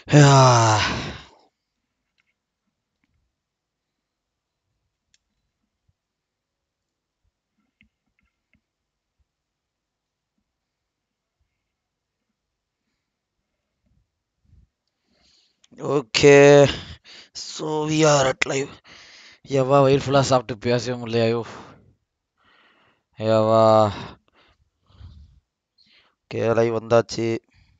Okay so we are at live எவ்வா வயிறு ஃபுல்லாக சாப்பிட்டு பேசவே முடியலையோ ஏவா ஓகே லைவ் வந்தாச்சு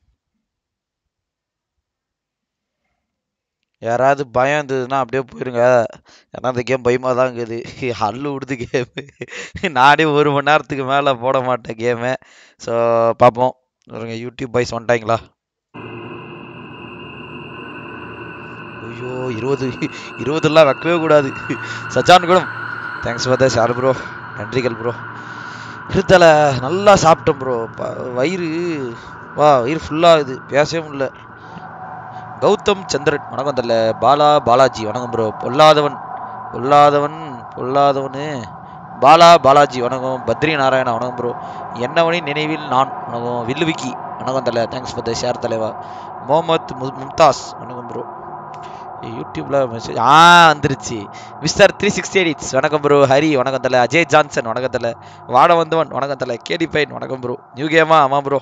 யாராவது பயம் இருந்ததுன்னா அப்படியே போயிருங்க ஏன்னா இந்த கேம் பயமாக தான் இருக்குது அள்ளு விடுது கேமு நானே ஒரு மணி நேரத்துக்கு மேலே போட மாட்டேன் கேமு ஸோ பார்ப்போம் பாருங்க யூடியூப் பாய்ஸ் வந்துட்டாங்களா ஐயோ இருபது இருபதுலாம் வைக்கவே கூடாது சச்சான் கூட thanks for the share bro நன்றிகள் ப்ரோ இருத்தல நல்லா சாப்பிட்டேன் ப்ரோ வயிறு வா வயிறு ஃபுல்லாகுது பேசவே முடியல கௌதம் சந்திரன் வணக்கம் தல்ல பாலா பாலாஜி வணக்கம் ப்ரோ பொல்லாதவன் பொல்லாதவன் பொல்லாதவனு பாலா பாலாஜி வணக்கம் பத்ரி நாராயணா வணக்கம் ப்ரோ என்னவனின் நினைவில் நான் வணக்கம் வில்லுவிக்கி வணக்கம் தல தேங்க்ஸ் ஃபார் த ஷேர் தலைவா முகமது மு- மும்தாஸ் வணக்கம் ப்ரோ யூடியூப்ல மெசேஜ் ஆ வந்துருச்சு மிஸ்டர் த்ரீ சிக்ஸ்டி எயிட்ஸ் வணக்கம் ப்ரோ ஹரி வணக்கம் தல அஜய் ஜான்சன் வணக்கம் தல வாட வந்தவன் வணக்கம் தல கேடி பைன் வணக்கம் ப்ரோ நியூ கேமா ஆமாம் ப்ரோ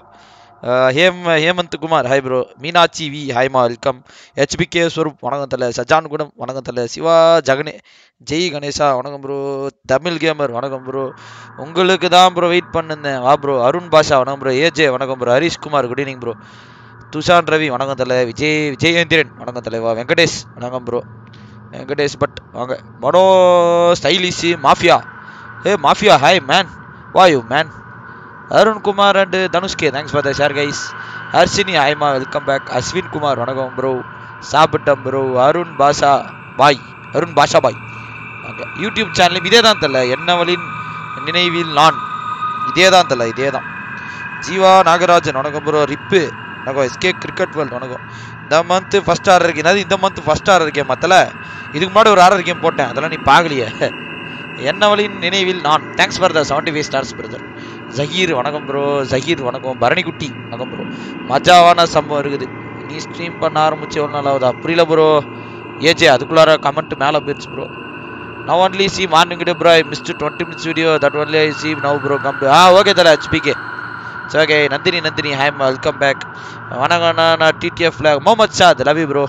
ஹேம் Hemanth Kumar hi bro Meenakshi V ஹாய்மா வெல்கம் ஹெச்பிகே ஸ்வரூப் வணக்கம் தல சஜான் குடம் வணக்கம் தல சிவா ஜெகனே ஜெய் கணேஷா வணக்கம் ப்ரோ தமிழ் கேமர் வணக்கம் ப்ரோ உங்களுக்கு தான் ப்ரோ வெயிட் பண்ணிருந்தேன் வா ப்ரோ அருண் பாஷா வணக்கம் ப்ரோ ஏஜே வணக்கம் bro Harish Kumar good evening bro Dushan Ravi வணக்கம் தலை விஜய் விஜயேந்திரன் வணக்கம் தலைவா வெங்கடேஷ் வணக்கம் ப்ரோ வெங்கடேஷ் பட் வாங்க மனோ ஸ்டைலிஷ் மாஃபியா ஏ மாஃபியா ஹாய் மேன் வா you man Arun Kumar and தனுஷ்கே thanks for the share guys Harshini ஹாய்மா வெல்கம் பேக் அஸ்வின் குமார் வணக்கம் ப்ரோ சாப்பிட்டேன் bro Arun Basha bye Arun Basha bye okay YouTube சேனலும் இதே தான் தல என்னவளின் நினைவில் நான் இதே தான் தல இதே தான் ஜீவா நாகராஜன் வணக்கம் ப்ரோ ரிப்பு வணக்கம் எஸ்கே கிரிக்கெட் வேர்ல்டு வணக்கம் இந்த மந்த் ஃபர்ஸ்ட் ஆர்டர் இருக்கேன் என்னது இந்த மந்த் ஃபர்ஸ்ட் ஆர்டர் இருக்கேன் மத்தல இதுக்கு முன்னாடி ஒரு ஆர்டர் கேம் போட்டேன் அதெல்லாம் நீ பார்க்கலையே என்னவளின் நினைவில் நான் thanks for the seventy five stars brother Zaheer வணக்கம் ப்ரோ ஜஹீர் வணக்கம் பரணிக்குட்டி வணக்கம் ப்ரோ மஜாவான சம்பவம் இருக்குது நீ ஸ்ட்ரீம் பண்ண ஆரம்பிச்சு ஒரு நாள் ஆகுதா புரியல ப்ரோ ஏஜே அதுக்குள்ளார கமெண்ட் மேலே போயிடுச்சு bro now only see morning day bro I missed twenty minutes video that only I see now bro come to ah okay தல ஹெச்பிகே சரி okay Nandini Nandini hi welcome back வணக்கம் நான் டிடிஎஃப் ஃபிளாக் முகமது ஷாத் லவி bro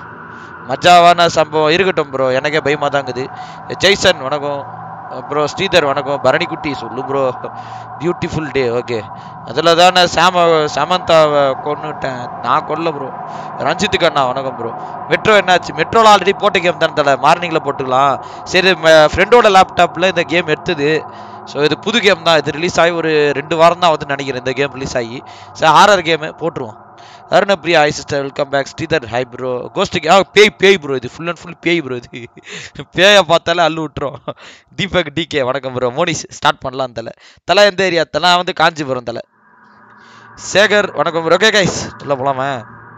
மஜாவான சம்பவம் இருக்கட்டும் ப்ரோ எனக்கே பயமாக தாங்குது ஜெய்சன் வணக்கம் ப்ரோ ஸ்ரீதர் வணக்கம் பரணிக்குட்டி சொல்லு ப்ரோ பியூட்டிஃபுல் டே ஓகே அதில் தானே சாம சமந்தாவை கொன்னுட்டேன் நான் கொல்ல ப்ரோ ரஞ்சித் கண்ணா வணக்கம் ப்ரோ மெட்ரோ என்னாச்சு மெட்ரோவில் ஆல்ரெடி போட்ட கேம் தானே தலை மார்னிங்கில் போட்டுக்கலாம் சரி ஃப்ரெண்டோட லேப்டாப்பில் இந்த கேம் எடுத்தது ஸோ இது புது கேம் தான் இது ரிலீஸ் ஆகி ஒரு ரெண்டு வாரம் தான் வந்து நினைக்கிறேன் இந்த கேம் ரிலீஸ் ஆகி சரி ஹாரர் கேமு போட்டுருவோம் Arunapriya hi sister welcome back Sridhar hi bro கோஸ்டிக் ஆ பேய் பேய் ப்ரோ இது ஃபுல் அண்ட் ஃபுல் பேய் ப்ரோ இது பேயை பார்த்தாலே அள்ளு விட்டுரும் தீபக் டிகே வணக்கம் ப்ரோ மோனிஷ் ஸ்டார்ட் பண்ணலாம் தலை தலை எந்த ஏரியா தலை வந்து காஞ்சிபுரம் தலை சேகர் வணக்கம் ப்ரோ ஓகே கைஸ் உள்ள போலாமா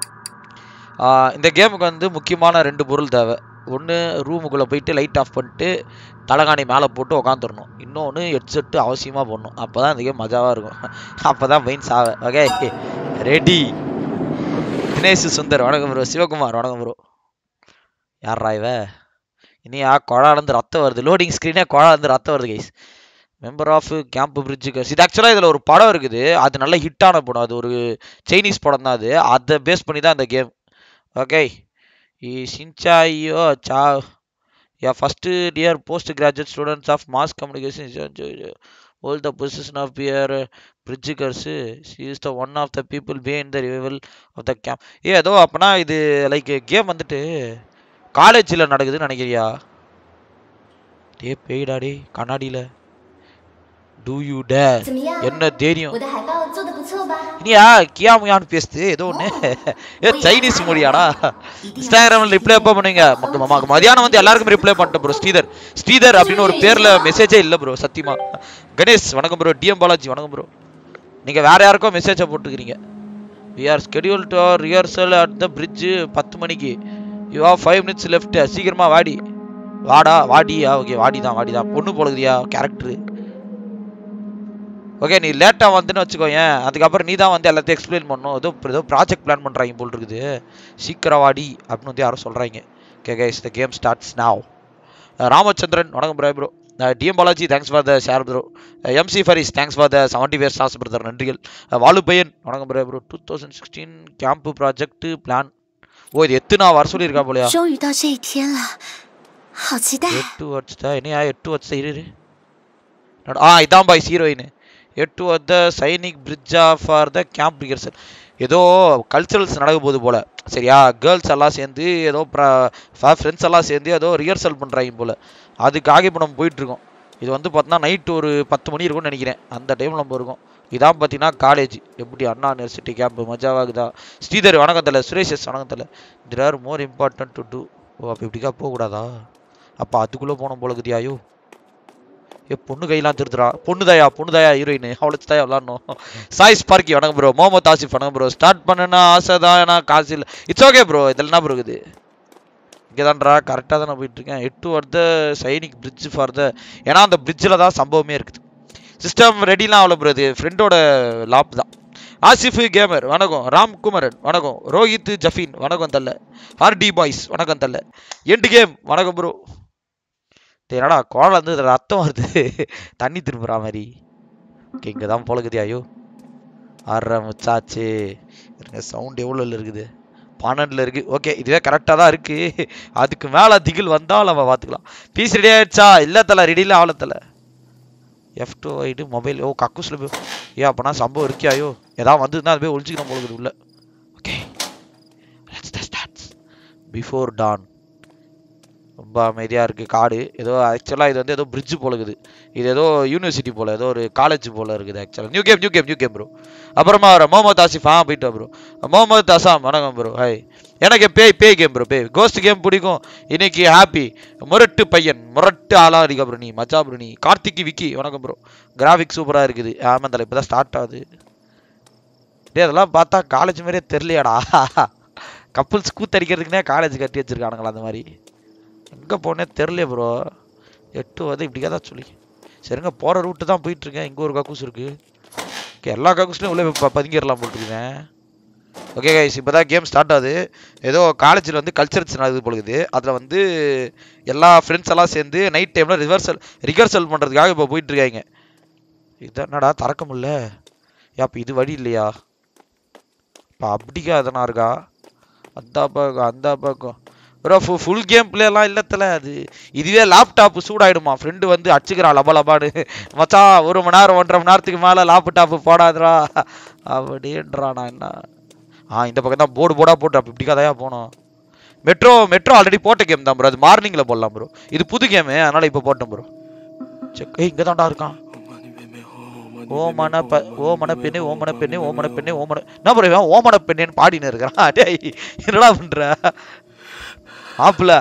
இந்த கேமுக்கு வந்து முக்கியமான ரெண்டு பொருள் தேவை ஒன்று ரூமுக்குள்ளே போயிட்டு லைட் ஆஃப் பண்ணிட்டு தலகாணி மேலே போட்டு உக்காந்துடணும் இன்னொன்று ஹெட்செட்டு அவசியமாக போடணும் அப்போ தான் இந்த கேம் மஜாவாக இருக்கும் அப்போ தான் மெயின் சாவை ஓகே ரெடி தினேஷ் சுந்தர் வணக்கம் ப்ரோ சிவகுமார் வணக்கம் ப்ரோ யார்ரா இவ இனியா குழாலேருந்து ரத்தம் வருது லோடிங் ஸ்க்ரீனே குழாலேருந்து ரத்தம் வருது கைஸ் மெம்பர் ஆஃப் கேம்ப் பிரிட்ஜுக்கர்ஸ் இது ஆக்சுவலாக இதில் ஒரு படம் இருக்குது அது நல்ல ஹிட்டான படம் அது ஒரு சைனீஸ் படம் தான் அது அதை பேஸ் பண்ணி தான் அந்த கேம் ஓகே ఈ సించాయో చా యా first year post graduate students of mass communication hold the position of pier பிரிட்ஜுகர்ஸ் she is the one of the people behind the revival of the camp ஏ ஏதோ அப்பனா இது லைக் கேம் வந்துட்டு காலேஜில் நடக்குதுன்னு நினைக்கிறியா டே பேய்டா டே கண்ணாடியில் டூ யூ டே 怎么样？ என்ன தெரியும் 我的海报做的不错吧？ இனியா கியாமுயான்னு பேசுது ஏதோ ஒன்று ஏ சைனீஸ் மொழியாடா 一定要 இன்ஸ்டாகிராமில் ரிப்ளை எப்போ பண்ணுவீங்க ம- ம- மதியானம் வந்து எல்லாருக்கும் ரிப்ளை பண்ணிட்டேன் ப்ரோ ஸ்ரீதர் ஸ்ரீதர் அப்படின்னு ஒரு பேர்ல மெசேஜே இல்லை ப்ரோ சத்தியமா கணேஷ் வணக்கம் ப்ரோ டிஎம் பாலாஜி வணக்கம் ப்ரோ நீங்க வேற யாருக்கோ மெசேஜை போட்டுக்கிறீங்க we are schedule to rehearsal at the bridge பத்து மணிக்கு you have five minutes left சீக்கிரமா வாடி வாடா வாடியா ஓகே வாடி தான் வாடி தான் பொண்ணு போலகுதியா கேரக்டரு ஓகே நீ லேட்டாக வந்துன்னு வச்சுக்கோயேன் அதுக்கப்புறம் நீ தான் வந்து எல்லாத்தையும் எக்ஸ்பிளைன் பண்ணணும் ஏதோ ஏதோ ப்ராஜெக்ட் பிளான் பண்ணுறாங்க போல் இருக்குது சீக்கிரவாடி அப்படின்னு வந்து யாரும் சொல்கிறாங்க okay guys the game starts now Ramachandran வணக்கம் bro bro TM Balaji thanks for the share bro MC Faris thanks for the seventy where stars brother நன்றிகள் அஹ் வாலு பையன் வணக்கம் bro bro two thousand sixteen camp project plan oh இது எத்து நான் வர சொல்லியிருக்கா போலையா 终于到这一天了，好期待！ எட்டு வருஷத்தா என்னையா எட்டு வருஷம் இரு இரு. நட- ஆ இதான் பாய்ஸ் ஹீரோயின் எட்டு வந்த சைனிக் பிரிட்ஜா ஃபார் த கேம்ப் ரிகர்சல் ஏதோ கல்ச்சரல்ஸ் நடக்க போகுது போல சரியா கேர்ள்ஸ் எல்லாம் சேர்ந்து ஏதோ ஃப்ரெண்ட்ஸ் எல்லாம் சேர்ந்து ஏதோ ரிஹர்சல் பண்ணுறாங்க போல அதுக்காக இப்போ நம்ம போயிட்டு இருக்கோம் இது வந்து பார்த்தோன்னா நைட்டு ஒரு பத்து மணி இருக்கும்னு நினைக்கிறேன் அந்த டைமில் நம்ம இருக்கோம் இதான் பார்த்தீங்கன்னா காலேஜ் எப்படி அண்ணா யூனிவர்சிட்டி கேம்ப் மஜாவாகுதா ஸ்ரீதர் வணக்கம் தல சுரேஷ் எஸ் வணக்கம் தல there are more important to do oh அப்போ இப்படிக்கா போகக்கூடாதா அப்போ அதுக்குள்ளே போனோம் போல இருக்குதியாயோ ஏ பொண்ணு கையெல்லாம் திருத்துறா பொண்ணு தாயா பொண்ணு தாயா ஹீரோயின் அவளை தாயா விளாடணும் சாய் ஸ்பார்க்கி வணக்கம் ப்ரோ முகமது ஆசிஃப் வணக்கம் ப்ரோ ஸ்டார்ட் பண்ணுன்னா ஆசை தான் ஏன்னா காசு இல்லை இட்ஸ் ஓகே ப்ரோ இதில் என்ன ப்ரோ இருக்குது இங்கே தான்டா கரெக்டாக தான் நான் போயிட்டு இருக்கேன் head over the scenic bridge for the ஏன்னா அந்த பிரிட்ஜில் தான் சம்பவமே இருக்குது சிஸ்டம் ரெடிலாம் அவ்வளோ ப்ரோ இது ஃப்ரெண்டோட லாப் தான் ஆசிஃப் கேமர் வணக்கம் ராம் குமரன் வணக்கம் ரோஹித் ஜஃபீன் வணக்கம் தல்ல ஹார்டி பாய்ஸ் வணக்கம் தல்ல எண்டு கேம் வணக்கம் ப்ரோ என்னடா குழந்தை வந்து இதுல ரத்தம் வருது தண்ணி திரும்புற மாதிரி ஓகே இங்கே தான் பொழக்குது ஐயோ ஆடுற முச்சாச்சு இருங்க சவுண்ட் எவ்வளோ இருக்குது பன்னெண்டில் இருக்கு ஓகே இதுவே கரெக்டாக தான் இருக்கு அதுக்கு மேலே திகில் வந்தால் நம்ம பார்த்துக்கலாம் பீஸ் ரெடி ஆயிடுச்சா இல்லை தலை ரெடியில் ஆகல தலை எஃப் டூ ஐடு மொபைல் ஓ கக்கூஸில் போய் ஏன் அப்போனா சம்பவம் இருக்கியாயோ ஏதாவது வந்ததுன்னா அது போய் ஒழிச்சிக்கணும் போல இருக்குது உள்ள okay let's the starts before dawn ரொம்ப அமைதியாக இருக்குது காடு ஏதோ ஆக்சுவலாக இது வந்து ஏதோ பிரிட்ஜ் போல இருக்குது இது ஏதோ யூனிவர்சிட்டி போல ஏதோ ஒரு காலேஜ் போல இருக்குது ஆக்சுவலாக new game new game new game bro அப்புறமா வர முகமது ஆசிஃப் ஆ போயிட்டு ப்ரோ முகமது அசாம் வணக்கம் ப்ரோ ஹாய் எனக்கு பேய் பேய் கேம் ப்ரோ பேய் கோஸ்ட் கேம் பிடிக்கும் இன்னைக்கு ஹாப்பி முரட்டு பையன் முரட்டு ஆளா இருக்க ப்ரோ நீ மச்சா ப்ரோ நீ கார்த்திக் விக்கி வணக்கம் ப்ரோ கிராஃபிக் சூப்பராக இருக்குது ஆமாம் தலை இப்போ தான் ஸ்டார்ட் ஆகுது டேய் அதெல்லாம் பார்த்தா காலேஜ் மாதிரியே தெரியலையாடா கப்புள்ஸ் கூத்தடிக்கிறதுக்குனே காலேஜ் கட்டி வச்சிருக்கானுங்களா அந்த மாதிரி எங்கே போனே தெரில ப்ரோ எட்டு வந்து இப்படிக்கா தான் சொல்லி சரிங்க போகிற ரூட்டு தான் போயிட்டுருக்கேன் இங்கே ஒரு கக்கூஸ் இருக்குது ஓகே எல்லா கக்கூஸ்லையும் உள்ளே ப பதுங்கிடலாம் போட்டுருக்கேன் ஓகே கைஸ் இப்போ தான் கேம் ஸ்டார்ட் ஆகுது ஏதோ காலேஜில் வந்து கல்ச்சரல்ஸ் நடக்குது பொழுது அதில் வந்து எல்லா ஃப்ரெண்ட்ஸ் எல்லாம் சேர்ந்து நைட் டைமில் ரிவர்சல் ரிகர்சல் பண்ணுறதுக்காக இப்போ போயிட்டுருக்காங்க இது என்னடா திறக்க முடியல ஏன் அப்போ இது வழி இல்லையா இப்போ அப்படிக்கா எதனா இருக்கா அந்த பக்கம் அந்த பக்கம் ப்ரோ ஃபு ஃபுல் கேம் பிளேலாம் இல்லத்துல அது இதுவே லேப்டாப் சூடாயிடுமா ஃப்ரெண்டு வந்து அடிச்சுக்கிறான் லப லபாடு மச்சான் ஒரு மணி நேரம் ஒன்றரை மணி நேரத்துக்கு மேலே லேப்டாப் போடாதடா அப்படின்றான் நான் என்ன ஆ இந்த பக்கம் தான் போர்டு போர்டாக போட்டு அப்போ இப்படிக்காதையா போனோம் மெட்ரோ மெட்ரோ ஆல்ரெடி போட்ட கேம் தான் ப்ரோ அது மார்னிங்கில் போடலாம் ப்ரோ இது புது கேமு அதனால் இப்போ போட்டேன் ப்ரோ செக் ஏய் இங்கே தான்டா இருக்கான் ஓ மன ப ஓ மன பெண்ணே ஓ மன பெண்ணே ஓ மன பெண்ணே ஓ மன என்ன ப்ரோ இவன் ஓ மன பெண்ணேன்னு பாடின்னு இருக்கிறான் டேய் என்னடா பண்ற ஆப்புல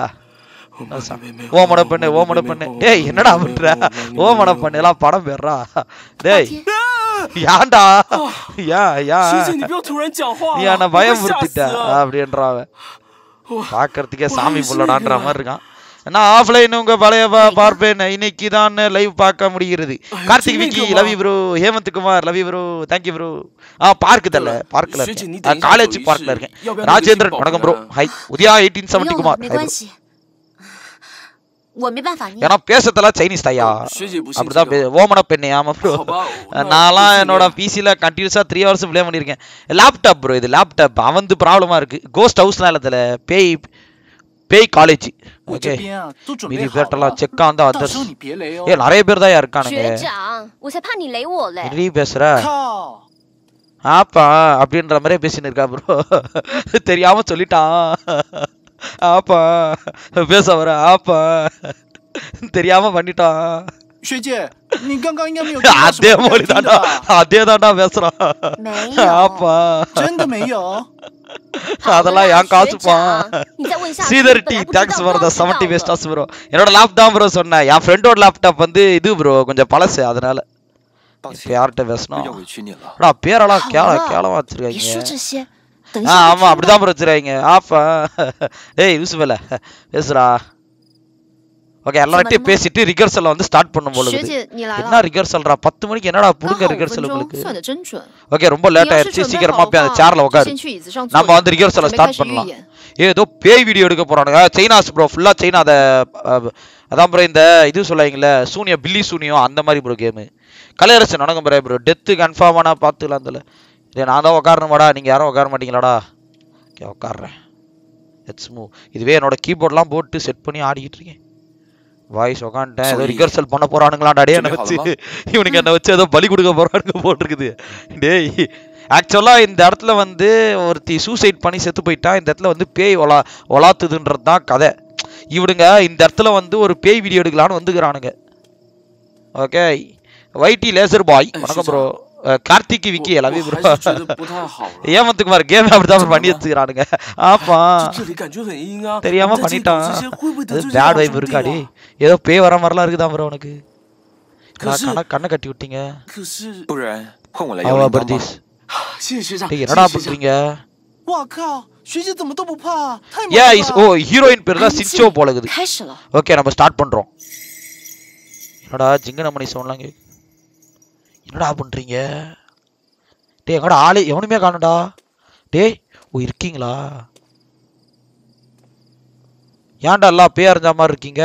ஓமன பெண்ணு ஓமன பெண்ணு டேய் என்னடா பண்ற ஓமன பெண்ணு எல்லாம் படம் பேர்றா 老 டேய் 天， ஏன்டா ஏன் 学姐， ஏன் 你不要突然讲话 நீ 了， என்ன 我会吓 பயமுறுத்திட்ட 死了。 அப்படின்றான் அவன் ஓ. பாக்குறதுக்கே சாமி வயசுல புள்ளடான்ற இருக்கா? மாதிரி இருக்கான் நான் ஆஃப்லைன் உங்க பழைய பா- பார்ப்பேன் இன்னைக்கு தான் லைவ் பார்க்க முடிகிறது ஐயோ, கார்த்திக் விக்கி சின்ன லவி ப்ரோ ஹேமந்த் குமார் லவி ப்ரோ தேங்க்யூ ப்ரோ ஆ பார்க்கு தல்ல பார்க்ல 学姐，你 இருக்கேன் 等一下 காலேஜ் 有一 பார்க்ல 事 இருக்கேன் 要不要那个 ராஜேந்திரன் 进宝 வணக்கம் bro 回来 hi Udaya eighteen 不 seventy 用了， Kumar 没 hi bro 关系，我没办法念。 ஏன்னா பேசத்தெல்லாம் சைனீஸ் தாயா 学姐不信这 அப்படிதான் 个 பே- ஓமன பெண்ணே ஆமா ப்ரோ 好吧，那 நான்லாம் 我尽 என்னோட 量 பிசியில் கண்டினியூஸாக த்ரீ ஹவர்ஸ் ப்ளே பண்ணியிருக்கேன் லேப்டாப் ப்ரோ இது லேப்டாப் அவந்து ப்ராப்ளமாக இருக்கு கோஸ்ட் ஹவுஸ்லாம் இல்லை இதில் பேய் பேய் காலேஜ் 我 ஓகே 这边啊都准 மீதி 备好 பேர்ட்டெல்லாம் 了， செக் ஆன் தான் 到 அதர்ஸ் 时候你别雷 ஏ 哦。 நிறைய பேர் தான் இருக்கானுங்க 学长，我才怕你雷我嘞。 நீ பேசுற 靠！ ஆப்பா அப்படின்ற மாதிரியே பேசின்னு இருக்கா ப்ரோ தெரியாம சொல்லிட்டான் ஆப்பா பேச வர ஆப்பா தெரியாம பண்ணிட்டான் 学姐，你刚刚应该没有听到什 அதே 么不 மொழி 该听 தாண்டா 的吧？ அதே தாண்டா பேசுறான் 没有。 ஆப்பா 真的没有。 好的 அதெல்லாம் 啦 என் 学 காசுப்பா 长，你再问下去。 ஸ்ரீதர் 本 டி 来不知 தேங்க்ஸ் 道 ஃபார் 都 த 知道 செவன்டி 了 வேஸ்டாஸ் ப்ரோ என்னோட லேப் தான் ப்ரோ சொன்னேன் என் ஃப்ரெண்டோட லேப்டாப் வந்து இது ப்ரோ கொஞ்சம் பழசு அதனால 抱 இப்போ 歉， யார்கிட்ட 又 பேசணும் 要委屈你了。 அடா பேரெல்லாம் 好 கேள 了 கேளமா 别 வச்சிருக்காங்க 说这些，等一 ஆ 下就 ஆமா 听 அப்படிதான் 到。 ப்ரோ வச்சிருக்காங்க ஆப்பா ஏய் யூசுஃபல பேசுறா 我没办法念。 ஓ ஓகே எல்லார்ட்டையும் பேசிட்டு ரிகர்சல் வந்து ஸ்டார்ட் பண்ணும் போல 学 இருக்குது. 姐，你来 என்ன 了， ரிகர்சல்ரா பத்து மணிக்கு என்னடா 刚 புடுங்க 好五分 ரிகர்சல் 钟， உங்களுக்கு 算的真准。 ஓகே ரொம்ப 你 லேட் 要是 ஆயிருச்சு 准备 சீக்கிரமா 好 போய் 的 அந்த சேர்ல 话， உட்காரு 先去椅子上坐 நம்ம 一 வந்து ரிகர்சலை 准备 ஸ்டார்ட் 开始预 பண்ணலாம் 演。 ஏதோ பேய் வீடியோ எடுக்க போறானுங்க சைனாஸ் ப்ரோ ஃபுல்லா சைனா அத அஹ், அதான் ப்ரோ இந்த இது சொல்லாங்களே சூனிய பில்லி சூனியம் அந்த மாதிரி ப்ரோ கேமு கலையரசன் வணக்கம் ப்ரோ ப்ரோ டெத்து கன்ஃபார்ம் ஆனா பார்த்துக்கலாம் அதில் டேய் நான் தான் உட்காரணுமாடா நீங்க யாரும் உட்கார மாட்டீங்களாடா ஓகே உட்காடுறேன் லெட்ஸ் மூவ் இதுவே என்னோட கீபோர்ட்லாம் போட்டு செட் பண்ணி ஆடிக்கிட்டு இருக்கேன் வாய்ஸ் உட்காந்துட்டேன் ஏதோ சொல்லி. ரிகர்சல் பண்ண போறானுங்களாடா டே என்ன வச்சு சொல்லி இவனுக்கு என்ன வச்சு ஏதோ பலி கொடுக்க போறானுங்க போட்டிருக்குது டேய் ஆக்சுவலா இந்த இடத்துல வந்து ஒருத்தி சூசைட் பண்ணி செத்து போயிட்டா இந்த இடத்துல வந்து பேய் ஒலா ஒலாத்துதுன்றது தான் கதை இவனுங்க இந்த இடத்துல வந்து ஒரு பேய் வீடியோ எடுக்கலான்னு வந்துக்கிறானுங்க ஓகே வைட்டி லேசர் பாய் ஏய், வணக்கம் சுஜா. ப்ரோ கார்த்திக் விக்கி 我 எல்லாமே 我 ப்ரோ 还是觉得不太好了。 ஏமாத்துக்கு மாதிரி கேம் அப்படிதான் bro பண்ணி வச்சுக்கிறானுங்க ஆமா 这这里感觉很阴啊！ தெரியாம 我们在这搞 பண்ணிட்டான் 这些会不会得 அது 罪 பேட் 老 வைப் 兄弟 இருக்காடி 啊？ ஏதோ பேய் வர மாதிரிலாம் இருக்குதான் ப்ரோ உனக்கு 可 நான் 是 கண்ணை கண்ணை கட்டி விட்டீங்க 可是，不然换我来 அவ 摇铃铛吧 பர்தீஸ் 谢谢学长， டேய் 谢 என்னடா 谢学长。 பண்றீங்க 哇靠，学姐怎么都不怕，太猛 ஏ 了 இஸ் 吧 ஓ ஹீரோயின் பேர் தான் 安 சிச்சோ 静 போல இருக்குது 开始了。 ஓகே நம்ம ஸ்டார்ட் பண்றோம் என்னடா ஜிங்கன மணி சவுண்ட்லாம் கேக்கு என்னடா பண்றீங்க டேய் எங்கடா ஆளே எவனுமே காணடா டேய் ஓ இருக்கீங்களா ஏன்டா எல்லாம் பேய் அறிஞ்ச மாதிரி இருக்கீங்க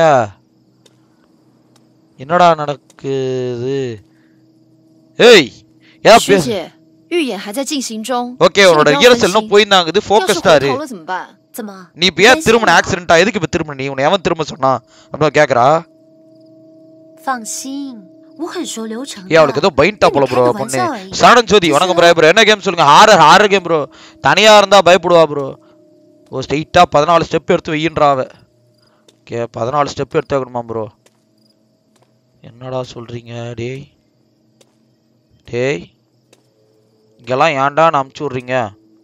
என்னடா நடக்குது ஏய் ஏன் 学 பே 姐，预演还在进行中。 ஓகே 请 உன்னோட 不要分 ரிஹர்சல் 心 இன்னும் போயிருந்தாங்குது 要是 ஃபோக்கஸ்டா 回 இரு 头了怎么办？怎么？ நீ இப்ப ஏன் திரும்பின ஆக்சிடென்ட்டா எதுக்கு இப்ப திரும்ப நீ உன்னை எவன் திரும்ப சொன்னா அப்படின்னு கேக்குறா 放心，我很熟流程 ஏன் அவளுக்கு 的。 ஏதோ பைண்டா போல ப்ரோ 跟你开个玩 பொண்ணு 笑而已 சரணன் ஜோதி வணக்கம் ப்ரோ ப்ரோ என்ன கேம் சொல்லுங்க ஹாரர் ஹாரர் கேம் ப்ரோ தனியா இருந்தா பயப்படுவா ப்ரோ ஓ ஸ்ட்ரெயிட்டா பதினாலு ஸ்டெப் எடுத்து வெயின்றா அவ ஓகே பதினாலு ஸ்டெப் எடுத்து வைக்கணுமா ப்ரோ என்னடா சொல்றீங்க டேய் டேய் இங்கெல்லாம் ஏன்டா நான் அமுச்சு விட்றீங்க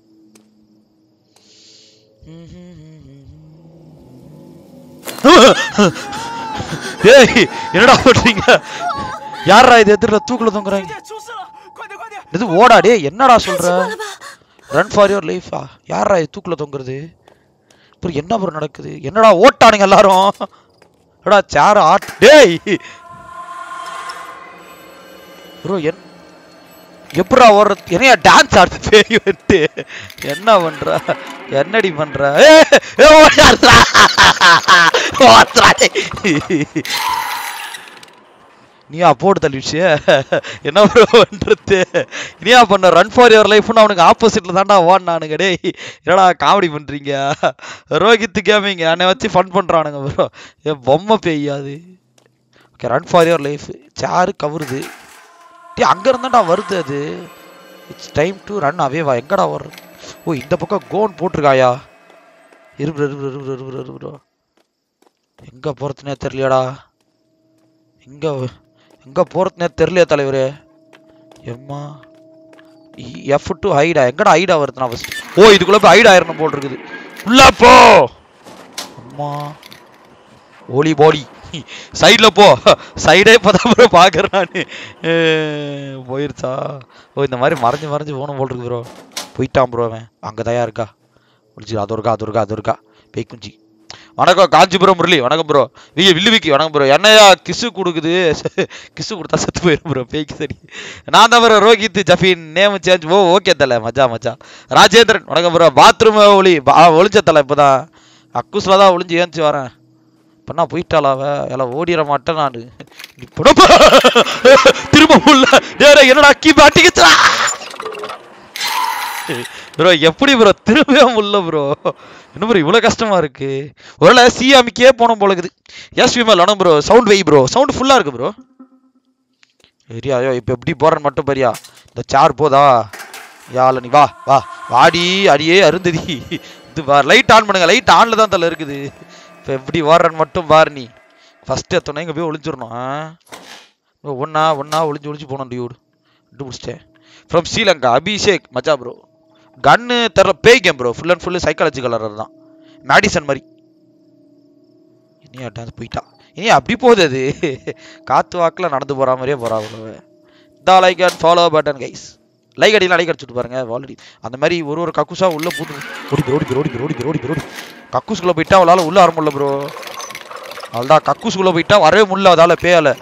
டேய் என்னடா பண்றீங்க யாரா இது எதிரில் தூக்குல தொங்குறாங்க 姐出事了，快点快点！ இது ஓடா டேய் என்னடா சொல்ற ரன் ஃபார் யுவர் லைஃபா யாரா இது தூக்குல தொங்குறது அப்புறம் என்ன ப்ரோ நடக்குது என்னடா ஓட்டானுங்க எல்லாரும் எடா சேர ஆட் டேய் ப்ரோ என் எப்படா ஓடுற என்னையா டான்ஸ் ஆடுது பேய் வந்துட்டு என்ன பண்ற என்னடி பண்ற ஏய், ஏய், ஓடாதடா. ஓடுறா டேய். நீயா போட்டு தள்ளிடுச்சு என்ன ப்ரோ பண்றது நீயா பண்ண ரன் ஃபார் யுவர் லைஃப்னு அவனுக்கு ஆப்போசிட்ல தான்டா ஓடினானுங்க டேய் என்னடா காமெடி பண்றீங்க ரோஹித் கேமிங் என்னை வச்சு ஃபன் பண்றானுங்க ப்ரோ ஏ பொம்மை பெய்யாது okay run for your life சேரு கவுருது டேய் அங்க இருந்தாடா வருது அது it's time to run away வா எங்கடா வர்றது ஓ இந்த பக்கம் கோன் போட்டிருக்காயா இருபு இருபு இருபு இருபு இருபு ப்ரோ எங்க போறதுனே தெரியலையாடா எங்க எங்க போறதுனே தெரியலையா தலைவரே எம்மா எஃப் டு ஹைடா எங்கடா ஹைடா வருது நான் ஃபர்ஸ்ட் ஓ இதுக்குள்ள போய் ஹைட் ஆயிரணும் போல் இருக்குது உள்ள போ அம்மா ஓலி போடி சைடுல போ சைடே இப்பதான் ப்ரோ பாக்குறேன் நானு அஹ், போயிருச்சா ஓ இந்த மாதிரி மறைஞ்சு மறைஞ்சு போகணும் போல் இருக்கு ப்ரோ போயிட்டான் ப்ரோ அவன் அங்கே தயா இருக்கா முடிச்சு அது இருக்கா அது இருக்கா அது இருக்கா பேய் குஞ்சி வணக்கம் காஞ்சிபுரம் முரளி வணக்கம் ப்ரோ வி வில்லு விக்கி வணக்கம் ப்ரோ என்னையா கிசு கொடுக்குது கிசு கொடுத்தா செத்து போயிடும் ப்ரோ பேய்க்கு சரி நான் தான் bro Rohith Jafeen name change oh okay தலை மஜா மஜா ராஜேந்திரன் வணக்கம் ப்ரோ பாத்ரூம் ஒளி பா- ஒளிச்ச தலை இப்போதான் அக்குஸ்ல தான் ஒளிஞ்சு ஏஞ்சி வரேன் பண்ணா போயிட்டாளா அவ எல்லாம் ஓடிட மாட்டேன் நான் இப்ப திரும்ப உள்ள டேய் என்னடா கீ மாட்டிக்கிச்சா ப்ரோ எப்படி ப்ரோ திரும்பவே முடியல ப்ரோ என்ன ப்ரோ இவ்வளோ கஷ்டமா இருக்கு ஒருவேளை சிஎம்கே போன போல இருக்குது எஸ் விமல் வேணும் ப்ரோ சவுண்ட் வை ப்ரோ சவுண்ட் ஃபுல்லா இருக்கு ப்ரோ சரியா ஐயோ இப்போ எப்படி போறேன்னு மட்டும் பாரியா இந்த சார் போதா யால நீ வா வா வாடி அடியே அருந்ததி இது வா லைட் ஆன் பண்ணுங்க லைட் ஆன்ல தான் தலை இருக்குது இப்போ எப்படி ஓடுறன்னு மட்டும் பாரு நீ ஃபர்ஸ்ட் எத்தனை இங்கே போய் ஒளிஞ்சிடணும் ஆ ஒன்றா ஒன்றா ஒளிஞ்சு ஒளிஞ்சு போகணும் டியூடு கண்டுபிடிச்சிட்டேன் ஃப்ரம் ஸ்ரீலங்கா அபிஷேக் மஜா ப்ரோ கன்னு தர பேய் game bro full and full psychology colour தான் மேடிசன் மாதிரி இனியா டான்ஸ் போயிட்டா இனி அப்படி போகுது அது காத்து வாக்கில் நடந்து போகிற மாதிரியே போகிறா ப்ரோ தா like and follow button guys like அடிலாம் லைக் அடிச்சுட்டு பாருங்க ஆல்ரெடி அந்த மாதிரி ஒரு ஒரு கக்குஸா உள்ள போட்டு ஓடி போய் ஓடி போய் ஓடி போய் ஓடி போய் ஓடி போய் ஓடி கக்கூஸ்குள்ள போயிட்டா அவளால உள்ள வர முடியல ப்ரோ அவ்வளோதான் கக்கூசுக்குள்ளே போயிட்டா வரவே முடியல அதால பேயால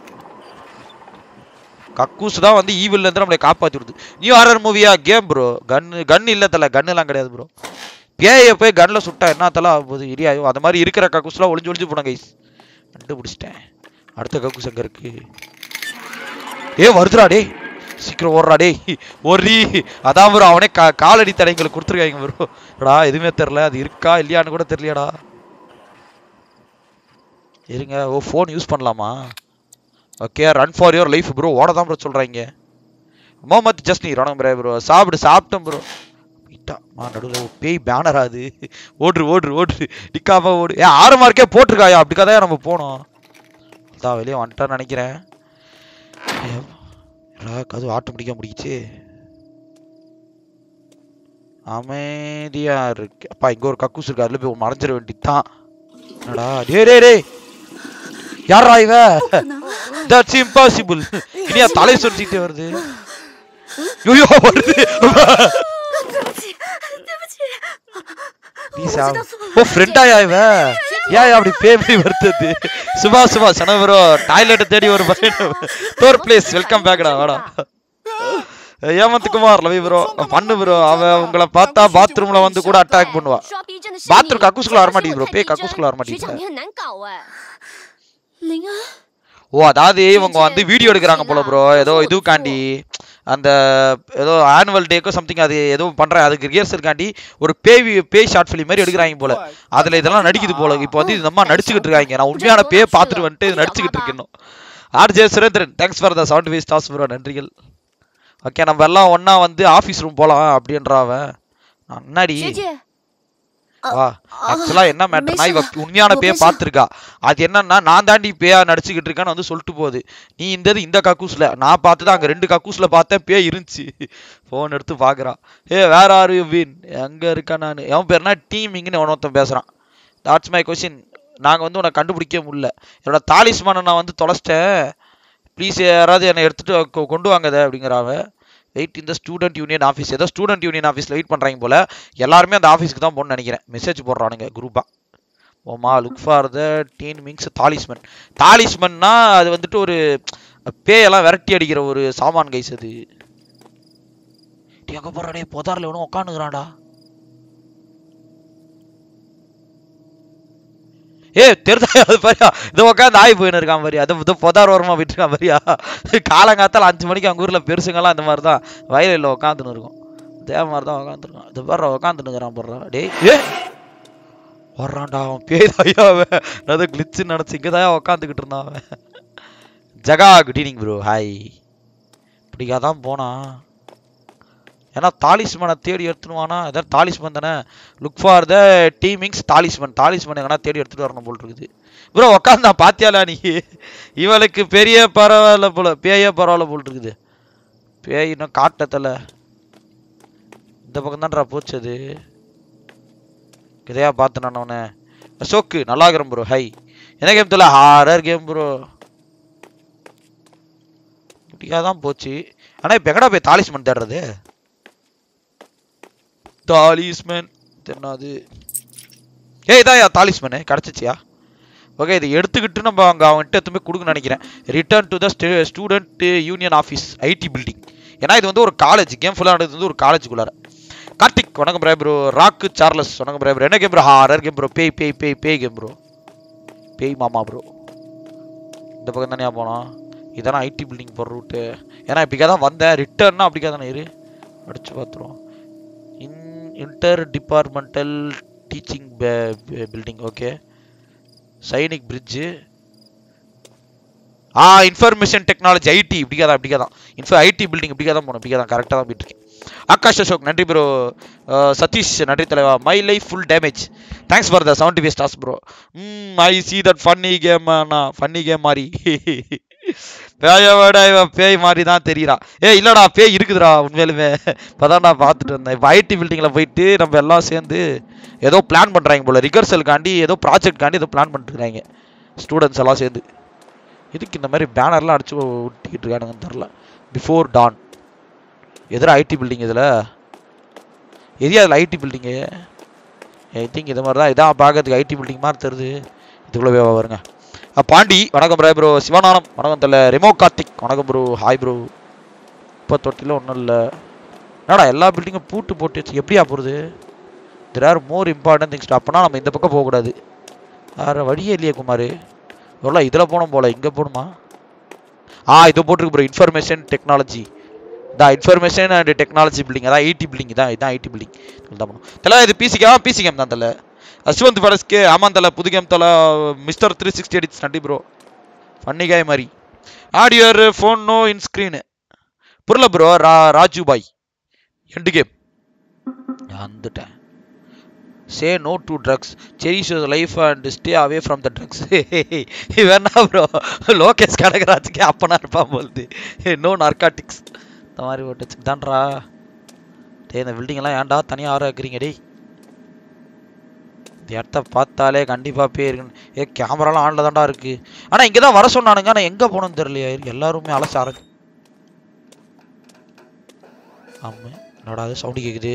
கக்கூஸ் தான் வந்து ஈவில்ல இருந்து நம்மளை காப்பாத்தி விடுது நியூ ஹாரர் மூவியா கேம் ப்ரோ கன்னு கன் இல்ல தல கன்னுலாம் கிடையாது ப்ரோ பேயை போய் கன்ல சுட்டா என்ன தல ஆக போகுது இரியாயோ அது மாதிரி இருக்கிற கக்கூஸ்லாம் ஒளிஞ்சு ஒளிஞ்சு போன கைஸ் கண்டுபிடிச்சிட்டேன் அடுத்த கக்கூஸ் எங்க இருக்கு ஏ வருதுடா டேய் சீக்கிரம் ஓடுறா டேய் ஓடுறி அதான் ப்ரோ அவனே கா காலடி தடைங்களை கொடுத்துருக்காங்க ப்ரோ டா எதுவுமே தெரில அது இருக்கா இல்லையான்னு கூட தெரியலையாடா இருங்க ஓ ஃபோன் யூஸ் பண்ணலாமா okay run for your life bro ஓட தான் ப்ரோ சொல்கிறாங்க முகமது ஜஸ்னி ரணம் ப்ரோ ப்ரோ சாப்பிடு சாப்பிட்டேன் ப்ரோ மா நடுவில் பேய் பேனரா அது ஓடுரு ஓடுரு ஓடுரு நிக்காம ஓடு ஏன் ஆறு மார்க்கே போட்டிருக்காயா அப்படி கதையா நம்ம போனோம் அதான் வெளியே வந்துட்டான்னு நினைக்கிறேன் அது ஆட்டோமேட்டிக்காக முடிக்கிச்சு அமைதியா இருக்கு அப்பா இங்க ஒரு கக்கூஸ் இருக்கு அதுல போய் மறைஞ்சிட வேண்டியதுதான் என்னடா டே டே டே யாரா இவ தட்ஸ் இம்பாசிபிள் இனியா தலை சுற்றிட்டே வருது ஐயோ வருது Please, ஆ. ஓ ஃப்ரெண்டாயா இவ ஏன் அப்படி பேபி வருத்தது சுபா சுபா சன ப்ரோ டாய்லெட்டை தேடி ஒரு பையன் டோர் பிளேஸ் வெல்கம் பேக்டா வாடா ஏமந்த் குமார் லவி ப்ரோ பண்ணு ப்ரோ அவ உங்களை பார்த்தா பாத்ரூம்ல வந்து கூட அட்டாக் பண்ணுவா 刷逼真的是 பாத்ரூம் 你 கக்கூஸ்குள்ள வர 是我 மாட்டேங்குது ப்ரோ 太 பேய் 天真 கக்கூஸ்குள்ள வர 学长 மாட்டேங்குது 你很难搞哎。灵儿， ஓ அதாவது இவங்க வந்து வீடியோ எடுக்கிறாங்க போல ப்ரோ ஏதோ இதுக்காண்டி அந்த ஏதோ ஆனுவல் டேக்கோ சம்திங் அது ஏதோ பண்றாங்க அதுக்கு ரிஹர்சல்காண்டி ஒரு பேய் பேய் ஷார்ட் ஃபிலிம் மாதிரி எடுக்கிறாங்க போல அதுல இதெல்லாம் நடிக்குது போல இப்போ வந்து இந்த அம்மா நடிச்சுக்கிட்டு இருக்காங்க நான் உண்மையான பேய் பார்த்துட்டு வந்துட்டு இது நடிச்சுக்கிட்டு இருக்கேன் இன்னும் R J Surendran thanks for the sound waste டாஸ் ப்ரோ நன்றிகள் ஓகே நம்ம எல்லாம் ஒண்ணா வந்து ஆஃபீஸ் ரூம் போலாம் அப்படின்ற அவன் நான் முன்னாடி 学姐， வா ஆக்சுவலா என்ன மேட்டர்னா இவ மெசேஜ் உண்மையான உங்க பேய மெசேஜ் பார்த்திருக்கா அது என்னன்னா நான் தாண்டி பேயா நடிச்சுக்கிட்டு இருக்கேன்னு வந்து சொல்லிட்டு போகுது நீ இந்த இது இந்த கக்கூஸ்ல நான் பார்த்தது அங்க ரெண்டு கக்கூஸ்ல பார்த்தேன் பேய் இருந்துச்சு ஃபோன் எடுத்து பாக்குறா ஏ வேற ஆர் யூ வீன் எங்க இருக்கா நான் எவன் பேர்னா டீமிங்னு ஒருத்தன் பேசுறான் தாட்ஸ் மை கொஸ்டின் நாங்க வந்து உன்னை கண்டுபிடிக்க முடியல என்னோட தாலிஸ்மான நான் வந்து தொலைச்சிட்டேன் ப்ளீஸ் யாராவது என்னை எடுத்துட்டு கொ- கொண்டு வாங்கத அப்படிங்கிறாவ வெயிட் இந்த ஸ்டூடெண்ட் யூனியன் ஆஃபீஸ் ஏதோ ஸ்டூடெண்ட் யூனியன் ஆஃபீஸில் வெயிட் பண்ணுறாங்க போல எல்லாருமே அந்த ஆஃபீஸ்க்கு தான் போகணும்னு நினைக்கிறேன் மெசேஜ் போடுறானுங்க குரூப்பாக ஓமா look for the teen means talisman தாலிஸ்மன்னா அது வந்துட்டு ஒரு பேயெல்லாம் விரட்டி அடிக்கிற ஒரு சாமான் கைஸ் அது எங்கே போகிறாடே புதாரில் எவனும் உட்காந்துக்கிறான்டா ஏ தெரிதா அது பாரியா இது உட்காந்து ஆய் போயின்னு இருக்கான் பாரியா அது இது புதார் ஓரமா போயிட்டு இருக்கான் பாரியா காலங்காத்தால அஞ்சு மணிக்கு அவங்க ஊர்ல பெருசுங்கெல்லாம் இந்த மாதிரி தான் வயலில் உட்காந்துன்னு இருக்கும் அதே மாதிரி தான் உட்காந்துருக்கான் இது பாரு உட்காந்துன்னு இருக்கிறான் போடுறான் டேய் ஏ வர்றான்டா அவன் பேய் தாயா அவன் நான் அதை கிளிச்சு நினச்சி இங்கே தான் உட்காந்துக்கிட்டு இருந்தான் அவன் Jaga good evening bro hi இப்படிக்கா தான் போனான் ஏன்னா தாலிஸ்மனை தேடி எடுத்துனுவானா ஏதாவது தாலிஸ்மன் தானே லுக் ஃபார் த டீமிங்ஸ் தாலிஸ்மன் தாலிஸ்மன் எங்கன்னா தேடி எடுத்துட்டு வரணும் போல் இருக்குது ப்ரோ உக்காந்தா பாத்தியாலா நீ இவளுக்கு பெரிய பரவாயில்ல போல பேயே பரவாயில்ல போல் இருக்குது பேய் இன்னும் காட்டத்தில் இந்த பக்கம் தான்டா போச்சு அது இதையா பார்த்து நான் அவனை அசோக்கு நல்லா இருக்கிறேன் ப்ரோ ஹை என்ன கேம் தெரியல ஹாரர் கேம் ப்ரோ இப்படியா தான் போச்சு ஆனா இப்போ எங்கடா போய் தாலிஸ்மன் தேடுறது தாலிஸ்மன் தென்னாது ஏய் இதாயா தாலிஸ்மனு கிடச்சிச்சியா ஓகே இதை எடுத்துக்கிட்டு நம்ம அங்கே அவன்கிட்ட எடுத்து கொடுக்கணும்னு நினைக்கிறேன் return to the student union office IT building ஏன்னா இது வந்து ஒரு காலேஜ் கேம் ஃபுல்லாக நடந்தது வந்து ஒரு காலேஜுக்குள்ளார கார்த்திக் வணக்கம் ப்ரோ ப்ரோ ராக்கு சார்லஸ் வணக்கம் ப்ரோ என்ன game bro horror game bro பேய் பேய் பேய் பேய் கேம் ப்ரோ பேய் மாமா ப்ரோ இந்த பக்கம் தானே போனோம் இதான ஐடி பில்டிங் போகிற ரூட்டு ஏன்னா இப்படிக்கா தான் வந்தேன் ரிட்டர்ன்னா அப்படிக்கா தானே இரு அடிச்சு பார்த்துருவோம் in inter departmental teaching building okay scenic bridge ஆ இன்ஃபர்மேஷன் டெக்னாலஜி ஐடி இப்படிக்கா தான் இப்படிக்கா தான் இன்ஃபோ ஐடி பில்டிங் இப்படிக்கா தான் போகணும் இப்படிக்கா தான் கரெக்டாக தான் போயிட்டு இருக்கேன் ஆகாஷ் அசோக் நன்றி ப்ரோ சதீஷ் நன்றி தலைவா my life full damage thanks for the seventy five stars bro hmm I see that funny game அண்ணா ஃபன்னி கேம் மாதிரி பேயோட இவன் பேய் மாதிரி தான் தெரியுறா ஏய் இல்லடா பேய் இருக்குதுடா உண்மையிலுமே இப்போதான் நான் பார்த்துட்டு வந்தேன் இப்போ ஐடி பில்டிங்கில் போயிட்டு நம்ம எல்லாம் சேர்ந்து ஏதோ பிளான் பண்ணுறாங்க போல ரிகர்சலுக்காண்டி ஏதோ ப்ராஜெக்ட்காண்டி ஏதோ பிளான் பண்ணிருக்காங்க ஸ்டூடெண்ட்ஸ் எல்லாம் சேர்ந்து இதுக்கு இந்த மாதிரி பேனர்லாம் அடிச்சு ஒட்டிக்கிட்டு இருக்கானுங்கன்னு தெரில பிஃபோர் டான் எதிர ஐடி பில்டிங் இதில் எதியா அதில் ஐடி பில்டிங்கு ஐ திங்க் இது மாதிரி தான் இதான் பார்க்கறதுக்கு ஐடி பில்டிங் மாதிரி தெரியுது இதுக்குள்ளே போய் வருங்க அ, பாண்டி வணக்கம் ப்ரோ ப்ரோ சிவனானம் வணக்கம் தல ரெமோ கார்த்திக் வணக்கம் ப்ரோ ஹாய் ப்ரோ இப்போ தொட்டில ஒன்றும் இல்லை என்னடா எல்லா பில்டிங்கும் பூட்டு போட்டு வச்சு எப்படியா போகிறது there are more important things அப்போனா நம்ம இந்த பக்கம் போகக்கூடாது வேறு வழியே இல்லையே குமார் எவ்வளோ இதில் போனோம் போல இங்கே போகணுமா ஆ இது போட்டிருக்கு ப்ரோ இன்ஃபர்மேஷன் டெக்னாலஜி இதான் இன்ஃபர்மேஷன் அண்ட் டெக்னாலஜி பில்டிங் அதான் ஐடி பில்டிங் தான் இதான் ஐடி பில்டிங் தான் பண்ணும் தலை இது பிசிக்கா பிசி கேம் தான் தலை அஸ்வந்த் படஸ்க்கு ஆமாம் தலை புது கேம் தலை மிஸ்டர் த்ரீ சிக்ஸ்டி எடிட்ஸ் நன்றி ப்ரோ ஃபன்னிகாய் மாதிரி ஆடியோர் ஃபோன் நோ இன் ஸ்க்ரீனு புரியல ப்ரோ ரா ராஜு பாய் எண்டு கேம் வந்துட்டேன் say no to drugs cherish life and stay away from the drugs வேணா ப்ரோ லோகேஷ் கனகராஜுக்கு அப்பனா இருப்பான் போலுது நோ நார்காட்டிக்ஸ் இந்த மாதிரி போட்டு தான்டா டேய் இந்த building எல்லாம் ஏன்டா தனியாக ஆற வைக்கிறீங்க டேய் இந்த இடத்த பார்த்தாலே கண்டிப்பாக போய் இருக்குன்னு ஏ கேமராலாம் ஆனில் தான்டா இருக்கு ஆனால் இங்கே தான் வர சொன்னானுங்க ஆனால் எங்கே போகணும்னு தெரியலையே எல்லாருமே அலச ஆரம்பி ஆமாம் என்னடா அது சவுண்டு கேட்குது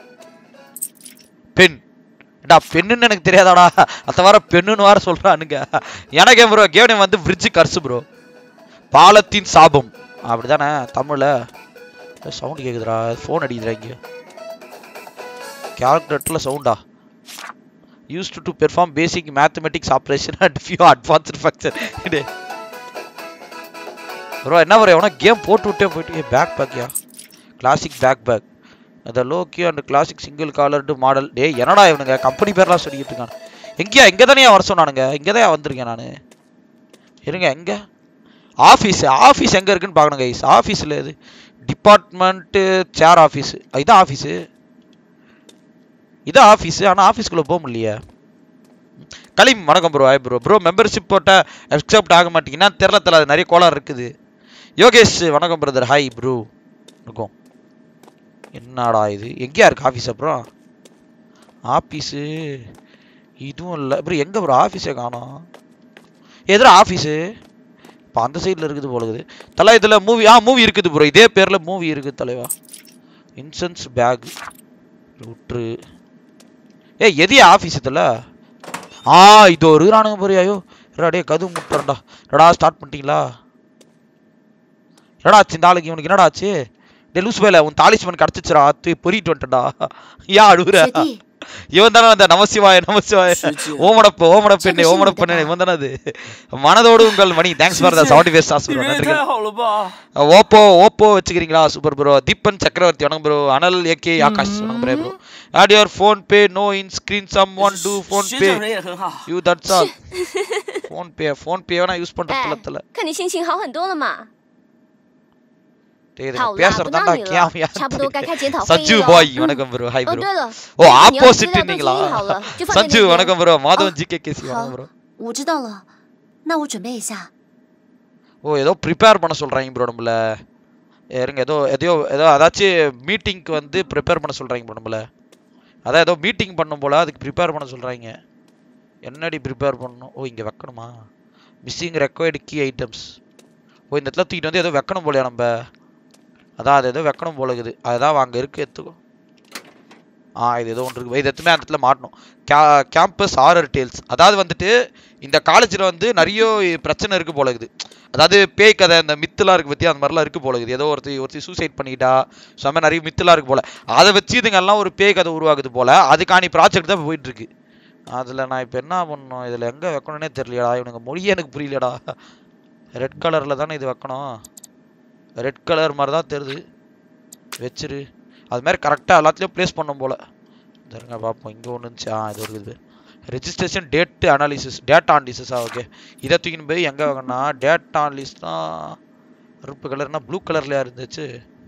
பெண் ஏண்டா பெண்ணுன்னு எனக்கு தெரியாதாடா அத்த வார பெண்ணுன்னு வார சொல்றானுங்க எனக்கு ப்ரோ கேவனம் வந்து பிரிட்ஜு கர்சு ப்ரோ பாலத்தின் சாபம் அப்படிதானே தமிழ்ல சவுண்ட் கேக்குதுடா ஃபோன் அடிக்குதுடா இங்க கேல்குலேட்டர்ல சவுண்டா used to perform basic mathematics operation and few advanced function bro என்ன ப்ரோ எவனா கேம் போட்டு விட்டே போயிட்டு பேக் பேக்யா கிளாசிக் பேக் பேக் அந்த லோக்கியோ and classic single collared model டேய் என்னடா இவனுங்க கம்பெனி பேர்லாம் சொல்லிக்கிட்டு இருக்கானு எங்கேயா இங்கே தானே வர சொன்னானுங்க இங்கே தான் வந்திருக்கேன் நான் இருங்க எங்கே ஆஃபீஸ் ஆஃபீஸ் எங்கே இருக்குன்னு பார்க்கணும் கைஸ் ஆஃபீஸில் இது டிபார்ட்மெண்ட்டு சேர் ஆஃபீஸு இதான் ஆஃபீஸு இதான் ஆஃபீஸு ஆனால் ஆஃபீஸ்க்குள்ளே போக முடியலையே கலீம் வணக்கம் ப்ரோ ஆய் ப்ரோ ப்ரோ மெம்பர்ஷிப் போட்டால் அக்செப்ட் ஆக மாட்டீங்கன்னா தெரில தெரியல அது நிறைய கோளாறு இருக்குது யோகேஷ் வணக்கம் பிரதர் ஹாய் ப்ரோ இருக்கும் என்னடா இது எங்கேயா இருக்கு ஆஃபீஸ் அப்புறம் ஆஃபீஸு இதுவும் இல்லை அப்புறம் எங்கே ப்ரோ ஆஃபீஸே காணோம் எதிர ஆஃபீஸு இப்போ அந்த சைடில் இருக்குது போல இருக்குது தலை இதில் மூவி ஆ மூவி இருக்குது ப்ரோ இதே பேரில் மூவி இருக்குது தலைவா இன்சென்ஸ் பேக் விட்ரு ஏ எதியா ஆஃபீஸ் இதில் ஆ இது ஒரு ராணுங்க போறியா ஐயோ டே கது முட்டுறா ரெடா ஸ்டார்ட் பண்ணிட்டீங்களா என்னடா ஆச்சு இந்த ஆளுக்கு இவனுக்கு என்னடா ஆச்சு டே லூஸ் வேலை உன் தாலிஸ்மன் கிடச்சிச்சுரா தூய் பொறிட்டு வந்துட்டா ஏன் அழுகுற 学弟， இவன் தானே அந்த நமசிவாய நமசிவாய ஸ்ருதி. ஓமடப்பு ஓமடப்பு என்ன 这个是 ஓமடப்பு 你的 என்ன இவன் தானே அது மனதோடு உங்கள் மணி thanks for the seventy five stars 你 bro 人也 நன்றி 太好了吧！ ஓப்போ ஓப்போ வச்சுக்கிறீங்களா சூப்பர் ப்ரோ தீபன் சக்கரவர்த்தி வணக்கம் ப்ரோ அனல் ஏகே ஆகாஷ் வணக்கம் bro bro add your PhonePe no in screen some one two phone 学 pay 长人也很好。 you that's all PhonePe PhonePe வேணா use பண்ற 哎 தலத்துல， 看你心情好很多了嘛。 டேய் இது 好啦， பேசுறது 不闹 தான்டா 你了 கேமியா 差不多该开检讨会 சஞ்சு 议了。 பாய் வணக்கம் ப்ரோ ஹாய் 哦， ப்ரோ 对了， ஓ 如果你要资料 ஆப்போசிட் 都 இருந்தீங்களா 整理好了，就放在 சஞ்சு 那边。 வணக்கம் ப்ரோ மாதவன் ஆ. ஜிகே கேசி வணக்கம் 好 ப்ரோ， 我知道了，那我准备一下。 ஓ ஏதோ ப்ரிப்பேர் பண்ண சொல்றாங்க ப்ரோ நம்மள இருங்க ஏதோ எதையோ ஏதோ அதாச்சும் மீட்டிங்க்கு வந்து ப்ரிப்பேர் பண்ண சொல்றாங்க ப்ரோ நம்மள அதான் ஏதோ மீட்டிங் பண்ணும் போல அதுக்கு ப்ரிப்பேர் பண்ண சொல்றாங்க என்னடி ப்ரிப்பேர் பண்ணணும் ஓ இங்க வைக்கணுமா மிஸ்ஸிங் ரெக்வயர்டு கீ ஐட்டம்ஸ் ஓ இந்த இடத்துல தூக்கிட்டு வந்து ஏதோ வைக்கணும் போலயா நம்ம அதான் அது ஏதோ வைக்கணும் போல இருக்குது அதுதான் அங்கே இருக்கு எடுத்துக்கோ ஆ இது ஏதோ ஒன்று இருக்கு இது எதுவுமே அந்த இடத்துல மாட்டணும் கே கேம்பஸ் ஆரர் டேல்ஸ் அதாவது வந்துட்டு இந்த காலேஜில் வந்து நிறைய பிரச்சனை இருக்கு போல இருக்குது அதாவது பேய் கதை இந்த மித்துலாம் இருக்கு பற்றி அந்த மாதிரிலாம் இருக்கு போல இருக்குது ஏதோ ஒருத்தி ஒருத்தி சூசைட் பண்ணிட்டா ஸோ அந்த மாதிரி நிறைய மித்துலாம் இருக்கு போல அதை வச்சு இதுங்கெல்லாம் ஒரு பேய் கதை உருவாகுது போல அதுக்கான ப்ராஜெக்ட் தான் இப்ப போயிட்டு இருக்கு அதில் நான் இப்போ என்ன பண்ணணும் இதில் எங்கே வைக்கணும்னே தெரியலடா இவனுங்க மொழியே எனக்கு புரியலடா ரெட் கலரில் தானே இது வைக்கணும் ரெட் கலர் மாதிரி தான் தெரியுது வச்சிரு அது மாதிரி கரெக்டாக எல்லாத்துலேயும் ப்ளேஸ் பண்ணும் போல் இருங்க பார்ப்போம் இங்கே ஒன்று இருந்துச்சு ஆ இது இருக்குது ரெஜிஸ்ட்ரேஷன் டேட்டு அனாலிசிஸ் டேட்டா அனாலிசிஸா ஓகே இதை தூக்கின்னு போய் எங்கே வைக்கணும்னா டேட்டா அனாலிஸ் தான் கருப்பு கலர்னா ப்ளூ கலர்லையா இருந்துச்சு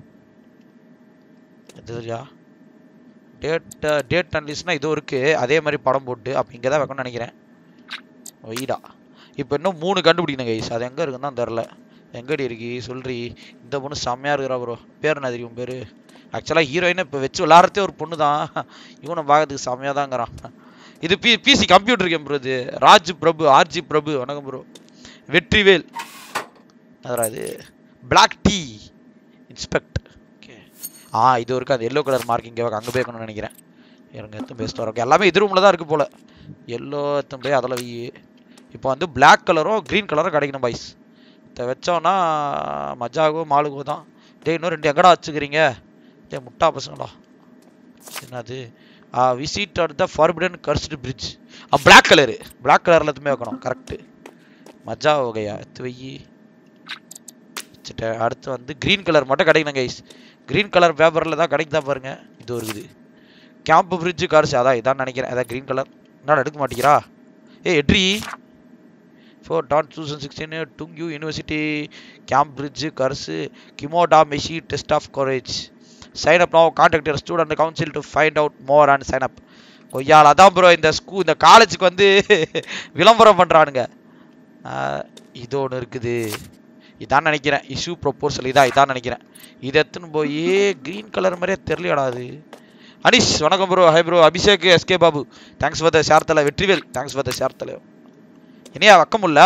இதுயா டேட்டா டேட் அனாலிஸ்னா இதுவும் இருக்குது அதே மாதிரி படம் போட்டு அப்போ இங்கே தான் வைக்கணும்னு நினைக்கிறேன் வைடா இப்போ இன்னும் மூணு கண்டுபிடிக்கணும் கைஸ் அது எங்கே இருக்குன்னு தான் தெரில எங்கடி இருக்கி சொல்றி இந்த பொண்ணு செம்மையா இருக்கிறா ப்ரோ பேர் என்ன தெரியும் பேரு ஆக்சுவலாக ஹீரோயினை இப்போ வச்சு விளாட்றதே ஒரு பொண்ணு தான் இவனை பார்க்கறதுக்கு செம்மையா தாங்கிறான் இது P PC computer game bro இது ராஜ் பிரபு ஆர்ஜி பிரபு வணக்கம் ப்ரோ வெற்றிவேல் அதரா இது பிளாக் டீ இன்ஸ்பெக்ட் ஓகே ஆ இது இருக்கு அந்த எல்லோ கலர் மார்க் இங்கே அங்கே போய் வைக்கணும்னு நினைக்கிறேன் இருங்க எத்தனை பேஸ்ட் வரும் எல்லாமே இது ரூமில் தான் இருக்கு போல எல்லோ எத்தனை போய் அதில் வை இப்போ வந்து Black கலரும் க்ரீன் கலரும் கிடைக்கணும் பாய்ஸ் இதை வச்சோன்னா மஜாகோ மாலுகோ தான் டேய் இன்னும் ரெண்டு எங்கடா வச்சுக்கிறீங்க டேய் முட்டா பசங்களா என்னது visit at the forbidden cursed bridge black colour black கலரில் எதுவுமே வைக்கணும் கரெக்டு மஜா வகையா எடுத்து வை வச்சுட்டேன் அடுத்து வந்து க்ரீன் கலர் மட்டும் கிடைக்கணும் கைஸ் க்ரீன் கலர் பேப்பரில் தான் கிடைக்குதா பாருங்க இது ஒரு இது கேம்ப் பிரிட்ஜு கார்ஸ் அதான் இதான் நினைக்கிறேன் அதான் க்ரீன் கலர் என்னடா எடுக்க மாட்டேங்கிறா ஏ எட்ரி four dawn two thousand sixteen டுங்யூ யூனிவர்சிட்டி கேம்ப் பிரிட்ஜு கர்ஸு கிமோடா மெஷி test of courage sign up no contact your student council to find out more and sign up கொய்யால் அதான் ப்ரோ இந்த ஸ்கூல் இந்த காலேஜுக்கு வந்து விளம்பரம் பண்ணுறானுங்க இது ஒன்று இருக்குது இதான் நினைக்கிறேன் இஷ்யூ ப்ரொப்போசல் இதான் இதான் நினைக்கிறேன் இதை எடுத்துன்னு போய் க்ரீன் கலர் மாதிரியே தெரியலடா அது அனிஷ் வணக்கம் bro hi bro Abhishek SK Babu thanks for the share தலை Vetrivel thanks for the share தலை இனியா வைக்க முடியல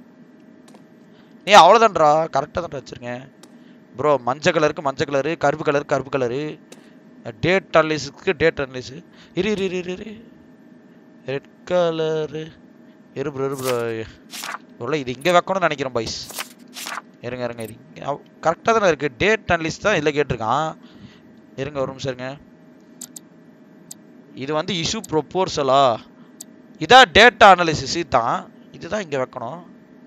நீ அவ்வளோதான்டா கரெக்டாக தான் வச்சுருக்கேன் ப்ரோ மஞ்சள் கலருக்கு மஞ்சள் கலரு கருப்பு கலருக்கு கருப்பு கலரு டேட் அனலிஸுக்கு டேட் அனலிஸு இரு இரு இரு இரு இரு ரெட் கலரு இரு ப்ரோ இரு ப்ரோ இவ்வளோ இது இங்கே வைக்கணும்னு நினைக்கிறேன் பாய்ஸ் இருங்க இருங்க இது கரெக்டாக தானே இருக்குது டேட் அனலிஸ்ட் தான் இதில் கேட்டிருக்கான் இருங்க ஒரு நிமிஷம் இருங்க இது வந்து இஷ்யூ ப்ரொப்போர்சலா இதான் டேட்டா அனாலிசிஸ் தான் இதுதான் இங்கே வைக்கணும்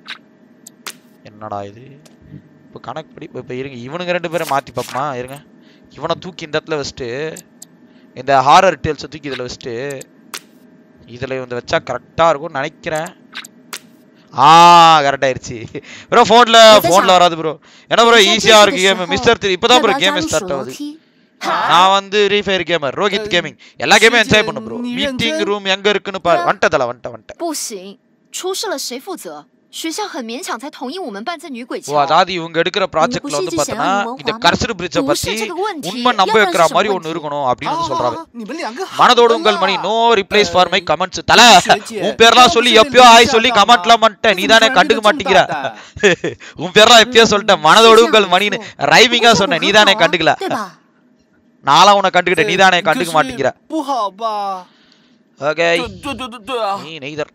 என்னடா இது இப்போ கணக்கு படி இப்போ இருங்க இவனுங்க ரெண்டு பேரும் மாற்றி பார்ப்போமா இருங்க இவனை தூக்கி இந்த இடத்துல வச்சுட்டு இந்த ஹாரர் டேல்ஸை தூக்கி இதில் வச்சுட்டு இதில் வந்து வச்சா கரெக்டாக இருக்கும்னு நினைக்கிறேன் ஆ கரெக்ட் ஆயிருச்சு ப்ரோ ஃபோனில் ஃபோனில் வராது ப்ரோ என்ன ப்ரோ ஈஸியாக இருக்கு கேம் மிஸ்டர் த்ரீ இப்போ தான் 要不 ப்ரோ 要加 கேம் 入手 ஸ்டார்ட் 楼 ஆகுது 梯？ நான் வந்து free fire gamer Rohith gaming எல்லா கேமையும் என்ஜாய் பண்ணு ப்ரோ நீ认 மீட்டிங் 真 ரூம் எங்க இருக்குன்னு பாரு வந்துட்டதல வந்துட்ட வந்துட்டேன் 不行，出事了谁负责？学校很勉强才同意我们办这女鬼 ஓ 桥。 அதாவது இவங்க எடுக்கிற ப்ராஜெக்ட்ல வந்து இவங்க பார்த்தனா புசிச்சு இந்த செய்யலாம் கர்சர் பிரிட்ஜை 不是 பத்தி 这个问题， உண்மை 要 நம்ப 不然 வைக்கிற 是什 மாதிரி 么问 ஒன்று 题？ இருக்கணும் அப்படின்னு 好 வந்து 好 சொல்றாங்க 好，你们两个好 மனதோடு 的 உங்கள் மணி 啦 no replies for my comments தல 学姐 உன் பேர்லாம் 要不 சொல்லி 是被 எப்பயோ 你 ஆய் 吓 சொல்லி 到吗 கமெண்ட்லாம் பண்ணிட்டேன் 怎 நீ 么 தானே 突然变 கண்டுக்க 得这么 மாட்டேங்கிற 大胆 உன் பேர்லாம் எப்பயோ சொல்லிட்டேன் மனதோடு உங்கள் மணின்னு ரைமிங்கா 不过 சொன்னேன் 效 நீ 果 தானே 很好啊 கண்டுக்கல 对吧？ நாளா உன்னை கண்டுக்கிட்ட 呃 நீ தானே 可 கண்டுக்க 是 மாட்டேங்கிற 不好吧？ ஓகே 对对对对对啊！ நீ நெய்தர்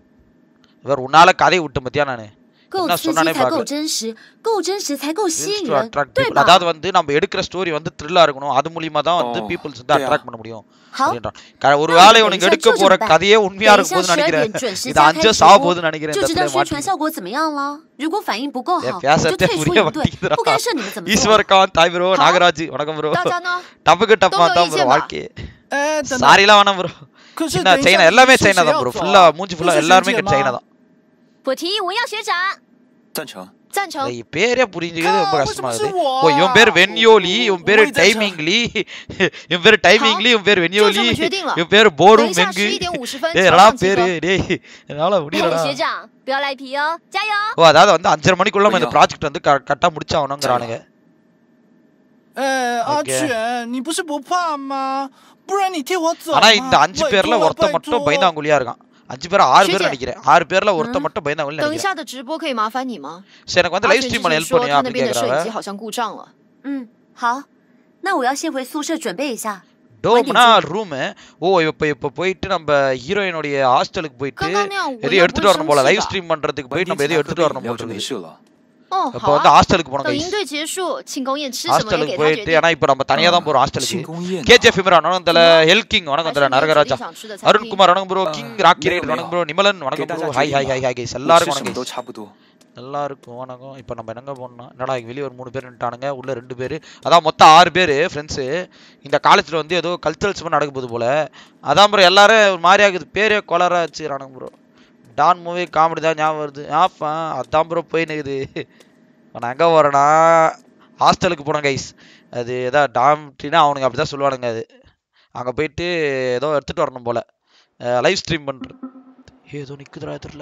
இவர் உன்னால கதை விட்டு பத்தியா நானு 够 என்ன 刺 சொன்னானே 激才够 பார்க்கல 真实，够真实才够吸 Thrills 引 to 人， attract 对 people. 吧？ அதாவது வந்து நம்ம எடுக்கிற ஸ்டோரி வந்து த்ரில்லா இருக்கணும் அது மூலியமா தான் வந்து ஓ, பீப்புள்ஸ் வந்து 对啊 அட்ராக்ட் பண்ண முடியும் 好， அப்படின்றான் க- ஒரு 那我 வேளை 们等 உனக்கு 一下 எடுக்க 就这 போற 么办 கதையே உண்மையா 等一 இருக்கும் 下 போது 十二 நினைக்கிறேன் 点准时 இது 加开 அஞ்சு 直 சாக 播 போகுதுன்னு நினைக்கிறேன் 就 இந்த 知道 இடத்துல 宣传 மாட்டி 效果怎么样了。如果反应不够 ஏ, 好， பேசுறதே 就退出 புரிய 应对， மாட்டேங்குதுடா 不干涉你们怎么做？ ஈஸ்வர் கான் தாய் ப்ரோ நாகராஜ் வணக்கம் ப்ரோ 大家呢？ டப்புக்கு டப்பா 都有 தான் 意 ப்ரோ 见吧 வாழ்க்கை 哎，等等， சாரிலாம் வேணாம் ப்ரோ 可是 சின்ன 等一 சைனா 下， எல்லாமே 是 சைனா 谁 தான் 要 ப்ரோ 走 ஃபுல்லா 啊？ மூஞ்சி 不 ஃபுல்லா 是 எல்லாருமே 学 இங்க 姐 சைனா 吗？ தான் 我提议文耀学长赞成。 赞成。 ஏய், பேரே புரிஞ்சுக்கிறது ரொம்ப 啊为什 கஷ்டமா 么是 இருக்குது 我 ஓ இவன் பேர் 啊？ வென்யோலி இவன் பேரு 我也在这 டைமிங்லி இவன் பேரு டைமிங்லி இவன் பேரு 就 வென்யோலி 这么决定了。 இவன் பேரு 等 போரும் 一下 மெங்கு 十一点五十分 டேய் 桥 என்னடா 上集 பேரு 合。 டேய் என்னால 嘿， முடியலடா 学长，不要赖皮哦，加油！ ஓ அதாவது வந்து அஞ்சரை மணிக்குள்ள நம்ம இந்த ஐயோ. ப்ராஜெக்ட் வந்து கரெக்டா முடிச்சாகணுங்கிறானுங்க 哎，阿 OK 全，你不是不怕吗？不然你替我走 ஆனா 嘛 இந்த அஞ்சு 拜 பேர்ல 托了 ஒருத்த 拜 மட்டும் 托 பயந்தாங்குழியா இருக்கான் அஞ்சு பேர் ஆறு பேர் 学姐 நினைக்கிறேன் ஆறு பேர்ல ஒருத்த ம். மட்டும் பயந்தாங்குழி 等一 நினைக்கிறேன் 下的直播可以麻烦你吗？ சரி எனக்கு வந்து 阿 லைவ் 全之 ஸ்ட்ரீம் பண்ண 前 ஹெல்ப் 说 பண்ணியா 他那 அப்படின்னு 边的摄影机 கேக்குறாங்க 好像故障了。 嗯，好，那我要先回宿舍准备一下。 டோம்னா ரூம் ஓ இப்ப இப்ப போயிட்டு நம்ம ஹீரோயினுடைய ஹாஸ்டலுக்கு போயிட்டு 刚刚那样我 எதையும் 要不 எடுத்துட்டு 会 வரணும் 生 போல 气 லைவ் 吧？ ஸ்ட்ரீம் பண்றதுக்கு 晚 போயிட்டு 点 நம்ம 起 எதையும் 来喝 எடுத்துட்டு 杯 வரணும் 饮料 போல 就没 இருக்குது 事了。 哦， அப்ப 好 வந்து 啊。 ஹாஸ்டலுக்கு போனோம் 等 கைஸ் 营队结束，庆功宴吃什么也 ஹாஸ்டலுக்கு 给他决 போயிட்டு 定。 ஏன்னா இப்ப நம்ம தனியா தான் போறோம் ஹாஸ்டலுக்கு 庆功宴 கேஜே ஃபிமரான் வணக்கம் தல ஹெல்கிங் 还 வணக்கம் 是 தல 你有指定 நரகராஜா 想吃的餐厅 அருண்குமார் வணக்கம் ப்ரோ கிங் ராக்கி 没有 ரைட் 没有 வணக்கம் ப்ரோ நிமலன் 给 வணக்கம் 大 bro 家 hi 决 hi 定 hi 吧 hi guys 我 எல்லாருக்கும் 吃什 வணக்கம் 么都 guys 差不多。 எல்லாருக்கும் வணக்கம் இப்போ நம்ம என்னங்க பண்ணோம் என்னடா வெளியே ஒரு மூணு பேர் நின்ட்டானுங்க உள்ள ரெண்டு பேர் அதான் மொத்தம் ஆறு பேர் ஃப்ரெண்ட்ஸு இந்த காலேஜில் வந்து ஏதோ கல்ச்சரல்ஸ் நடக்க போகுது போல அதான் ப்ரோ எல்லாரும் ஒரு மாதிரி ஆகுது பேரே கொலரா வச்சுக்கிறானுங்க ப்ரோ டான் மூவி காமெடி தான் ஞாபகம் வருது ஆப்பா அதான் ப்ரோ போய் நிற்குது இப்போ நான் எங்கே போகிறேன்னா ஹாஸ்டலுக்கு போனேன் கைஸ் அது ஏதோ டாம்ட்டினா அவனுங்க அப்படி தான் சொல்லுவானுங்க அது அங்கே போயிட்டு ஏதோ எடுத்துகிட்டு வரணும் போல் லைவ் ஸ்ட்ரீம் பண்ணுறது ஏதோ நிற்குதுடா தெரியல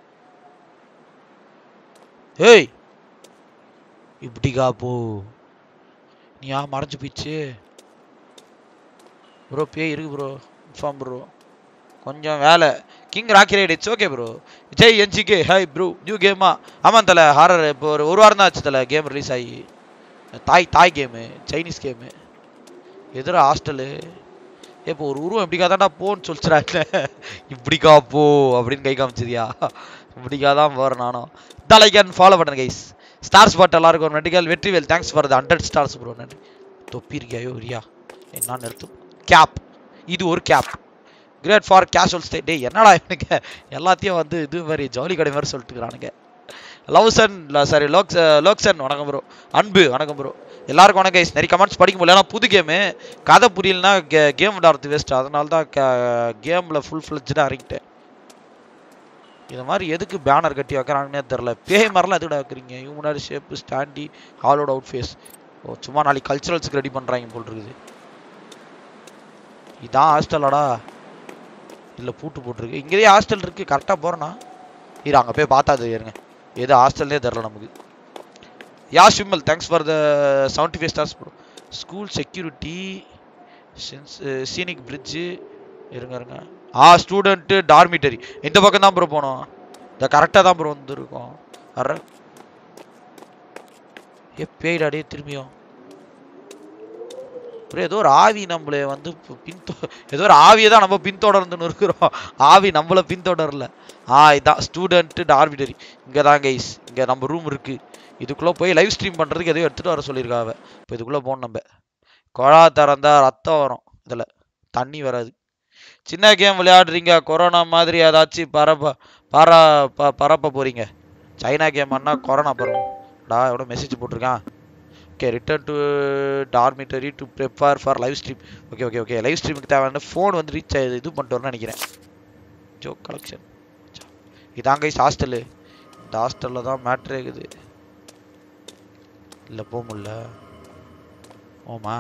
ஏய் இப்படிக்கா போ நீ யா மறைஞ்சு போயிடுச்சு ப்ரோ பேய் இருக்கு ப்ரோ இன்ஃபார்ம் ப்ரோ கொஞ்சம் வேலை king Rocky right it's okay bro Jai NGK hi bro new கேமா ஆமாம் தல ஹாரர் இப்போ ஒரு ஒரு வாரம் தான் ஆச்சு தல கேம் ரிலீஸ் ஆகி Thai Thai game Chinese game எதிர ஹாஸ்டலு இப்போ ஒரு உருவம் எப்படிக்கா தாண்டா போன்னு சொல்லிச்சுறாங்க இப்படிக்கா போ அப்படின்னு கை காமிச்சதியா பிடிக்காதான் போகிறேன் நானும் தலைக்கன் ஃபாலோ பண்ணுங்க கைஸ் ஸ்டார்ஸ் பாட் எல்லாருக்கும் ஒரு நன்றிகள் Vetrivel thanks for the hundred stars bro நன்றி தொப்பி இருக்கியாயோ ரியா என்ன நிறுத்தும் கேப் இது ஒரு cap great for casual stay day என்னடா எனக்கு எல்லாத்தையும் வந்து இது மாதிரி ஜவுளி கடை மாதிரி சொல்லிட்டுக்கிறானுங்க லவ்சன் சாரி லோக் லோக்சன் வணக்கம் ப்ரோ அன்பு வணக்கம் ப்ரோ எல்லாருக்கும் வணக்கம் guys. நிறைய கமெண்ட்ஸ் படிக்க முடியல ஏன்னா புது கேமு கதை புரியலனா கேம் விளாட்றது வேஸ்ட் அதனால தான் கேமில் ஃபுல் ஃப்ளெஜ்டாக இறங்கிட்டேன் இது மாதிரி எதுக்கு பேனர் கட்டி வைக்கிறாங்கன்னே தெரில பேய் மாதிரிலாம் எதுக்கிட்ட வைக்கிறீங்க ஹியூமனாரி ஷேப்பு ஸ்டாண்டி ஹாலோட் அவுட் ஃபேஸ் ஓ சும்மா நாளைக்கு கல்ச்சுரல்ஸுக்கு ரெடி பண்ணுறாங்க போல் இருக்குது இதான் ஹாஸ்டலாடா இல்லை பூட்டு போட்டிருக்கு இங்கேயே ஹாஸ்டல் இருக்குது கரெக்டாக போகிறேண்ணா இரு அங்கே போய் பார்த்தா தெரியுங்க எது ஹாஸ்டல்னே தெரில நமக்கு யா ஷிம்மல் thanks for the seventy five stars bro school security scenic bridge இருங்க இருங்க ஆ ஸ்டூடெண்ட்டு டார்மிட்டரி இந்த பக்கம் தான் ப்ரோ போனோம் இந்த கரெக்டாக தான் ப்ரோ வந்துருக்கோம் வர்ற ஏ பேய்டாடே திரும்பியும் அப்புறம் ஏதோ ஒரு ஆவி நம்மளை வந்து பி- பின்தொ ஏதோ ஒரு ஆவியை தான் நம்ம பின்தொடர்ந்துன்னு இருக்கிறோம் ஆவி நம்மளை பின்தொடரல ஆ இதான் ஸ்டூடெண்ட்டு டார்மிட்டரி இங்கே தான் கைஸ் இங்கே நம்ம ரூம் இருக்குது இதுக்குள்ளே போய் லைவ் ஸ்ட்ரீம் பண்ணுறதுக்கு எதையோ எடுத்துகிட்டு வர சொல்லியிருக்காவ இப்போ இதுக்குள்ளே போகணும் நம்ம குழா திறந்தா ரத்தம் வரும் இதில் தண்ணி வராது சின்ன கேம் விளையாடுறீங்க கொரோனா மாதிரி ஏதாச்சும் பரப்ப பர ப பரப்ப போகிறீங்க சைனா கேம் அண்ணா கொரோனா பரவும் டா எவ்வளோ மெசேஜ் போட்டிருக்கான் okay return to dormitory to prepare for live stream okay okay okay live ஸ்ட்ரீமுக்கு தேவையான ஃபோன் வந்து ரீச் ஆகுது இது பண்ணிட்டு வரணும்னு நினைக்கிறேன் ஜோக் கலெக்ஷன் இதாங்க கைஸ் ஹாஸ்டலு இந்த ஹாஸ்டலில் தான் மேட்ரே இருக்குது இல்லை போக முடியல ஓமா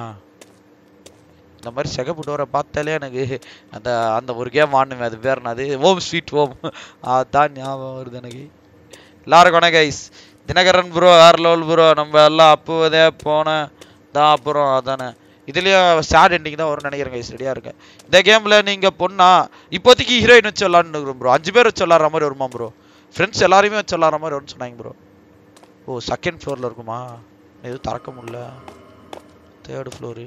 இந்த மாதிரி சிகப்பு டோரை பார்த்தாலே எனக்கு அந்த அந்த ஒரு கேம் ஆடணுமே அது பேர் என்னது ஓம் ஸ்வீட் ஓம் அதான் ஞாபகம் வருது எனக்கு எல்லாருக்கும் வணக்கம் கைஸ் தினகரன் ப்ரோ வேற லெவல் ப்ரோ நம்ம எல்லாம் அப்போதே போன தான் அப்புறம் அதானே இதுலேயும் சேட் எண்டிங் தான் வரும்னு நினைக்கிறேன் கைஸ் ரெடியாக இருக்கேன் இந்த கேமில் நீங்கள் பொண்ணா இப்போதைக்கு ஹீரோயின் வச்சு விளாட்னு ப்ரோ அஞ்சு பேர் வச்சு விளாட்ற மாதிரி வருமா ப்ரோ ஃப்ரெண்ட்ஸ் எல்லாரையுமே வச்சு விளாட்ற மாதிரி வரும்னு சொன்னாங்க ப்ரோ ஓ செகண்ட் ஃப்ளோரில் இருக்குமா எதுவும் திறக்க முடியல தேர்டு ஃப்ளோரு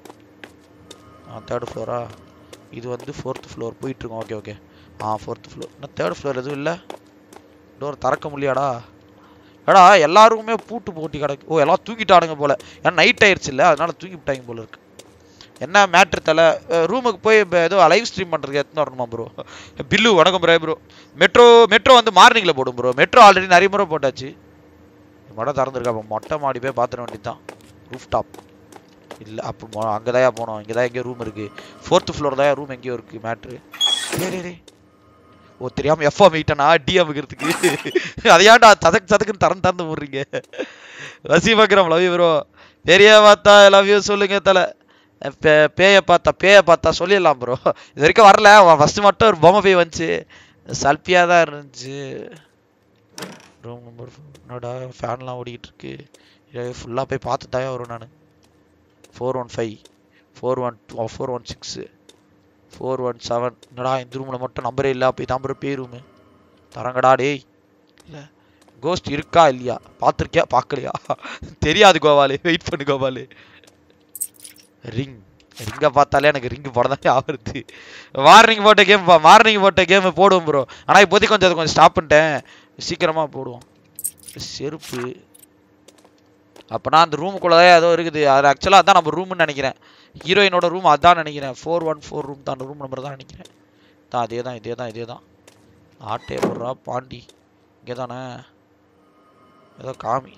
ஆ தேர்டு ஃப்ளோரா இது வந்து ஃபோர்த் ஃப்ளோர் போயிட்டுருக்கோம் ஓகே ஓகே ஆ ஃபோர்த் ஃப்ளோர் இன்னும் தேர்ட் ஃப்ளோர் எதுவும் இல்லை டோர் திறக்க முடியாடா ஏடா எல்லாருக்குமே பூட்டு போட்டி கிடக்கு ஓ எல்லாம் தூங்கிட்டானுங்க போல ஏன்னா நைட் ஆயிடுச்சு இல்லை அதனால தூங்கி விட்டாங்க போல இருக்கு என்ன மேட்ரு தலை ரூமுக்கு போய் இப்ப ஏதோ லைவ் ஸ்ட்ரீம் பண்ணுறதுக்கு எத்தனை வரணுமா ப்ரோ பில்லு வணக்கம் ப்ரோ ப்ரோ மெட்ரோ மெட்ரோ வந்து மார்னிங்கில் போடும் ப்ரோ மெட்ரோ ஆல்ரெடி நிறைய முறை போட்டாச்சு மடம் திறந்துருக்கா அப்போ மொட்டை மாடி போய் பார்த்துட வேண்டியது தான் ரூஃப் டாப் இல்லை அப்போ அங்கே தான் போனோம் இங்கே தான் எங்கேயோ ரூம் இருக்குது ஃபோர்த்து ஃப்ளோர் தான் ரூம் எங்கேயோ இருக்குது மேட்ரு டேய் டேய், டேய் ஓ தெரியாம எஃப்எம் மீட்டனா டி அமைக்கிறதுக்கு அதையாண்டா சதக்கு சதக்குன்னு திறந்து திறந்து போடுறீங்க வசீபக்ரம் லவ் யூ ப்ரோ பெரிய பார்த்தா லவ் யூ சொல்லுங்க தலை பே- பேயை பார்த்தா பேயை பார்த்தா சொல்லிடலாம் ப்ரோ இது வரைக்கும் வரல ஃபர்ஸ்ட் மட்டும் ஒரு பொம்மை பேய் வந்துச்சு சல்பியாக தான் இருந்துச்சு ரூம் நம்பர் என்னடா ஃபேன்லாம் ஓடிக்கிட்டு இருக்கு ஃபுல்லாக போய் பார்த்து தான் வரும் நான் four one five four one two four one six four one seven என்னடா இந்த ரூமில் மட்டும் நம்பரே இல்லை அப்போ இதான் ப்ரோ பே ரூமு தரங்கடா டேய் இல்லை கோஸ்ட் இருக்கா இல்லையா பார்த்துருக்கியா பார்க்கலையா தெரியாது கோபாலு வெயிட் பண்ணு கோபாலு ரிங் ரிங்கை பார்த்தாலே எனக்கு ரிங்கு படம் தான் ஆகுது மார்னிங் போட்ட கேம் மார்னிங் போட்ட கேம் போடுவோம் ப்ரோ ஆனால் இப்போதைக்கு கொஞ்சம் அதை கொஞ்சம் ஸ்டாப் பண்ணிட்டேன் சீக்கிரமாக போடுவோம் செருப்பு அப்போனா அந்த ரூமுக்குள்ளே தான் ஏதோ இருக்குது அது ஆக்சுவலாக அதான் நம்ம ரூம்னு நினைக்கிறேன் ஹீரோயினோட ரூம் அதான் நினைக்கிறேன் ஃபோர் ஒன் ஃபோர் ரூம் தான் ரூம் நம்பர் தான் நினைக்கிறேன் தான் அதே தான் இதே தான் இதே தான் ஆட்டே போடுறா பாண்டி இங்கே தானே ஏதோ காமி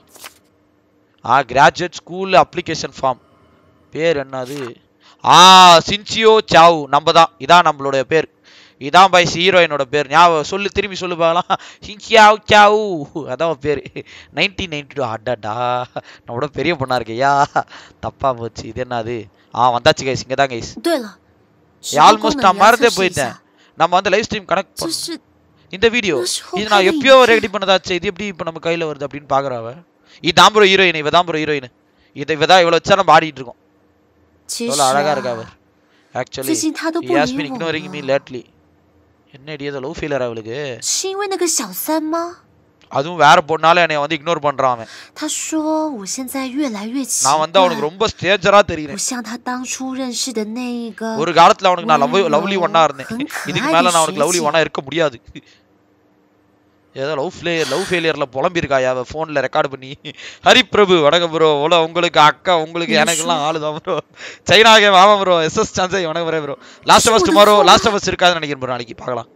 ஆ கிராஜுவேட் ஸ்கூல் அப்ளிகேஷன் ஃபார்ம் பேர் என்னது ஆ சின்சியோ சாவ் நம்ம தான் இதான் நம்மளுடைய பேர் இதான் பை ஹீரோயினோட பேர் ஞாபகம் சொல்லு திரும்பி சொல்லு பார்க்கலாம் சின்சியாவ் சாவ் அதான் அவ பேர் நைன்டீன் நைன்டி டூ அடாடா நம்மளோட பெரிய பொண்ணா இருக்கையா தப்பா போச்சு இது என்னது ஆ வந்தாச்சு கைஸ் இங்கே தான் கைஸ் 对了，直播功 ஆல்மோஸ்ட் 能 நான் 也要 மறந்தே 测试一 போயிட்டேன் 下。 நம்ம வந்து லைவ் ஸ்ட்ரீம் கனெக்ட் 这 பண்ணோம் 是 இந்த வீடியோ 那时候 இது 拍 நான் 的影 எப்பயோ 片 ரெடி பண்ணதாச்சு இது எப்படி இப்போ நம்ம கையில வருது அப்படின்னு பாக்குறாவ இதான் ப்ரோ ஹீரோயின் இவ தான் ப்ரோ ஹீரோயின் இது இவ தான் இவ்வளவு வச்சா நம்ம ஆடிட்டு இருக்கோம் 其实 எவ்வளவு அழகா இருக்கா 啊 அவர்， 最 actually 近他都 he 不 has 理 been 我 ignoring me 了， lately என்னடி ஏதோ லவ் ஃபெயிலர் அவளுக்கு 是因为那个小三吗？ அதுவும் வேற பொண்ணால என்னைய வந்து இக்னோர் பண்றான் அவன் 他说我现在越来越奇 நான் வந்து அவனுக்கு 怪， ரொம்ப ஸ்டேஜரா 不 தெரியுறேன் 像他当初认识的那一个 ஒரு காலத்துல அவனுக்கு நான் லவ் 温柔 லவ்லி ஒன்னா இருந்தேன் 很可 இதுக்கு 爱 மேல 的 நான் அவனுக்கு 学 லவ்லி 姐 ஒன்னா இருக்க முடியாது ஏதோ லவ் ஃபே லவ் ஃபெயிலியரில் புலம்பியிருக்காயா அவள் ஃபோனில் ரெக்கார்ட் பண்ணி ஹரிப்பிரபு வணக்கம் ப்ரோ ஓல உங்களுக்கு அக்கா உங்களுக்கு எனக்கெல்லாம் ஆளு தான் ப்ரோ சைனாகே வாமா ப்ரோ எஸ்எஸ் சான்ஸே வணக்கம் வரே bro last of tomorrow last of இருக்காதுன்னு நினைக்கிறேன் ப்ரோ நாளைக்கு பார்க்கலாம்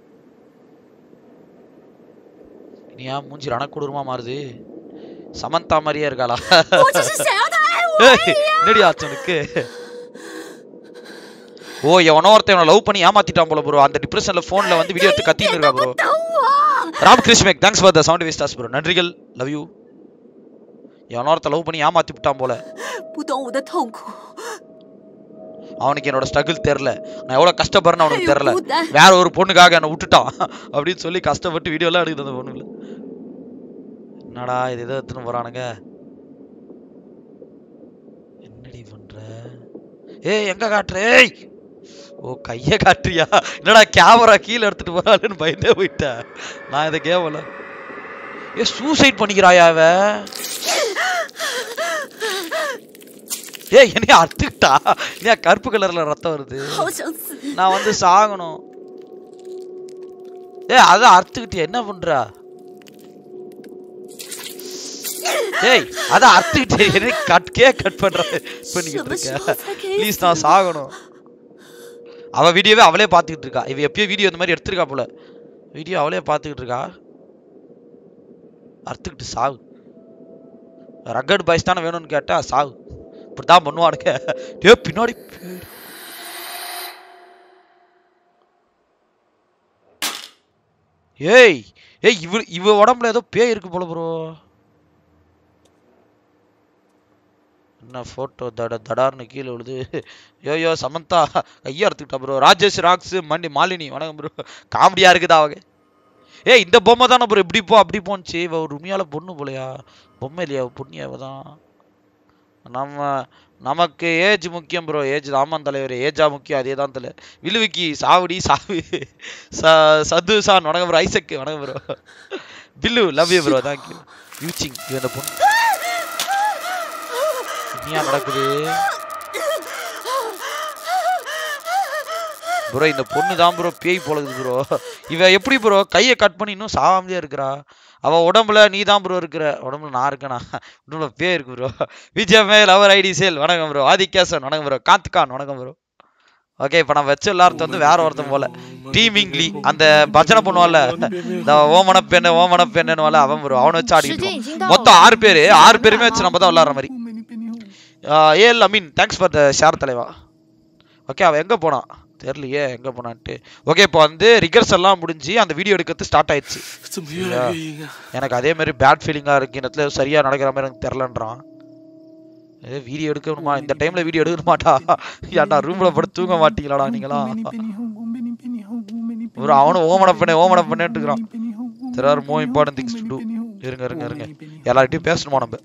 நீ ஏன் மூஞ்சி ரணக்கொடூரமா மாறுது சமந்தா மாதிரியே இருக்காளா 我只是想要他爱我。 ஏய், என்னடி ஆச்சு உனக்கு ஓ எவனோ ஒருத்தன் இவனை லவ் பண்ணி ஏமாத்திட்டான் போல ப்ரோ அந்த டிப்ரெஷன்ல போன்ல வந்து வீடியோ எடுத்து கத்தின்னு இருக்கா ப்ரோ 等我， ராம் கிருஷ்மேக் தேங்க்ஸ் ஃபார் த சவுண்ட் வேஸ்டாஸ் ப்ரோ நன்றிகள் லவ் யூ எவனோ ஒருத்தன் லவ் பண்ணி ஏமாத்தி விட்டான் போல 不懂我的痛苦， அவனுக்கு என்னோட ஸ்ட்ரகிள் தெரில நான் எவ்வளவு கஷ்டப்படுறேன்னு 还 அவனுக்கு 有 தெரில 孤单。 வேற ஒரு பொண்ணுக்காக என்னை விட்டுட்டான் அப்படின்னு சொல்லி கஷ்டப்பட்டு வீடியோலாம் எடுக்குது அந்த பொண்ணுல என்னடா இது எதை எடுத்துன்னு போறானுங்க என்னடி பண்ற ஏய் எங்க காட்டுற ஏய் ஓ கைய காட்டுறியா என்னடா கேமரா கீழே எடுத்துட்டு போறாளுன்னு பயந்தே போயிட்டேன் நான் இதை கேவல ஏ சூசைட் பண்ணிக்கிறாயா அவ ஏய் என்னைய அறுத்துக்கிட்டா ஏன் கருப்பு கலர்ல ரத்தம் வருது 好想死！ நான் வந்து சாகணும் ஏய் அதான் அறுத்துக்கிட்டு என்ன பண்றா ஏய் அதான் அறுத்துக்கிட்டு என்ன கட் கே கட் பண்ற பண்ணிக்கிட்டு 什么时 இருக்க 候才可以 ப்ளீஸ் 死 நான் சாகணும் அவ வீடியோவே அவளே பார்த்துக்கிட்டு இருக்கா இவ எப்பயோ வீடியோ இந்த மாதிரி எடுத்திருக்கா போல வீடியோ அவளே பார்த்துக்கிட்டு இருக்கா அறுத்துக்கிட்டு சாவு ரகட் பாய்ஸ் தானே வேணும்னு கேட்டா சாவு இப்படிதான் பண்ணுவானுங்க டே பின்னாடி பேய். ஏய் ஏய் இவ இவ உடம்புல ஏதோ பேய் இருக்கு போல ப்ரோ என்ன போட்டோ தட தடார்னு கீழே விழுது யோயோ சமந்தா ஐயா எடுத்துக்கிட்டா ப்ரோ ராஜேஷ் ராக்ஸ் மண்டி மாலினி வணக்கம் ப்ரோ காமெடியா இருக்குதா அவங்க ஏய் இந்த பொம்மை தானே ப்ரோ இப்படி போ அப்படி போனுச்சு இவ ஒரு உண்மையால பொண்ணு போலையா பொம்மை இல்லையா பொண்ணு அவ தான் நம்ம நமக்கு ஏஜ் முக்கியம் ப்ரோ ஏஜ் ஆமாம் தலைவர் ஏஜா முக்கியம் அதே தான் தலை விழுவிக்கி சாவடி சாவு ச சது சான் வணக்கம் ப்ரோ ஐசக்கு வணக்கம் ப்ரோ பில்லு லவ் யூ ப்ரோ தேங்க்யூ யூச்சிங் இது இந்த பொண்ணு இனியா நடக்குது ப்ரோ இந்த பொண்ணு தான் ப்ரோ பேய் போலகுது ப்ரோ இவ எப்படி ப்ரோ கையை கட் பண்ணி இன்னும் சாவாமலே இருக்கிறா அவ உடம்புல நீ தான் ப்ரோ இருக்கிற உடம்புல நான் இருக்கேனா உடம்புல பேய் இருக்கு ப்ரோ விஜயமே லவர் ஐடி சேல் வணக்கம் ப்ரோ ஆதித்யாசன் வணக்கம் ப்ரோ காந்த்கான் வணக்கம் ப்ரோ ஓகே இப்போ நான் வச்ச எல்லார்த்த வந்து வேற ஒருத்தன் போல டீமிங்லி அந்த பஜனை பண்ணுவான்ல இந்த ஓமன பெண்ணு ஓமன பெண்ணுன்னு அவன் ப்ரோ அவனை வச்சு 时 ஆடிக்கிட்டு 间已 இருப்பான். 经到 மொத்தம் 了， ஆறு பேரு ஆறு பேருமே வச்சு நம்ம தான் விளாட்ற மாதிரி 我没你别你 AL Ameen thanks for the share தலைவா ஓகே அவன் எங்கே போனான் தெரியலையே எங்கே போனான்ட்டு ஓகே இப்போ வந்து ரிகர்ஸ் எல்லாம் முடிஞ்சு அந்த வீடியோ எடுக்கிறது ஸ்டார்ட் ஆயிடுச்சு 怎么越来越阴啊？ எனக்கு அதே மாதிரி பேட் ஃபீலிங்காக இருக்கு இந்த இடத்துல சரியாக நடக்கிற மாதிரி எனக்கு தெரிலன்றான் ஏ வீடியோ எடுக்கணுமா இந்த டைமில் வீடியோ எடுக்கணுமாட்டா ஏன்டா ரூமில் படுத்து தூங்க மாட்டீங்களாடா நீங்களா ஒரு அவனும் ஓமன பண்ணு ஓமன பண்ணிட்டு இருக்கிறான் there are more important things to do. இருங்க இருங்க இருங்க எல்லார்கிட்டயும் பேசணுமா நம்ம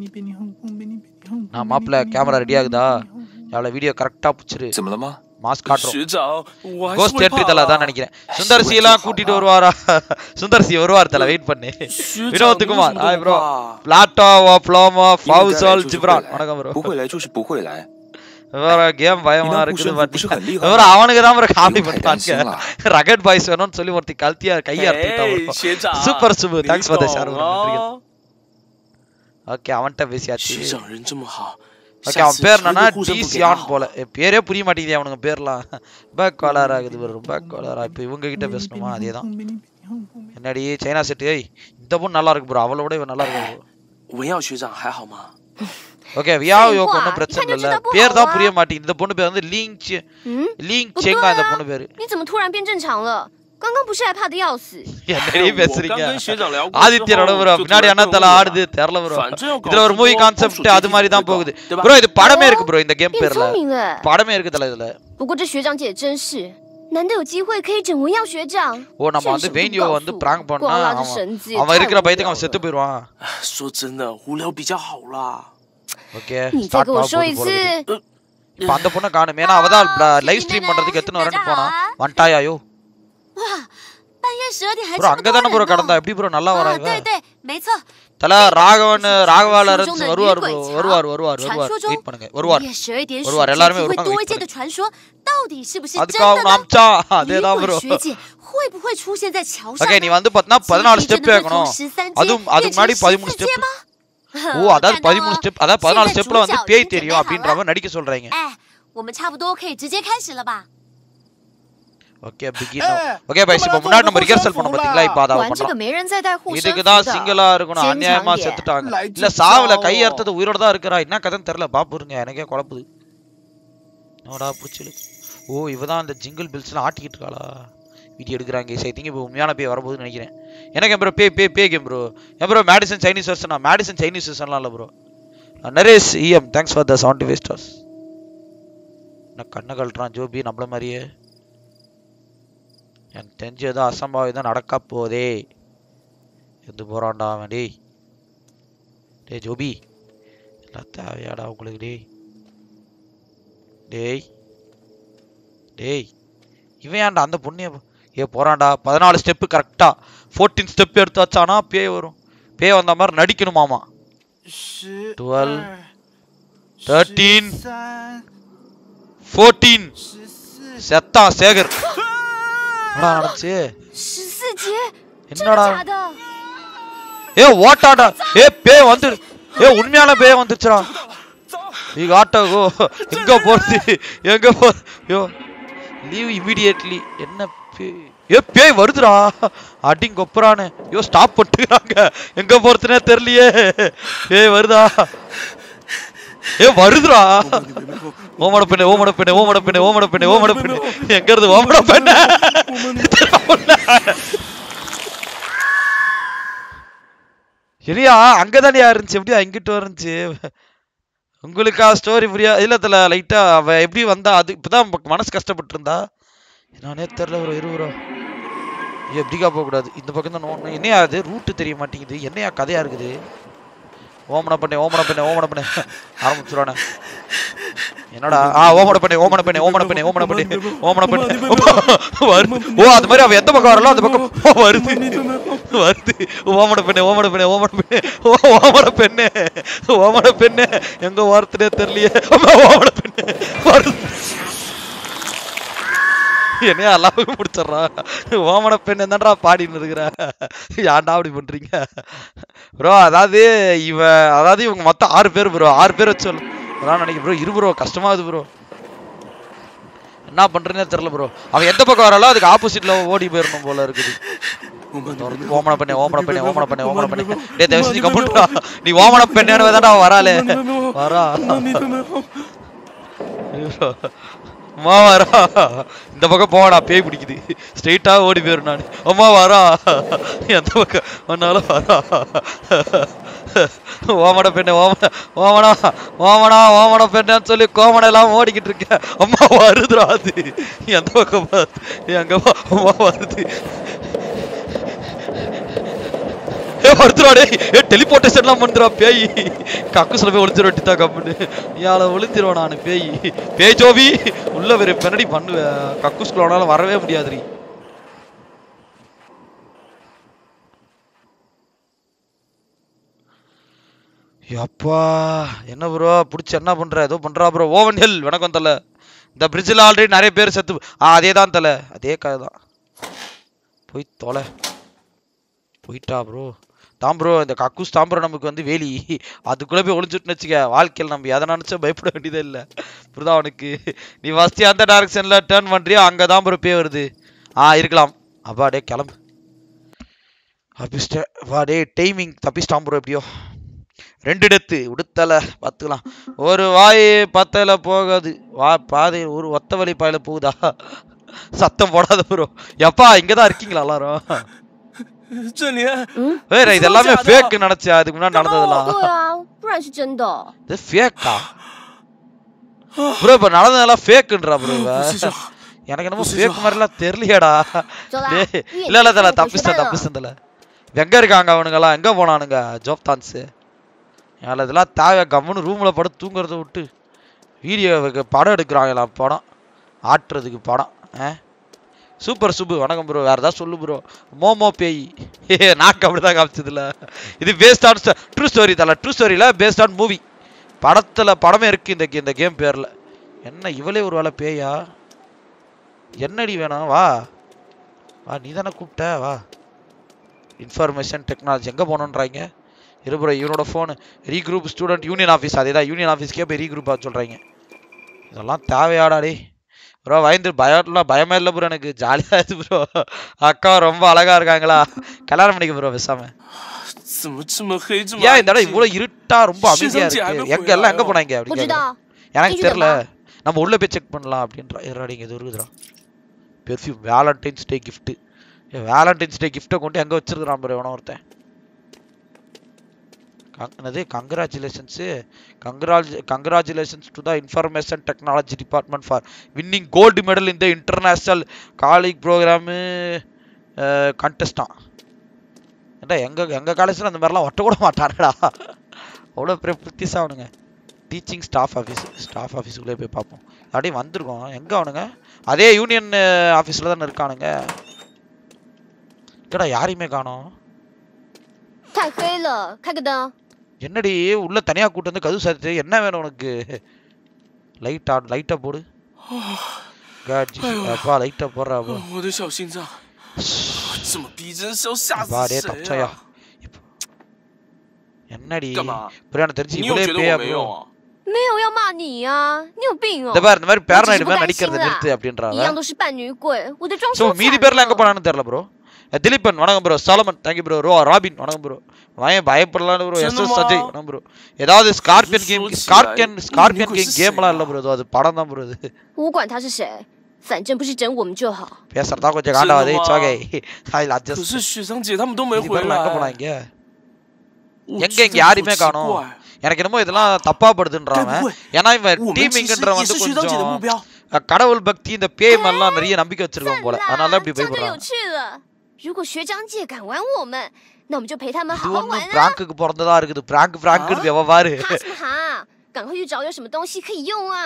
நான் மாப்பிள்ள கேமரா ரெடி ஆகுதா எவ்வளோ வீடியோ கரெக்டாக பிடிச்சிரு 怎么了吗？ மாஸ்க் காட்டுறோம் 学长，我还是 கோஸ்ட் 会 தேட்டரி 怕 தலை தான் 啊。 நினைக்கிறேன் சுந்தர்சி எல்லாம் கூட்டிட்டு வருவாரா சுந்தர்சி வருவார் தலை வெயிட் பண்ணு 学 வினோத் 长，你为 குமார் 什么 ஹாய் 都 ப்ரோ 怕？ பிளாட்டோவா ப்ளோமோ 应该来 ஃபவுசால் 就是会 ஜிப்ரான் 来 வணக்கம் ப்ரோ 不会来就是不会来。 வேற கேம் பயமா இதான் இருக்குது புஷன் புஷன் பாத்தீங்க 很厉害 வேற அவனுக்கு தான் ப்ரோ காமெடி இவன் பண்றாங்க டைம் செய்யலாம். ரகட் பாய்ஸ் வேணும்னு சொல்லி ஒருத்தி கல்த்தியா கையை 哎 அறுத்துட்டான் 学长， super Subu 你 thanks for the 懂 share 哦。 okay அவன்கிட்ட பேசியாச்சு 学长人这么好， ஓகே 下 அவன் 次 பேர் 传 என்னன்னா 个护身符给他 டிசியான் 好 போல 吗？ என் பேரே புரிய மாட்டேங்குது அவனுங்க பேர்லாம் பேக் காலர் ஆகுது ப்ரோ பேக் காலரா இப்போ இவங்க கிட்ட பேசணுமா அதே தான் என்னடி சைனா செட்டு ஏய் இந்த பொண்ணு நல்லா இருக்கு ப்ரோ அவளை விட இவன் நல்லா இருக்கு ப்ரோ 文耀学长还好吗？ ஓகே வியாவ் யோக்கு 废话 ஒன்றும் பிரச்சனை 一看就 இல்ல 知道不好 பேர் தான் 啊 புரிய மாட்டேங்குது இந்த பொண்ணு பேர் வந்து லீங் செ 嗯， லீங் 不 செங்கா 对 இந்த 啊 பொண்ணு பேரு 你怎么突然变正常了？刚刚不是还怕的要死？ என்னடி 我刚 பேசுறீங்க 跟学长聊过之 ஆதித்யரோட 后 ப்ரோ 就 பின்னாடி 突然 அண்ணா 顿 தலை 悟了 ஆடுது தெரியல ப்ரோ 反正要搞 இதுல ஒரு 直 மூவி 播， கான்செப்ட் 公 அது 主 மாதிரி 阶 தான் 级会 போகுது 搞对吧？ ப்ரோ இது படமே 哦 இருக்கு ப்ரோ இந்த கேம் 变 பேர்ல 聪明了。 படமே இருக்கு தல இதுல 不过这学长姐真是，难得有机会可以整文耀学长。 ஓ நம்ம 这 வந்து 什么都 வெயின்யோ 不告 வந்து 诉我 பிராங்க் பண்ணா 光拉着 அவன் 绳子也 அவன் 太 இருக்கிற 无 பயத்துக்கு 聊 அவன் செத்து 了。 போயிடுவான் 说真的，无聊比较好啦。 ஓகே 你再给我说一次， இப்ப அந்த பொண்ணை காணுமே ஏன்னா அவ தான் லைவ் ஸ்ட்ரீம் பண்றதுக்கு எத்தனை வரேன்னு போனா வந்துட்டாயாயோ 半夜十二点还 ப்ரோ 这么 அங்க 多 தானே ப்ரோ 人 கடந்தா 呢 எப்படி ப்ரோ நல்லா வரா 啊， இவ 对对，没错。 தல ராகவன் ராகவால 传说 இருந்து 中的 வருவார் 女 ப்ரோ 鬼桥 வருவார் வருவார் 传 வருவார் 说中 வெயிட் பண்ணுங்க வருவார் 夜十二点 வருவார், 水 எல்லாருமே 晶会 வருவாங்க, 多 wait 一件的传说，到底是不是真 அதுக்கு 的 அவங்க 呢？ அமிச்சா 女 அதேதான் 鬼 ப்ரோ 学姐会会不会出现在桥上 ஓகே 呢？ நீ வந்து பார்த்தா பதினாலு 基地 ஸ்டெப் 真的会 வைக்கணும் 从十三阶 அதுவும் அதுக்கு 变成 முன்னாடி 十 பதிமூணு 四阶 ஸ்டெப் 吗？ ஓ 我 அதாவது 看到 பதிமூணு 了 ஸ்டெப் அதாவது பதினாலு 现在 ஸ்டெப்ல 主 வந்து 角 பேய் 已经准 தெரியும் 备好 அப்படின்ற 了 மாதிரி நடிக்க சொல்றாங்க 哎，我们差不多可以直接开始了吧？ ஓகே பிகின் ஏய், ஓகே பைஸ் இப்போ நம்ம முன்னாடி நம்ம ரொம்ப ரிஹர்சல் பண்ணோம் சுலபம்ல. பாத்தீங்களா இப்போ அதை 玩这个 பண்றோம் 没人再带护身 இதுக்கு 符 தான் 的， சிங்கிளா இருக்கணும் 坚 அநியாயமா 强点。 செத்துட்டாங்க லைட் இல்ல சாவல சாவோ. கை அறுத்தது உயிரோட தான் இருக்கிறா என்ன கதைன்னு தெரியல பாப்புருங்க எனக்கே குழப்புது என்னடா பிடிச்சிரு ஓ இவ தான் அந்த ஜிங்கிள் பில்ஸ்லாம் ஆட்டிக்கிட்டு இருக்காளா வீடியோ எடுக்கிறாங்க ஐ திங்க் இப்போ உண்மையான பேய் வரப்போகுதுன்னு நினைக்கிறேன் எனக்கு ப்ரோ பே பே பே கேம் ப்ரோ ஏன் ப்ரோ மேடிசன் சைனீஸ் வெர்ஷனா மேடிசன் சைனீஸ் வெர்ஷன்லாம் இல்லை bro Naresh EM thanks for the seventy five stars என்ன கண்ணை கழட்டுறான் ஜோபி நம்மள மாதிரியே எனக்கு தெரிஞ்சு ஏதோ அசம்பாவிதம் நடக்க போதே எந்து போறான்டா அவன் டேய் டேய் ஜோபி எல்லாம் தேவையாடா உங்களுக்கு டேய் டேய் டேய் இவன் ஏன்டா அந்த பொண்ணிய ஏ போறான்டா பதினாலு ஸ்டெப்பு கரெக்டா ஃபோர்டீன் ஸ்டெப் எடுத்து வச்சானா பேய் வரும் பேய் வந்த மாதிரி நடிக்கணுமாமா 十 Twelve, 二 thirteen, 十三 ஃபோர்டீன் 十四 செத்தான் சேகர் என்னடா நடந்துச்சு 十四阶，真的 என்னடா 假的？ ஏ ஓட்டாடா ஏ பேய் வந்து ஏ உண்மையான பேய் வந்துச்சுடா ಈಗ ஆட்டோகோ எங்க போறது எங்க போ யோ லீவ் இமிடியேட்லி என்ன பேய் ஏ பேய் வருதுடா அடிங் கொப்புறானு யோ ஸ்டாப் பண்ணிட்டுறாங்க எங்க போறதுனே தெரியலையே ஏய் வருதா ஏ வருதுடா ஓமட பெண்ணே ஓமட பெண்ணே ஓமட பெண்ணே ஓமட பெண்ணே ஓமட பெண்ணே எங்க இருந்து ஓமட பெண்ணே இல்லையா அங்கதானே இருந்துச்சு எப்படியா இங்கிட்டு இருந்துச்சு உங்களுக்கா ஸ்டோரி புரியா இல்லத்துல லைட்டா அவ எப்படி வந்தா அது இப்பதான் ம- மனசு கஷ்டப்பட்டு இருந்தா நானே தெரியல ஒரு இருபது எப்படிக்கா போக கூடாது இந்த பக்கம் தான் நோண்டணும் என்னையா அது ரூட்டு தெரிய மாட்டேங்குது என்னையா கதையா இருக்குது ஓமன பண்ணே ஓமன பண்ணே ஓமன பண்ணே ஆரம்பிச்சுடானே என்னடா ஆ ஓமன பண்ணே ஓமன பண்ணே ஓமன பண்ணே ஓமன பண்ணே ஓமன பண்ணே வருது ஓ அது மாதிரி அவ எந்த பக்கம் வரலாம் அந்த பக்கம் ஓ, வருது வருது ஓமன பெண்ணே ஓமன பெண்ணே ஓமன பெண்ணே ஓ ஓமன பெண்ணே ஓமன பெண்ணே எங்க வார்த்தையே தெரியலையே அம்மா, ஓமன பெண்ணே வருது என்னையா எல்லாமே முடிச்சிடுறா ஓமன பெண் என்னடா பாடின்னு இருக்கிற ஏன்டா அப்படி பண்றீங்க ப்ரோ அதாவது இவ அதாவது இவங்க மொத்தம் ஆறு பேர் ப்ரோ ஆறு பேர் வச்சு சொல்லு அதான் நினைக்கிறேன் ப்ரோ இரு ப்ரோ கஷ்டமாகுது ப்ரோ என்ன பண்றேன்னே தெரியல ப்ரோ அவன் எந்த பக்கம் வராலோ அதுக்கு ஆப்போசிட்ல ஓடி போயிடணும் போல இருக்குது ஓமன பண்ணே ஓமன பண்ணே ஓமன பண்ணே ஓமன பண்ணே டேய் தயவு செஞ்சு கம்முன்றா நீ ஓமன பெண்ணேன்னு தான்டா அவ வராளே வரா ஐயோ. அம்மா வரா இந்த பக்கம் போடா பேய் பிடிக்குது ஸ்ட்ரெயிட்டா ஓடி போயிரும் நான் அம்மா வரா எந்த பக்கம் ஒன்னாலும் வரா ஓமட பெண்ணு ஓமன ஓமனா ஓமனா ஓமன பெண்ணு சொல்லி கோமனை எல்லாம் ஓடிக்கிட்டு இருக்கேன் அம்மா வருதுடா அது எந்த பக்கம் பார்த்து எங்க போ அம்மா வருது ஏ வருதுடா டேய் ஏ டெலிபோர்டேஷன்லாம் பண்ணுறா பேய் கக்குசில் போய் ஒளிஞ்சிட வெட்டித்தா கம்முன்னு யாழ ஒளிஞ்சிருவேன் நான் பேய் பேய் ஜோவி உள்ள வேற பெனடி பண்ணுவேன் கக்குஸ்குள்ள வேணாலும் வரவே முடியாதுடி அப்பா என்ன ப்ரோ பிடிச்சி என்ன பண்ற ஏதோ பண்றா ப்ரோ ஓவன் ஹில் வணக்கம் தல இந்த பிரிட்ஜில் ஆல்ரெடி நிறைய பேர் செத்து ஆ அதே தான் தல அதே கதை தான் போய் தொலை போயிட்டா ப்ரோ தான் ப்ரோ இந்த கக்கூஸ் தான் ப்ரோ நமக்கு வந்து வேலி அதுக்குள்ளே போய் ஒளிஞ்சுட்டுன்னு வச்சுக்க வாழ்க்கையில் நம்ம எதை நினச்சா பயப்பட வேண்டியதே இல்லை புரியுதா அவனுக்கு நீ ஃபஸ்ட்டு அந்த டைரக்ஷனில் டேர்ன் பண்ணுறியோ அங்கே தான் ப்ரோ பேய் வருது ஆ இருக்கலாம் அப்பா டே கிளம்பு தப்பிச்சிட்டேன் வா டே டைமிங் தப்பிச்சிட்டான் ப்ரோ எப்படியோ ரெண்டு டெத்து உடுத்தல பார்த்துக்கலாம் ஒரு வாய் பத்தல போகாது வா பாதை ஒரு ஒத்த வழி பாயில போகுதா சத்தம் போடாத ப்ரோ எப்பா இங்கே தான் இருக்கீங்களா எல்லாரும் 这里 வேற இது எல்லாமே ஃபேக் நினைச்சா அதுக்கு முன்னாடி நடந்ததெல்லாம் 对啊，不然是真的。 இது ஃபேக்கா ப்ரோ இப்ப நடந்ததெல்லாம் ஃபேக்குன்றா ப்ரோ இவ 不是这 எனக்கு என்னமோ ஃபேக் மாதிரிலாம் தெரியலையாடா 走啦 டேய் 你也 இல்ல இல்ல தல 别 தப்பிச்சிட்டேன் 了 தப்பிச்சிட்டேன் எங்க இருக்காங்க அவனுங்கெல்லாம் எங்க போனானுங்க ஜோப் தான்ஸ் ஏன் இதெல்லாம் தேவை கம்முன்னு ரூம்ல படுத்து தூங்குறத விட்டு வீடியோ படம் எடுக்கிறாங்களா படம் ஆட்டுறதுக்கு படம் ஆ சூப்பர் சுப்பு வணக்கம் ப்ரோ வேற ஏதாவது சொல்லு ப்ரோ மோமோ பேய் ஏ நாக்கு அப்படிதான் காமிச்சதுல இது பேஸ்ட் ஆன் ட்ரூ ஸ்டோரி தல ட்ரூ ஸ்டோரியில பேஸ்ட் ஆன் மூவி படத்துல படமே இருக்கு இந்த இந்த கேம் பேர்ல என்ன இவளே ஒரு வேலை பேயா என்னடி வேணும் வா வா நீ தானே கூப்பிட்ட வா இன்ஃபர்மேஷன் டெக்னாலஜி எங்கே போகணுன்றாங்க இருபுற இவனோட phone regroup student union office அதே தான் யூனியன் ஆஃபீஸ்க்கே போய் ரீக்ரூப் ஆக சொல்கிறாங்க இதெல்லாம் தேவையாடா டேய் ப்ரோ பயந்து பயம்லாம் பயமே இல்லை ப்ரோ எனக்கு ஜாலியாக இருக்கு ப்ரோ அக்கா ரொம்ப அழகா இருக்காங்களா கல்யாணம் பண்ணிக்க ப்ரோ பேசாம 怎么这么黑这么 ஏன் 安 இந்த இடம் 静 இவ்வளோ இருட்டா ரொம்ப அமைதியா சிசம் இருக்கு ஜாபே எங்க எல்லாம் எங்க போயிடலாம். போனாங்க 不 அப்படின்னு 知 கேக்குறேன். 道， எனக்கு 继续等 தெரியல 吧。 நம்ம உள்ள போய் செக் பண்ணலாம் அப்படின்றா இருடாடிங்க இது இருக்குதுடா perfume Valentine's Day gift Valentine's Day கிஃப்ட்டை கொண்டு எங்க வச்சிருக்கிறான் பாரு எவனோ ஒருத்தன் கங்- என்னது கங்க்ராச்சுலேஷன்ஸு கங்க்ராஜ் congratulations to the information technology department for winning gold medal இந்த இன்டர்நேஷ்னல் காலேஜ் ப்ரோக்ராமு கண்டெஸ்டான் ஏன்டா எங்க எங்க காலேஜில் அந்த மாதிரிலாம் ஒட்ட கூட மாட்டானுடா அவ்வளோ பெரிய புத்திசா அவனுங்க டீச்சிங் ஸ்டாஃப் ஆஃபீஸ் ஸ்டாஃப் ஆஃபீஸுக்குள்ளே போய் பார்ப்போம் அப்படியே வந்திருக்கோம் எங்கே அவனுங்க அதே யூனியன் ஆஃபீஸில் தானே இருக்கானுங்க இல்லடா யாரையுமே காணோம் 太黑了，开个灯。 என்னடி உள்ள தனியா கூட்டு வந்து கதவு சாத்து என்ன வேணும் உனக்கு லைட் ஆன் லைட்டா போடு God, Jesus. அப்பா லைட்டா போடுறா அப்பா. 我的小心脏，这么逼真是要吓 அப்பா 死 டே 谁 தச்சையா 啊？ என்னடி 干嘛？ புரியான தெரிஞ்சு 你有 இவ்வளே 觉得 பேயா 我没 ப்ரோ 有啊？ 没有要骂你呀、你有病哦 இந்த！பாரு இந்த மாதிரி பேரனாய்டு மாதிரி 我只是不甘 நடிக்கிறத 心啦 நிறுத்து 一 அப்படின்றாங்க 样都是扮女鬼，我的妆 ஸோ 说 மீதி 惨 பேர்லாம் எங்க 了。 போனான்னு தெரியல ப்ரோ திலீபன் வணக்கம் ப்ரோ சாலமன் தேங்க்யூ ப்ரோ ரோ ராபின் வணக்கம் ப்ரோ வயன் பயப்படலாம் ப்ரோ எஸ் எஸ் சின்னம்மா. சஜய் வணக்கம் ப்ரோ ஏதாவது ஸ்கார்பியன் கேம் சொல்லு ஸ்கார்பியன் சிவாய். ஸ்கார்பியன் நீ கேம் குறிச்சு கேம்லாம் இல்லை செய்யா. ப்ரோ அது படம் தான் ப்ரோ இது 我管他是谁，反正不是整我们就好。 பேசுறதா கொஞ்சம் காண்டாவது இட்ஸ் ஓகே ஐ 可 அட்ஜஸ்ட் 是学长姐他们都没 மீதி 回 பேர்லாம் எங்க 来， போனாங்க 我 எங்க 觉 இங்க 得好 யாரையுமே 奇 காணோம் 怪。 எனக்கு என்னமோ இதெல்லாம் தப்பா படுதுன்றான் 该不会 ஏன்னா இவன் 我们其实 டீமிங்ன்ற 也 வந்து 是学长姐的目 கொஞ்சம் 标？ அஹ், கடவுள் பக்தி இந்த பேய் மேலாம் நிறைய நம்பிக்கை வச்சிருக்கான் போல 赞 அதனால 啦 தான் இப்படி 这样就有 பயப்படுறான் 趣了。如果学长姐敢玩我们，那我们就陪他们 இது 好好 ஒன்றும் 玩啊！ பிராங்குக்கு பிறந்ததா இருக்குது பிராங்க் பிராங்க் எவ பாரு 哈什么哈？赶快去找有什么东西可以用啊！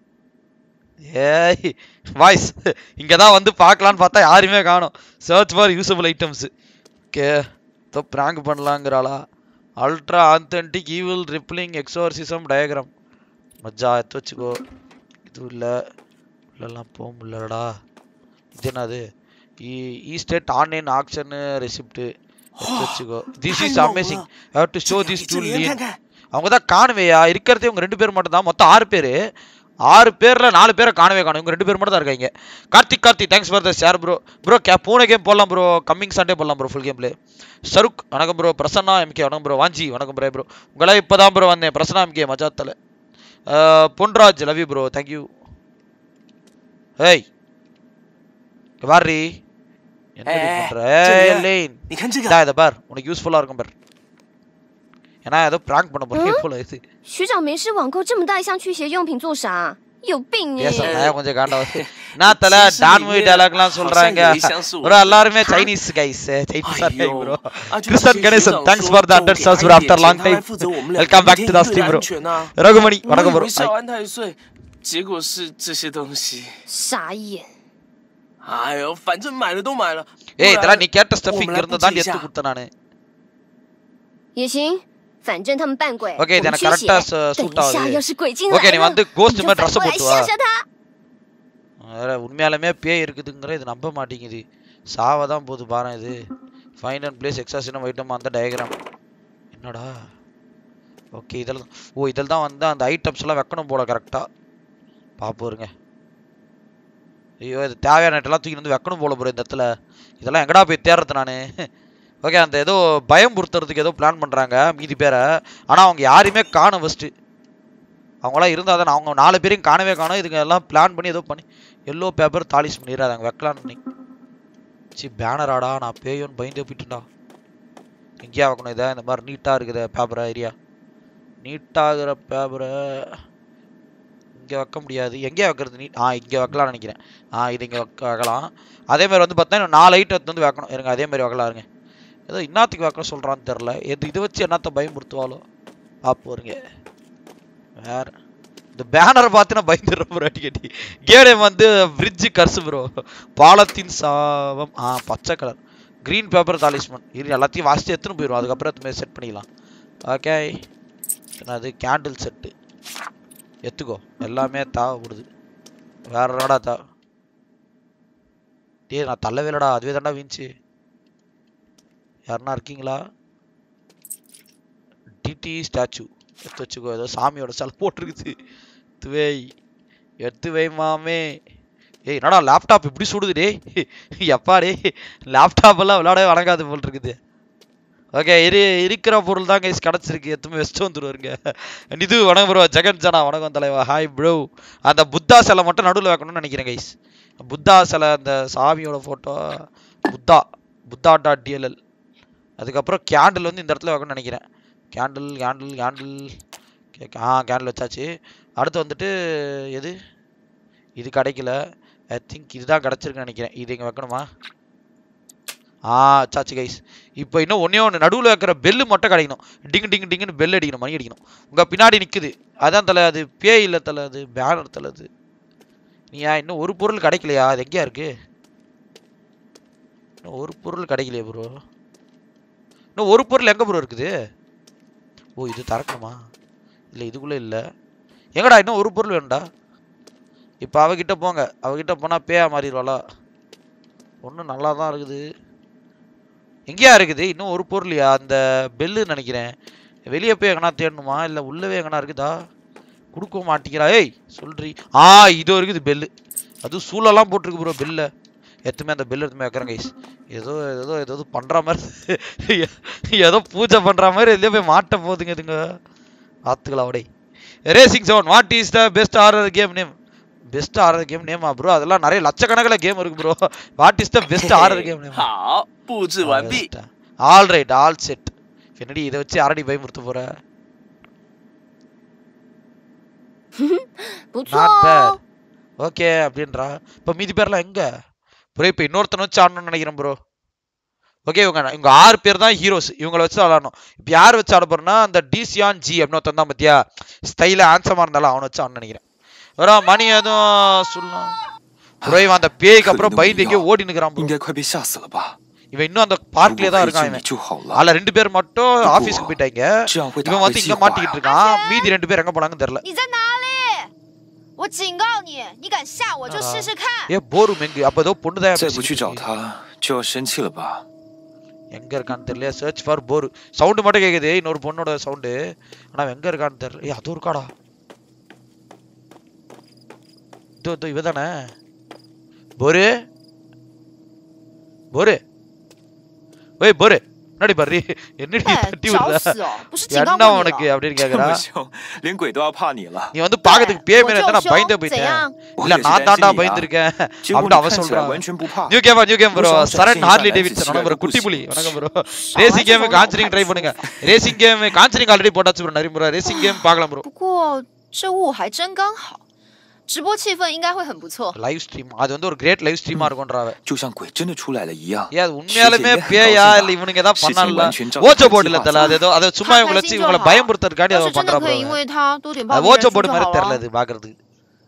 ஏய் வாய்ஸ் இங்க தான் வந்து பார்க்கலான்னு பார்த்தா யாருமே காணோம் search for usable items okay தோ பிராங்க் பண்ணலாங்கிறாளா ultra authentic evil repelling exorcism diagram மஜா எடுத்து வச்சுக்கோ இது இல்லை உள்ளெல்லாம் போக முடியலடா இது என்னது estate online action receipt எடுத்து வச்சுக்கோ this is 太猛 amazing 了！ have to show 这 this 里 to 这里人 லீன் 看看， அவங்க தான் காணுவேயா இருக்கிறதே இவங்க ரெண்டு பேர் மட்டும் தான் மொத்தம் ஆறு பேர் ஆறு பேர்ல நாலு பேரை காணவே காணும் இவங்க ரெண்டு பேர் மட்டும் தான் இருக்காங்க Karthik Karthik thanks for the share bro bro கே பூனை கேம் போடலாம் ப்ரோ கம்மிங் சண்டே போடலாம் bro full game play Shahrukh வணக்கம் ப்ரோ பிரசன்னா எம்கே வணக்கம் ப்ரோ வாஞ்சி வணக்கம் ப்ரோ ப்ரோ உங்களா இப்போ தான் ப்ரோ வந்தேன் பிரசன்னா எம்கே மஜாத்தில் Ponraj love you bro thank you ஏய் இங்க வாரி என்ன ஏய், பண்ற 这里 ஏய் லேன் 你看这个， இதா இதை பார் உனக்கு யூஸ்ஃபுல்லாக இருக்கும் பார் ஏன்னா ஏதோ ப்ராங்க் பண்ண போறீங்க போல இது 学长没事网购这么大一箱驱邪用品做啥？有病耶！ பேச நான் கொஞ்சம் காண்டாவது நான் தல 其实 டான் 里 மூவி 面 டயலாக்லாம் 好像 சொல்றாங்க 有一箱是我 ப்ரோ 的 எல்லாருமே சைனீஸ் கைஸ் சைனீஸ் 哎 இருக்காங்க 呦 bro 啊，就 Kristen 这些 Ganesan 学长 thanks 说 for the 都 hundred 给 stars 他 bro 一 after 点 long 钱，他 time 来负责我们俩 welcome back to the 对 stream 安 bro 全啊。 Ragumani 我 வணக்கம் 以 ப்ரோ 为是要安太岁，结果是这些东西。 傻眼。 哎呦，反正买了都买了。不 ஏய் 然 இதெல்லாம் நீ கேட்ட ஸ்டஃப் 我 இங்க 们来 இருந்து 布 தான் 置一 எடுத்து 下。 கொடுத்தேன் நானு 也行，反正他们扮鬼， ஓகே 我 இது 们 எனக்கு 驱邪。 கரெக்டா 等 சூட் 一下 ஆகுது 要是鬼进 ஓகே 来 நீ 了， வந்து 你 கோஸ்ட் 就 மாதிரி 反 ட்ரெஸ் 过来 போட்டு வா 吓吓他。 வேற உண்மையாலுமே பேய் இருக்குதுங்கிற இது நம்ப மாட்டேங்குது சாவ தான் போகுது பாரு இது fine and place exorcism item அந்த டயக்ராம் என்னடா ஓகே இதில் ஓ இதில் தான் வந்து அந்த ஐட்டம்ஸ் எல்லாம் வைக்கணும் போல கரெக்டாக பார்ப்போருங்க ஐயோ இது தேவையான ஐட்டம்லாம் தூக்கி வந்து வைக்கணும் போல ப்ரோ இந்த இடத்துல இதெல்லாம் எங்கடா போய் தேடுறது நான் ஓகே அந்த ஏதோ பயம் பொறுத்துறதுக்கு ஏதோ பிளான் பண்ணுறாங்க மீதி பேரை ஆனால் அவங்க யாரையுமே காணும் ஃபஸ்ட்டு அவங்களாம் இருந்தால் தான் அவங்க நாலு பேரையும் காணவே காணும் இதுங்க எல்லாம் பிளான் பண்ணி ஏதோ பண்ணி எல்லோ பேப்பர் தாலிஸ் பண்ணிடுறாங்க வைக்கலான்னு நீ சி பேனராடா நான் பேயோன்னு பயந்து போயிட்டுண்டா எங்கேயா வைக்கணும் இதை இந்த மாதிரி நீட்டாக இருக்குது பேப்பரை ஏரியா நீட்டாகிற பேப்பரை இங்கே வைக்க முடியாது எங்கேயா வைக்கிறது நீட் ஆ இங்கே வைக்கலாம்னு நினைக்கிறேன் ஆ இது இங்கே வைக்க வைக்கலாம் அதே மாதிரி வந்து பார்த்தீங்கன்னா நாலு ஐட்டம் வந்து வைக்கணும் இருங்க அதே மாதிரி வைக்கலாம் இருங்க ஏதோ இன்னத்துக்கு வைக்க சொல்கிறான்னு தெரில எது இதை வச்சு என்னத்த பயமுறுத்துவாலோ பார்ப்போருங்க வேற இந்த பேனர் பார்த்து நான் பயந்துடுறேன் ப்ரோ அடிக்கடி கேடம் வந்து பிரிட்ஜு கர்சு ப்ரோ பாலத்தின் சாவம் ஆ பச்சை கலர் க்ரீன் பேப்பர் தாலிஸ்மன் இது எல்லாத்தையும் வாசித்து எடுத்துன்னு போயிடும் அதுக்கப்புறம் அதுமாதிரி செட் பண்ணிக்கலாம் ஓகே என்னது கேண்டில் செட்டு எடுத்துக்கோ எல்லாமே தேவைப்படுது வேற என்னடா தா டேய் நான் தள்ளவே இல்லடா அதுவே தாண்டா வீழ்ச்சி யாருன்னா இருக்கீங்களா டிடி ஸ்டாச்சு எடுத்து வச்சுக்கோ ஏதோ சாமியோட சிலை போட்டிருக்குது எடுத்து வை எடுத்து வை மாமே ஏய் என்னடா லேப்டாப் இப்படி சுடுது டேய் எப்பா டேய் லேப்டாப் எல்லாம் விளையாடவே வணங்காது போல் இருக்குது ஓகே இரு இருக்கிற பொருள் தான் கைஸ் கிடச்சிருக்கு எத்துமே வச்சுட்டு வந்துருவாருங்க நிது வணக்கம் ப்ரோ ஜெகன் ஜனா வணக்கம் தலைவா ஹாய் ப்ரோ அந்த புத்தா சிலை மட்டும் நடுவில் வைக்கணும்னு நினைக்கிறேன் கைஸ் புத்தா சிலை அந்த சாமியோட photo Buddha Buddha dot DLL அதுக்கப்புறம் கேண்டில் வந்து இந்த இடத்துல வைக்கணும்னு நினைக்கிறேன் கேண்டில் கேண்டில் கேண்டில் ஆ கேண்டில் வச்சாச்சு அடுத்து வந்துட்டு எது இது கிடைக்கல ஐ திங்க் இதுதான் கிடச்சிருக்குன்னு நினைக்கிறேன் இது இங்கே வைக்கணுமா ஆ சாச்சு கைஸ் இப்போ இன்னும் ஒன்றே ஒன்று நடுவில் வைக்கிற பெல்லு மட்டும் கிடைக்கணும் டிங்கு டிங்கு டிங்குன்னு பெல் அடிக்கணும் மணி அடிக்கணும் உங்கள் பின்னாடி நிற்குது அதான் தலை அது பேய் இல்லை தலை அது பேனர் தலை அது நீயா இன்னும் ஒரு பொருள் கிடைக்கலையா அது எங்கேயா இருக்கு இன்னும் ஒரு பொருள் கிடைக்கலையே ப்ரோ இன்னும் ஒரு பொருள் எங்கே ப்ரோ இருக்குது ஓ இது திறக்கணுமா இல்லை இதுக்குள்ளே இல்லை எங்கடா இன்னும் ஒரு பொருள் வேணும்டா இப்போ அவகிட்ட போங்க அவகிட்ட போனால் பேயா மாறிடுவாளா ஒன்றும் நல்லா தான் இருக்குது எங்கேயா இருக்குது இன்னும் ஒரு பொருளையா அந்த பெல்லு நினைக்கிறேன் வெளியே போய் எங்கனா தேடணுமா இல்லை உள்ளவே எங்கனா இருக்குதா கொடுக்க மாட்டேங்கிறா ஏய் சொல்றி ஆ இதோ இருக்குது பெல்லு அதுவும் சூழலாம் போட்டிருக்கு ப்ரோ பெல்ல எத்துமே அந்த பெல் எடுத்துமே வைக்கிறேன் கைஸ் ஏதோ ஏதோ ஏதோ பண்ற மாதிரி ஏதோ பூஜை பண்ற மாதிரி எதுலயோ போய் மாட்ட போகுதுங்க இதுங்க ஆத்துக்கலாம் அவடை racing seven what is the best RR game name best RR game நேமா ப்ரோ அதெல்லாம் நிறைய லட்சக்கணக்கில் கேம் இருக்கு bro what is the best RR game name 好，布置完毕。 all right all set என்னடி இதை வச்சு அரடி பயமுறுத்த போற 不错 நாட் பேட் 哦。 ஓகே அப்படின்றா இப்போ மீதி பேர்லாம் எங்க ப்ரோ இப்போ இன்னொருத்தனை வச்சு ஆடணும்னு நினைக்கிறேன் ப்ரோ ஓகே இவங்க இவங்க ஆறு பேர் தான் ஹீரோஸ் இவங்கள வச்சு தான் விளாடணும் இப்போ யார் வச்சு ஆட போறோம்னா அந்த டிசியான் ஜி அப்படின்னு ஒருத்தன் தான் பத்தியா ஸ்டைல ஆன்சமா இருந்தாலும் அவனை வச்சு ஆடணும்னு நினைக்கிறேன் வரா மணி எதுவும் சொல்லலாம் ப்ரோ இவன் அந்த பேய்க்கு அப்புறம் பயந்து எங்கேயோ ஓடி நிற்கிறான் 应该快被吓死了吧？ இவன் இன்னும் அந்த 如 பார்க்லயே 果 தான் 可以 இருக்கான் 救你 இவன் 就好了， அதுல ரெண்டு பேர் மட்டும் 不过 ஆபீஸ்க்கு போயிட்டாங்க 这样会打 இவன் 回 வந்து 计 இங்க 划 மாட்டிக்கிட்டு 呀。 இருக்கான் மீதி ரெண்டு பேர் எங்க போனாங்கன்னு தெரியல 你在哪里？我警告你，你敢吓我就试试看。 ஏ போரு மெங்கு அப்ப ஏதோ பொண்ணு தான் 再不去找他，就要生气了吧？ எங்க இருக்கான்னு தெரியல சர்ச் ஃபார் போரு சவுண்ட் மட்டும் கேக்குது இன்னொரு பொண்ணோட சவுண்டு ஆனா அவன் எங்க இருக்கான்னு தெரியல ஏ அதுவும் இருக்காடா இதோ இதோ இவ தானே போரு போரு ஓய் போரு என்னடி பாரு என்னடி 哎， தட்டி 找 விடுற 死哦！不是警告 என்ன 过你 உனக்கு 了？ அப்படின்னு 这 கேக்குறா 么凶，连鬼都要怕你了。 நீ வந்து பாக்கிறதுக்கு பேய் 我 மேல 就 இருந்தா நான் 凶 பயந்து 怎 போயிட்டேன் 样？ 我 இல்ல 也是 நான் 担 தாண்டா 心你啊。 பயந்துருக்கேன் 结果 அப்படி 你 அவன் 看起来 சொல்றான் 完全不怕。 new game new game bro 我想 Saran 展 Harley 现一 Davidson 下 வணக்கம் ப்ரோ 来 குட்டி 自 புலி 信 வணக்கம் bro 少 racing 来这 game 种老 conjuring 牌 try 子 பண்ணுங்க ரேசிங் கேம் கான்சரிங் ஆல்ரெடி போட்டாச்சு ப்ரோ நிறைய ப்ரோ ரேசிங் கேம் பார்க்கலாம் ப்ரோ 不过这雾还真刚好，直播气氛应该会很不错。 லைவ் ஸ்ட்ரீம் அது வந்து ஒரு கிரேட் லைவ் ஸ்ட்ரீமா இருக்கும்ன்றாவ 就像鬼真的出来了一样。 ஏன் அது உண்மையாலுமே பேயா இல்ல இவனுங்க ஏதாவது பண்ணல 事情完全照着 ஓச்சோ 他 போர்டு 计 இல்ல 划 தல 走 அது ஏதோ அதை சும்மா 他 இவங்களை 开 வச்சு 心就 இவங்களை 好。 பயமுறுத்துறதுக்காண்டி 要 அதை 是真 பண்றா 的可 ப்ரோ 以因为他多点抱 அது 别 ஓச்சோ 人出 போர்டு 就 மாதிரி 好 தெரியல 了。 இது பாக்குறதுக்கு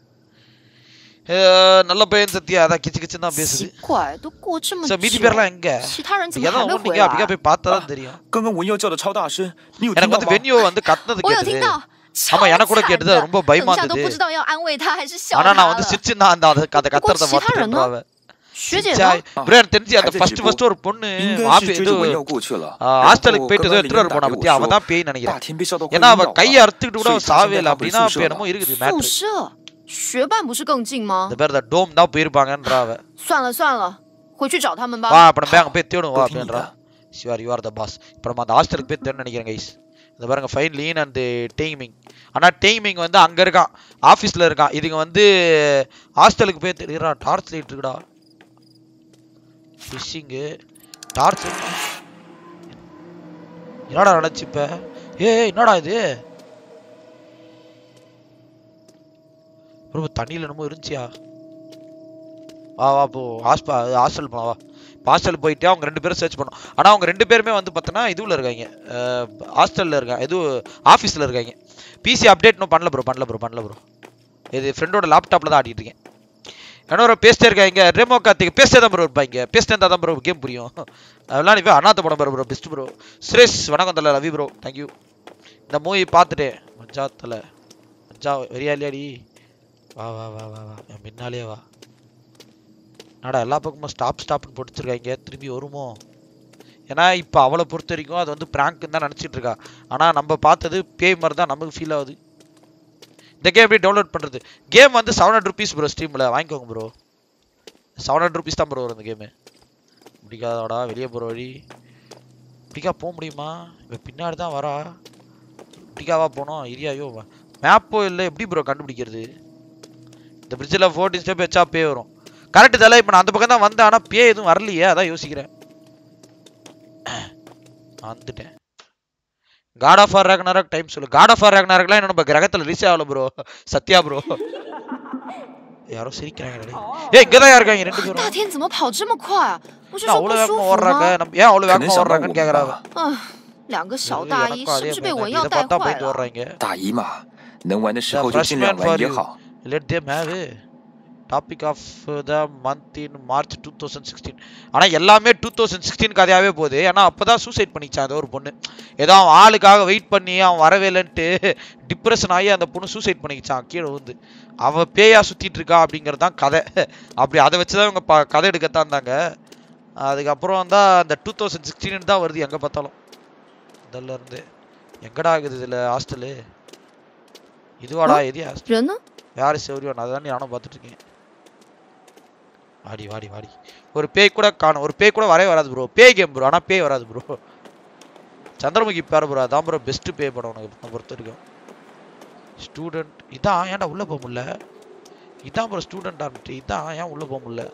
அஹ், நல்ல பையன் சத்யா அதான் கிச்சு கிச்சு தான் பேசுது 奇怪，都过这么 சோ 久 மீதி，பேர்லாம் எங்க 其他人怎么 எதாவது 还没 ஒண்ணு 回 நீங்க அப்படியே 来？ போய் பார்த்தா தான் தெரியும் 刚刚文耀叫的超大声，你有听 எனக்கு 到 வந்து 吗？ வென்யூ வந்து கத்துனது 我有 கேட்டது 听到， ஆமா 超 எனக்கு கூட 惨 கேட்டது 的 ரொம்ப பயமா 等一下都 இருந்தது 不知道要安慰他还是笑 ஆனா 他 நான் வந்து 了。 சிரிச்சு நான் அந்த அதை அந்த 不过 கத்துறத 其他人呢 பார்த்துட்டு 学姐 சாய் 呢？ ப்ரோ எனக்கு தெரிஞ்சு அந்த 还在 ஃபர்ஸ்ட் 直 ஃபர்ஸ்ட் 播 ஒரு பொண்ணு 应该 மாப்பி 是追 இது 着文耀过去了。 ஹாஸ்டலுக்கு 然后 போயிட்டு 刚 ஏதோ 刚 எடுத்துட்டு 林 வர 丹 போனா 打给 பத்தியா 我 அவன் 说 தான் பேய் 大 நினைக்கிறேன் 天被烧到快 ஏன்னா 晕 அவ 倒 கையை 了， அறுத்துக்கிட்டு கூட 所以 அவன் 他 சாவே 现 இல்லை 在他回 அப்படின்னா 宿 அப்ப 舍 என்னமோ 了。 இருக்குது 宿 மேட்ரு 舍学伴不是更近吗 இந்த？பேர் இந்த டோம் தான் போயிருப்பாங்கன்றா அவ 算了算了，回去找他们 வா 吧。 அப்ப நம்ம போய் அங்க போய் தேடும் வா 都听你 அப்படின்றா 的。 ஷிவார் யூ ஆர் த பாஸ் இப்போ நம்ம அந்த ஹாஸ்டலுக்கு போய் தேடணும் நினைக்கிறேன் கைஸ் இந்த பாருங்க ஃபைன் லீன் அண்ட் டெய்மிங் ஆனா டெய்மிங் வந்து அங்க இருக்கான் ஆபீஸ்ல இருக்கான் இதுங்க வந்து ஹாஸ்டலுக்கு போய் தெரியுறா டார்ச் லைட் இருக்குடா ஃபிஷிங்கு டார்ச் என்னடா நடந்துச்சு இப்ப ஏய் என்னடா இது ரொம்ப தண்ணியில் என்னமோ இருந்துச்சியா வா வா போ ஹாஸ்பா ஹாஸ்டல் போலாம் வா ஹாஸ்டல் போயிட்டு அவங்க ரெண்டு பேரும் சர்ச் பண்ணோம் ஆனால் அவங்க ரெண்டு பேருமே வந்து பார்த்தோன்னா இதுவில் இருக்காங்க ஹாஸ்டலில் இருக்காங்க இது ஆஃபீஸில் இருக்காங்க பிசி அப்டேட் இன்னும் பண்ணல ப்ரோ பண்ணல ப்ரோ பண்ணல ப்ரோ இது ஃப்ரெண்டோட லேப்டாப்பில் தான் ஆடிட்டு இருக்கேன் இன்னொரு பேசிட்டே இருக்காங்க ரெமோ கார்த்திக் பேசிட்டே தான் ப்ரோ இருப்பாங்க பேசிட்டே இருந்தால் தான் ப்ரோ கேம் புரியும் அதெல்லாம் நீ போய் அண்ணாத்த படம் ப்ரோ பெஸ்ட் ப்ரோ சுரேஷ் வணக்கம் தல ரவி ப்ரோ தேங்க்யூ இந்த மூவி பார்த்துட்டேன் மஜா தல மஜா வெறியா இல்லையாடி வா வா வா வா வா என் பின்னாலே வா ஆடா எல்லா பக்கமும் ஸ்டாப் ஸ்டாப்னு போட்டுச்சிருக்காங்க திரும்பி வருமோ ஏன்னா இப்போ அவளை பொறுத்த வரைக்கும் அது வந்து ப்ராங்க்னு தான் நினச்சிட்டு இருக்கா ஆனால் நம்ம பார்த்தது பேய் மாதிரி தான் நமக்கு ஃபீல் ஆகுது இந்த கேம் எப்படி டவுன்லோட் பண்ணுறது கேம் வந்து செவன் ஹண்ட்ரட் ருபீஸ் ப்ரோ ஸ்ட்ரீமில் வாங்கிக்கோங்க ப்ரோ செவன் ஹண்ட்ரட் ருபீஸ் தான் ப்ரோ வரும் இந்த கேமு பிடிக்காதடா வெளியே போகிற வழி பிடிக்கா போக முடியுமா இப்போ பின்னாடி தான் வரா பிடிக்காவா போனோம் இரியாயோ மேப்போ இல்லை எப்படி ப்ரோ கண்டுபிடிக்கிறது இந்த பிரிட்ஜில் ஃபோர்டீன் ஸ்டெப் வச்சா பே வரும் கரெக்டு தலை இப்போ நான் அந்த பக்கம் தான் வந்தேன் ஆனால் பே எதுவும் வரலையே அதான் யோசிக்கிறேன் வந்துட்டேன் God of War Ragnarok time சொல்லு காட் ஆஃப் ஆர் ரேக்னாரக்லாம் என்ன நம்ம கிரகத்தில் ரிலீஸ் ஆகல ப்ரோ சத்யா ப்ரோ யாரோ சிரிக்கிறாங்க டேய். ஏய் இங்கே தான் இருக்காங்க ரெண்டு பேரும் 大天怎么跑这么快啊？不是 என்ன 说 அவ்வளோ 不舒 வேகமாக 服 ஓடுறாங்க 吗？ நம்ம ஏன் அவ்வளோ 可能 வேகமாக 想到 ஓடுறாங்கன்னு 我们 கேட்குறாங்க 吧。 啊，两个小大姨 எனக்கும் 是 அதே 不是被 மாதிரி 蚊 தான் 药 இதை 带 பார்த்தா 坏 பயந்து 了？ ஓடுறாங்க 大姨嘛，能玩的时 The 候就尽量 freshman for 玩也 you. 好。 let them have topic of the month in March two thousand sixteen ஆனால் எல்லாமே டூ தௌசண்ட் சிக்ஸ்டீன் கதையாகவே போகுது ஏன்னா அப்போ தான் சூசைட் பண்ணிச்சான் ஏதோ ஒரு பொண்ணு ஏதோ அவன் ஆளுக்காக வெயிட் பண்ணி அவன் வரவே இல்லைன்ட்டு டிப்ரெஷன் ஆகி அந்த பொண்ணு சூசைட் பண்ணிக்கிச்சான் கீழே வந்து அவன் பேயா சுற்றிட்டு இருக்கா அப்படிங்கிறது தான் கதை அப்படி அதை வச்சு தான் இவங்க ப கதை எடுக்கத்தான் இருந்தாங்க அதுக்கப்புறம் தான் அந்த டூ தௌசண்ட் சிக்ஸ்டீன் தான் வருது எங்கே பார்த்தாலும் இதில் இருந்து எங்கடா ஆகுது இதில் ஹாஸ்டலு இதுவாடா எது ஹாஸ்டல் 人呢？ யார் சௌரியம் அதை தான் நானும் பார்த்துட்டு இருக்கேன் வாடி வாடி வாடி ஒரு பேய் கூட காணும் ஒரு பேய் கூட வரவே வராது ப்ரோ பேய் கேம் ப்ரோ ஆனால் பேய் வராது ப்ரோ சந்திரமுகி பேர் ப்ரோ அதான் ப்ரோ பெஸ்ட்டு பேய் படம் உனக்கு என்னை பொறுத்த வரைக்கும் ஸ்டூடெண்ட் இதான் ஏன்டா உள்ளே போக முடியல இதான் ப்ரோ ஸ்டூடெண்ட் ஆரம்பிட்டு இதான் ஏன் உள்ளே போக முடியல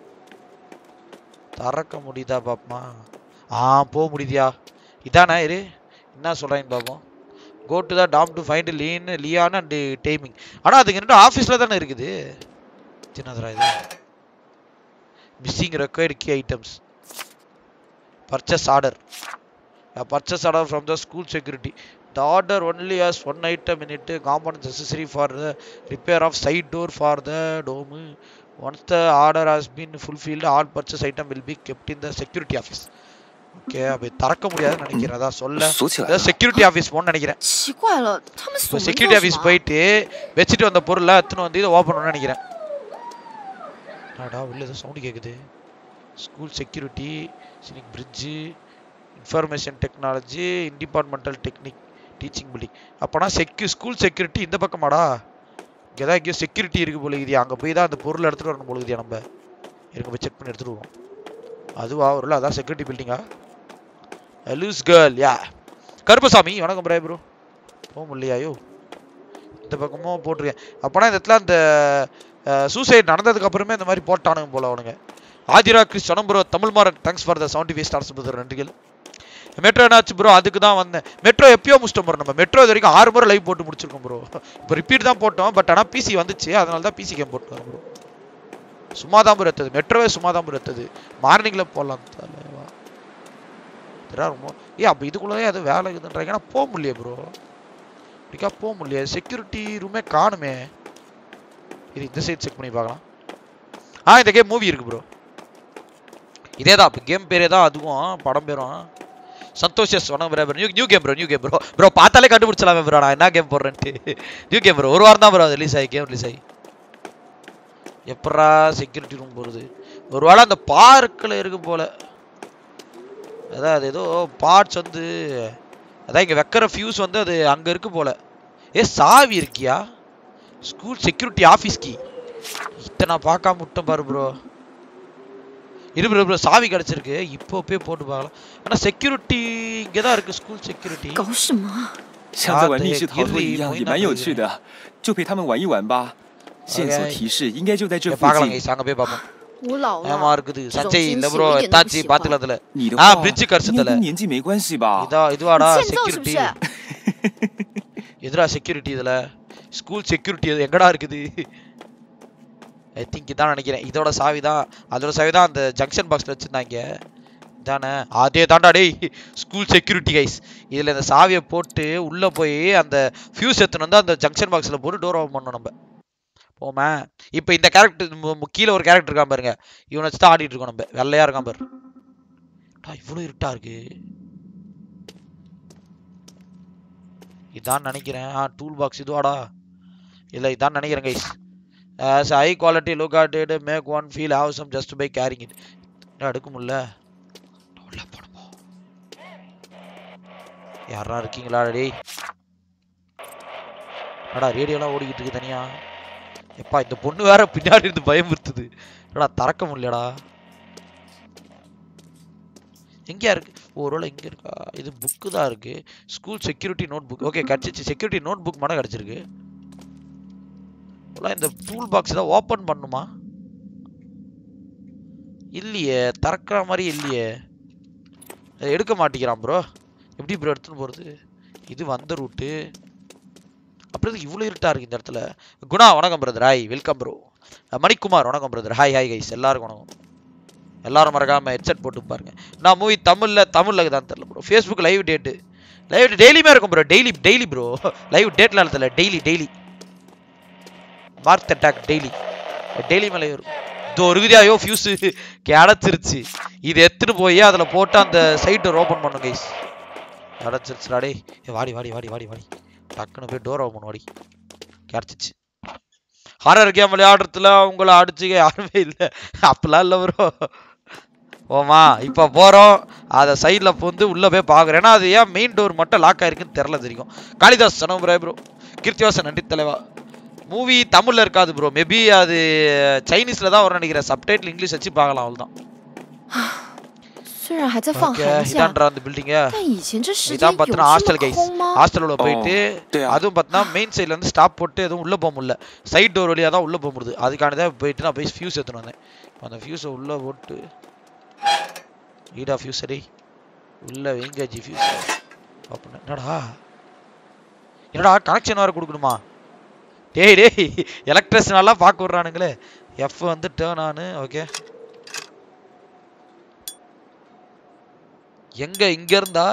திறக்க முடியுதா பாப்பமா ஆ போக முடியுதியா இதானே இரு என்ன சொல்கிறேன்னு பார்ப்போம் go to the dorm to find Lin Lian and timing ஆனால் அதுக்கு ரெண்டு ஆஃபீஸில் தானே இருக்குது சின்னதுரா இது missing required key items purchase order purchase order from the school security the order only has one item in it compound necessary for the repair of side door for the dorm once the order has been fulfilled all purchase item will be kept in the security office okay அப்போ திறக்க முடியாதுன்னு நினைக்கிறேன் அதான் சொல்ல 锁起来了。 security office போகணும்னு நினைக்கிறேன் 奇怪了，他们 இப்போ 锁门 security 做什 office 么啊？ போயிட்டு வச்சுட்டு வந்த பொருளை எடுத்துன்னு வந்து இதை ஓப்பன் பண்ணணும்னு நினைக்கிறேன் ஆடா உள்ள ஏதோ சவுண்டு கேட்குது school security scenic bridge information technology interdepartmental technic teaching building அப்போனா செக்யூ ஸ்கூல் செக்யூரிட்டி இந்த பக்கமாடா இங்கே தான் எங்கேயோ செக்யூரிட்டி இருக்கு போல இருக்குதியா அங்கே போய் தான் அந்த பொருளை எடுத்துகிட்டு வரணும் போல இருக்குதியா நம்ம இருங்க போய் செக் பண்ணி எடுத்துகிட்டு வருவோம் அதுவா ஒரு அதான் செக்யூரிட்டி பில்டிங்கா லூஸ் கேர்ள் யா கருப்பசாமி வணக்கம் பிராய் ப்ரோ போக முடியலையாயோ இந்த பக்கமும் போட்டிருக்கேன் அப்போனா இந்த இடத்துல அந்த சூசைட் நடந்ததுக்கு அப்புறமே இந்த மாதிரி போட்டானுங்க போல அவனுங்க Aadhira Chris Sonam bro Tamil Maran thanks for the seventy five stars bro நன்றிகள் மெட்ரோ என்னாச்சு ப்ரோ அதுக்கு தான் வந்தேன் மெட்ரோ எப்பயோ முடிச்சிட்டோம் ப்ரோ நம்ம மெட்ரோ இது வரைக்கும் ஆறு முறை லைவ் போட்டு முடிச்சிருக்கோம் ப்ரோ இப்போ ரிப்பீட் தான் போட்டோம் பட் ஆனால் பிசி வந்துச்சு அதனால தான் பிசி கேம் போட்டு ப்ரோ சும்மா தான் ப்ரோ எத்தது மெட்ரோவே சும்மா தான் ப்ரோ எத்தது மார்னிங்கில் போடலாம் தலைவா இதெல்லாம் ரொம்ப ஏ அப்போ இதுக்குள்ளே அது வேலை இருக்குதுன்றாங்க ஆனால் போக முடியல ப்ரோ இப்படிக்கா போக முடியல செக்யூரிட்டி ரூமே காணுமே இது இந்த சைடு செக் பண்ணி பார்க்கலாம் ஆ இந்த கேம் மூவி இருக்கு ப்ரோ இதே தான் இப்போ கேம் பேரே தான் அதுவும் படம் பேரும் சந்தோஷ் எஸ் வணக்கம் bro new new game bro new game bro bro பார்த்தாலே கண்டுபிடிச்சலாமே ப்ரோ நான் என்ன கேம் போடுறேன்ட்டு நியூ கேம் ப்ரோ ஒரு வாரம் தான் ப்ரோ ரிலீஸ் ஆகி கேம் ரிலீஸ் ஆகி எப்படா செக்யூரிட்டி ரூம் போகிறது ஒரு வேளை அந்த பார்க்கில் இருக்கும் போல அதான் அது ஏதோ பார்ட்ஸ் வந்து அதான் இங்கே வைக்கிற ஃபியூஸ் வந்து அது அங்கே இருக்கு போல ஏ சாவி இருக்கியா ஸ்கூல் செக்யூரிட்டி ஆஃபீஸ் கீ இதை நான் பார்க்காம விட்டேன் பாரு ப்ரோ இரு ப்ரோ ப்ரோ சாவி கிடச்சிருக்கு இப்போ போய் போட்டு பார்க்கலாம் ஆனால் செக்யூரிட்டி இங்கே தான் இருக்குது ஸ்கூல் செக்யூரிட்டி 搞什么？ 像在玩密室啊逃脱一样， 对也蛮有趣的，就陪他们玩一玩吧。线索 OK 提示应该就在这附 பார்க்கலாம் 近。 guys, அங்கே போய் பார்ப்போம் 我老 ஏமா 了， இருக்குது 这种 சஞ்சய் 惊 இல்லை 喜 ப்ரோ 我一点都不 தாச்சி 喜欢。 பார்த்துக்கலாத்துல 你的 ஆ 话 பிரிட்ஜ் 应该 கடிச்சதுல 跟年纪没关系吧？ இதா இதுவாடா 你欠揍是不 செக்யூரிட்டி 是？ எதுடா செக்யூரிட்டி இதுல ஸ்கூல் செக்யூரிட்டி இது எங்கடா இருக்குது ஐ திங்க் இதான் நினைக்கிறேன் இதோட சாவி தான் அதோட சாவி தான் அந்த ஜங்ஷன் பாக்ஸ்ல வச்சிருந்தாங்க இதானே அதே தாண்டா டேய் ஸ்கூல் செக்யூரிட்டி கைஸ் இதுல இந்த சாவியை போட்டு உள்ள போய் அந்த ஃபியூஸ் எடுத்துன்னு வந்து அந்த ஜங்ஷன் பாக்ஸ்ல போட்டு டோர் ஓப்பன் பண்ணணும் நம்ம போமே இப்போ இந்த கேரக்டர் கீழே ஒரு கேரக்டர் இருக்கான் பாருங்க இவனை வச்சு தான் ஆடிட்டு இருக்கோம் நம்ம வெள்ளையா இருக்கான் பாரு டா, இவ்வளவு இருட்டா இருக்கு இதான் நினைக்கிறேன் ஆ டூல் பாக்ஸ் இதுவாடா இல்லை இதான் நினைக்கிறேன் guys as high quality look at it make one feel awesome just by carrying it என்ன எடுக்க முடியல உள்ள போடுமோ யாரா இருக்கீங்களா டேய் அடா ரேடியோலாம் ஓடிக்கிட்டு இருக்கு தனியா எப்பா இந்த பொண்ணு வேற பின்னாடி இருந்து பயமுறுத்துது என்னடா திறக்க முடியலடா எங்கேயா இருக்கு ஒருவேளை இங்க இருக்கா இது புக்கு தான் இருக்கு school security notebook okay கிடைச்சிச்சு செக்யூரிட்டி நோட் புக் மட்டும் கிடைச்சிருக்கு போல இந்த டூல் பாக்ஸ் தான் ஓபன் பண்ணுமா இல்லையே திறக்கிற மாதிரி இல்லையே அதை எடுக்க மாட்டேங்கிறான் ப்ரோ எப்படி ப்ரோ எடுத்துன்னு போறது இது வந்த ரூட்டு அப்புறம் இவ்வளோ இருட்டா இருக்கு இந்த இடத்துல குணா வணக்கம் brother hi welcome bro Manikumar வணக்கம் பிரதர் ஹாய் ஹாய் கைஸ் எல்லாருக்கும் வணக்கம் எல்லாரும் மறக்காம ஹெட்செட் போட்டு பாருங்க நான் மூவி தமிழ்ல தமிழ்ல தான் தெரியல bro Facebook live date live டெய்லியுமே இருக்கும் bro daily daily bro live டேட்லாம் தெரியல daily daily mark attack daily daily மேலே வரும் இதோ இருக்குதா ஐயோ ஃபியூஸ் கிடச்சிருச்சு இது எடுத்துட்டு போய் அதில் போட்டு அந்த சைட்டை ஓப்பன் பண்ணும் கைஸ் கிடச்சிருச்சுடா டேய் ஏய், வாடி வாடி வாடி வாடி வாடி டக்குன்னு போய் டோர் ஓப்பன் வாடி கிடச்சிச்சு ஹாரர் கேம் விளையாடுறதுல உங்களை அடிச்சுக்க யாருமே இல்லை அப்படிலாம் இல்லை ப்ரோ ஓமா இப்போ போகிறோம் அதை சைடில் வந்து உள்ளே போய் பார்க்குறேன் ஏன்னா அது ஏன் மெயின் டோர் மட்டும் லாக் ஆயிருக்குன்னு தெரில தெரியும் காளிதாஸ் சனோபுராய் ப்ரோ கீர்த்திவாசன் நன்றி தலைவா மூவி தமிழில் இருக்காது ப்ரோ மேபி அது சைனீஸில் தான் வரும் நினைக்கிறேன் சப்டைட்டில் இங்கிலீஷ் வச்சு பார்க்கலாம் அவ்வளோதான் 虽然还在放 ஓகே 寒假， இதான்றா அந்த பில்டிங்க 但以前这时间 இதான் 有 பார்த்தீங்கன்னா 这 ஹாஸ்டல் 么 கைஸ் 空吗？ ஹாஸ்டல் உள்ள போயிட்டு 对啊， அதுவும் பார்த்தீங்கன்னா மெயின் சைடில் வந்து ஸ்டாப் போட்டு எதுவும் உள்ளே போக முடியல சைட் டோர் வழியாக தான் உள்ளே போக முடியுது அதுக்கான தான் போயிட்டு நான் போய் ஃபியூஸ் எடுத்துன்னு வந்தேன் இப்ப அந்த ஃபியூஸை உள்ளே போட்டு ஈடா ஃபியூஸ் சரி உள்ள வெங்கஜி ஃபியூஸ் அப்படின்னு என்னடா என்னடா கனெக்ஷன் வேறு கொடுக்கணுமா டேய் டேய் எலக்ட்ரிஷனெல்லாம் பார்க்க விட்றானுங்களே எஃப் வந்து டேர்ன் ஆனு ஓகே எங்க இங்க இருந்தா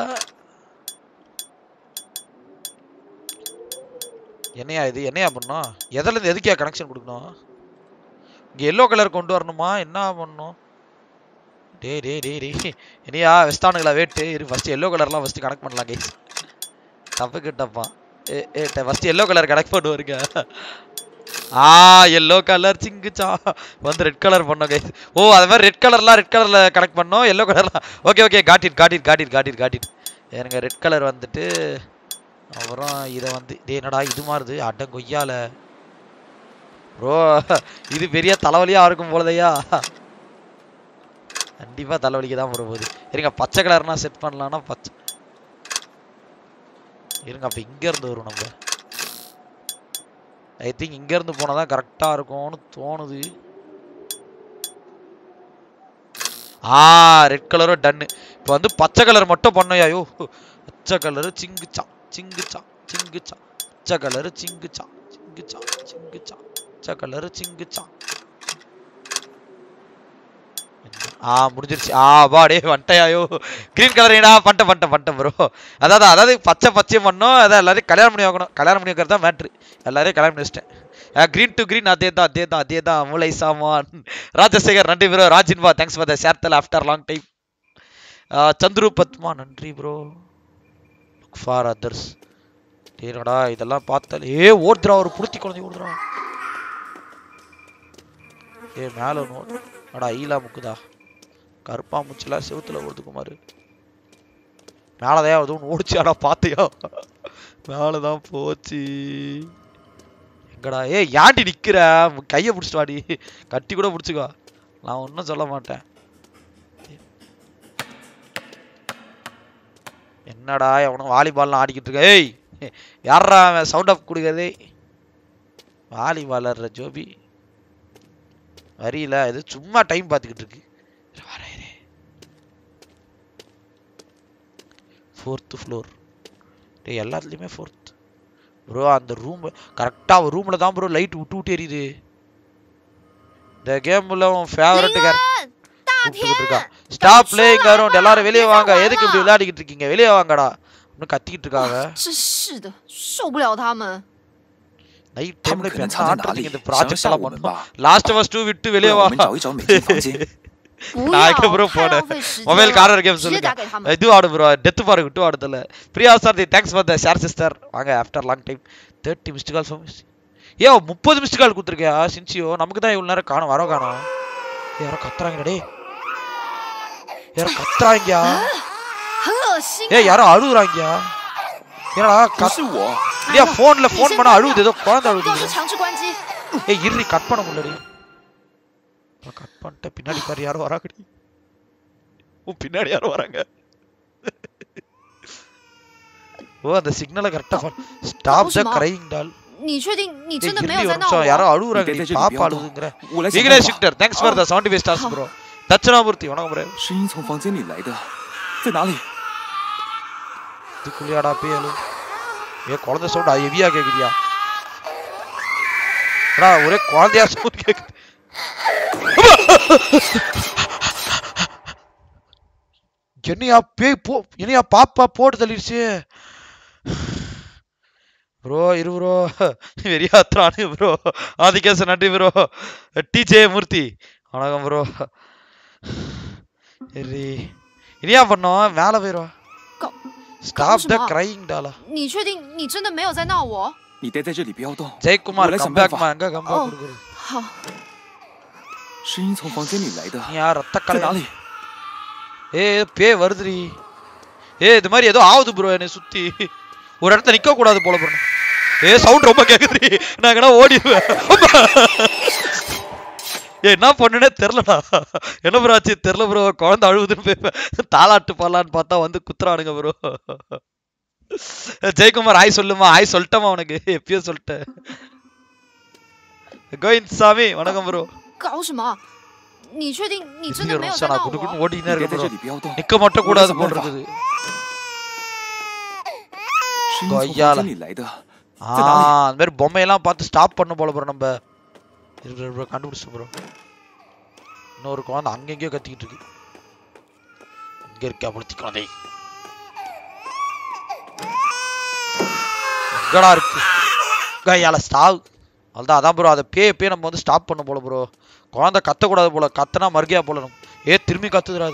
என்னையா இது என்னையா பண்ணோம் எதுல இருந்து எதுக்கியா கனெக்ஷன் கொடுக்கணும் இங்க எல்லோ கலர் கொண்டு வரணுமா என்ன பண்ணணும் டேய் டேய் டேய் டேய் என்னையா வெஸ்டானுங்களா வேட்டு இரு ஃபர்ஸ்ட் எல்லோ கலர்லாம் ஃபர்ஸ்ட் கனெக்ட் பண்ணலாம் கைஸ் தப்பு கிட்டப்பா ஏ ஏ ஃபர்ஸ்ட் எல்லோ கலர் கனெக்ட் பண்ணுவாருங்க ஆ எல்லோ கலர் சிங்குச்சா வந்து ரெட் கலர் பண்ணோம் கைஸ் ஓ அது மாதிரி ரெட் கலர்லாம் ரெட் கலர்ல கனெக்ட் பண்ணோம் எல்லோ கலர்லாம் ஓகே ஓகே காட்டிட் காட்டிட் காட்டிட் காட்டிட் காட்டிட் எனக்கு ரெட் கலர் வந்துட்டு அப்புறம் இதை வந்து டேய் என்னடா இது மாறுது அட கொய்யால ப்ரோ இது பெரிய தலைவலியா இருக்கும் போலதையா கண்டிப்பா தலைவலிக்கு தான் போற போகுது இருங்க பச்சை கலர்னா செட் பண்ணலாம்னா பச்சை இருங்க அப்ப இங்க இருந்து வரும் நம்ம ஐ திங்க் இங்க இருந்து போனா தான் கரெக்டா இருக்கும்னு தோணுது ஆ ரெட் கலரும் டன்னு இப்போ வந்து பச்சை கலர் மட்டும் பண்ணோம் ஐயோ பச்சை கலரு சிங்குச்சா சிங்குச்சா சிங்குச்சா பச்சை கலரு சிங்குச்சா சிங்குச்சா சிங்குச்சா பச்சை கலரு சிங்குச்சா ஆ முடிஞ்சிருச்சு ஆ பாடே வந்துட்டையாயோ கிரீன் கலர் ஏடா பண்ணிட்டேன் பண்ணிட்டேன் பண்ணிட்டேன் ப்ரோ அதாவது அதாவது பச்சை பச்சையும் பண்ணோம் அதான் எல்லாரையும் கல்யாணம் பண்ணி வைக்கணும் கல்யாணம் பண்ணி வைக்கிறது தான் மேட்ரு எல்லாரையும் கல்யாணம் பண்ணி வச்சிட்டேன் கிரீன் டு கிரீன் அதே தான் அதே தான் அதே தான் மூளை சாமான் ராஜசேகர் நன்றி ப்ரோ ராஜின் பா தேங்க்ஸ் ஃபார் த ஷேர்த்தல் after long time Chandru Padma நன்றி ப்ரோ ஃபார் அதர்ஸ் டேடா இதெல்லாம் பார்த்தாலே ஏ ஓடுறா ஒரு புடுத்தி குழந்தை ஓடுறா ஏ மேல ஒன்று ஓடு அடா ஈலா முக்குதா கருப்பா முச்சலா செவுத்துல ஓடுது குமாரு மேலதான் அது ஒன்று ஓடிச்சு அடா பார்த்தியா மேலதான் போச்சு எங்கடா ஏய் ஏன்டி நிக்கிற கையை பிடிச்சிட்டு வாடி கட்டி கூட பிடிச்சிக்கோ நான் ஒன்றும் சொல்ல மாட்டேன் என்னடா எவனும் வாலிபால்லாம் ஆடிக்கிட்டு இருக்க ஏய் யாரா அவன் சவுண்ட் ஆஃப் கொடுக்கறதே வாலிபால் ஆடுற ஜோபி வரியில இது சும்மா டைம் பார்த்துக்கிட்டு இருக்கு இரு, வரேன் இரு. ஃபோர்த்து ஃப்ளோர் டேய் எல்லாத்துலேயுமே ஃபோர்த் ப்ரோ அந்த ரூம் கரெக்டாக ஒரு ரூமில் தான் ப்ரோ லைட் விட்டு விட்டு எரியுது இந்த கேமில் உன் ஃபேவரட் கூப்பிட்டுக்கிட்டு இருக்கா ஸ்டாப் பிளேயிங் அரௌண்ட் எல்லாரும் வெளியே வாங்க எதுக்கு இப்படி விளையாடிக்கிட்டு இருக்கீங்க வெளியே வாங்கடா அப்படின்னு கத்திக்கிட்டு இருக்காங்க 真是的，受不了他们。 நைட் 他 டைம்ல 们 இப்ப 可能 என்ன 藏在哪 ஆட்டுறீங்க 里？ இந்த 想要 ப்ராஜெக்ட் 吓 எல்லாம் 我们 பண்ணோம் 吧？ லாஸ்ட் ஆஃப் அஸ் 2 விட்டு 不 வெளியே 然 வா 我们找一找每间房间。 不 நான் 要， எங்க ப்ரோ 太 போனேன் 浪费时间 மொபைல் 了 காரர் கேம் 直接 சொல்லுங்க 打给他们。 இது ஆடு ப்ரோ டெத் பாரு விட்டு ஆடுதல பிரியா சார் தி thanks for the share sister வாங்க after long time thirty missed call for a முப்பது மிஸ்டு கால் கொடுத்துருக்கியா சின்சியோ நமக்கு தான் இவ்வளவு நேரம் காணும் வர காணும் யாரோ கத்துறாங்கடா டேய் யாரோ கத்துறாங்கயா 很恶心、 ஏ யாரோ அழுகுறாங்கயா ஏடா 不是我， இல்லையா போன்ல போன் பண்ண அழுகுது ஏதோ குழந்தை 又 அழுகுது 是强制关机。 ஏய் இரு கட் பண்ண முடியலடி கட் பண்ணிட்ட பின்னாடி பாரு யாரோ வராங்கடி உன் பின்னாடி யாரோ வராங்க ஓ அந்த சிக்னலை கரெக்டா ஸ்டாப் த 搞什么 கிரைங் டால் 你确定你 ஏய் 真的没 இரு 有 ஒரு 在闹 நிமிஷம் யாரோ 我？ அழுகுறாங்க 你在这里 பாப்பா 不要动 அழுகுதுங்கற 我来想 Vignesh 办法。 Victor thanks for the 75 stars bro Dakshinamurthy வணக்கம் ப்ரோ 声音从房间里来的，在哪里？ இதுக்குள்ளேயாடா பேலு ஏ குழந்தை சவுண்ட் ஹெவியா கேக்குதியா அடா ஒரே குழந்தையா சவுண்ட் கேக்குது என்னையா பேய் போ என்னையா பாப்பா போட்டு தள்ளிடுச்சு ப்ரோ இரு ப்ரோ வெறியாத்ரானு ப்ரோ ஆதிகேச நன்றி ப்ரோ டிஜே மூர்த்தி வணக்கம் ப்ரோ சரி இனியா பண்ணோம் மேலே போயிரும் 搞 ஸ்டாப் த 什么 கிரைங் டாலா 你确定你真的没有在闹我？ 你待在这里不要动， ஜெயக்குமார் 我来想 கம் 办 பேக் 法 மா எங்க கம் பேக் Oh. கொடுக்குறது 好， 声音从房间里来的， நீ யார் ரத்த 在 கலை 哪里？ ஏய் ஏதோ பேய் வருதுடி ஏய் இது மாதிரி ஏதோ ஆகுது ப்ரோ என்னை சுத்தி ஒரு இடத்துல நிக்க கூடாது போல ப்ரோ ஏ சவுண்ட் ரொம்ப கேக்குதுடி நான் எங்கடா ஓடிடுவேன் ஏய் என்ன பண்ணுனே தெரிலடா என்ன ப்ரோ ஆச்சு தெரில ப்ரோ குழந்தை அழுகுதுன்னு போய் தாளாட்டு பாடலான்னு பார்த்தா வந்து குத்துறானுங்க ப்ரோ ஜெயக்குமார் ஆய் சொல்லுமா ஆய் சொல்லிட்டமா உனக்கு எப்பயோ சொல்லிட்டேன் கோவிந்த் சாமி வணக்கம் ப்ரோ 搞什么？你确定你真的没有在 நான் 闹 குடு 我？ குடுன்னு ஓடினே 你待 இருக்கேன் 在 ப்ரோ 这里不要动， நிக்க மட்டும் கூடாது போல் 我来想办法 இருக்குது 声音从 கொய்யால 房间里来的， ஆ 在哪里？ அந்த மாதிரி பொம்மையெல்லாம் பார்த்து ஸ்டாப் பண்ண போல ப்ரோ நம்ம இரு ப்ரோ கண்டுபிடிச்சு ப்ரோ இன்னொரு குழந்தை அங்கெங்கேயோ கத்திக்கிட்டு இருக்கு இங்க இருக்கா புளுத்தி குழந்தை எங்கடா இருக்கு கையால ஸ்டாவ் அதான் அதான் ப்ரோ அதை பே பே நம்ம வந்து ஸ்டாப் பண்ண போல ப்ரோ குழந்தை கத்தக்கூடாது போல கத்தனா மறுகையா போல நம்ம. ஏ திரும்பி கத்துதுறாது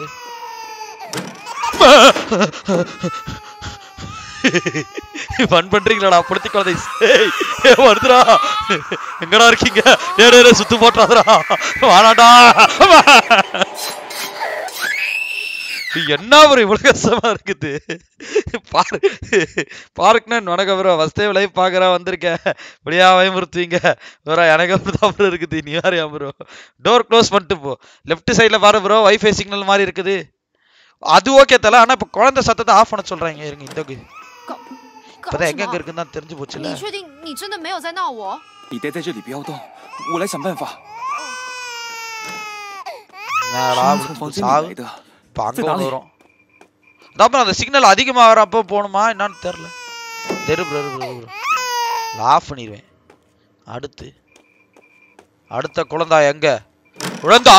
ஃபன் பண்றீங்களாடா புளுத்தி குழந்தை ஏய், ஏய், வருதுடா எங்கடா இருக்கீங்க டேய், டேய், டேய், சுத்து போட்டுறாதடா வாடாடா என்ன ஒரு இவ்வளவு கஷ்டமா இருக்குது பாரு பார்க்குனா வணக்கம் ப்ரோ ஃபஸ்ட்டே லைவ் பார்க்குறேன் வந்திருக்கேன் இப்படியா பயமுறுத்துவீங்க ப்ரோ எனக்கு அப்படிதான் ப்ரோ இருக்குது நீ யாரையா ப்ரோ டோர் க்ளோஸ் பண்ணிட்டு போ லெஃப்ட் சைடில் பாரு ப்ரோ வைஃபை சிக்னல் மாதிரி இருக்குது அது ஓகே தல ஆனா இப்ப குழந்தை சத்தத்தை ஆஃப் பண்ண சொல்றாங்க இருங்க இந்த 搞 இப்பதான் 什 எங்க எங்க 么？ இருக்குன்னு தான் தெரிஞ்சு போச்சுல 你确定你真的没有在闹我？ 你待在这里不要动，我来想办法。 என்னடா 声音 விழுந்து 从房间 சாவு 里来的， இப்ப அங்க 在哪 ஒண்ணு 里 வரும் அதான் அந்த சிக்னல் அதிகமா வரப்போ போகணுமா என்னன்னு தெரியல தெரு ப்ரோ ப்ரோ ப்ரோ ஆஃப் பண்ணிடுவேன் அடுத்து அடுத்த குழந்தா எங்க குழந்தா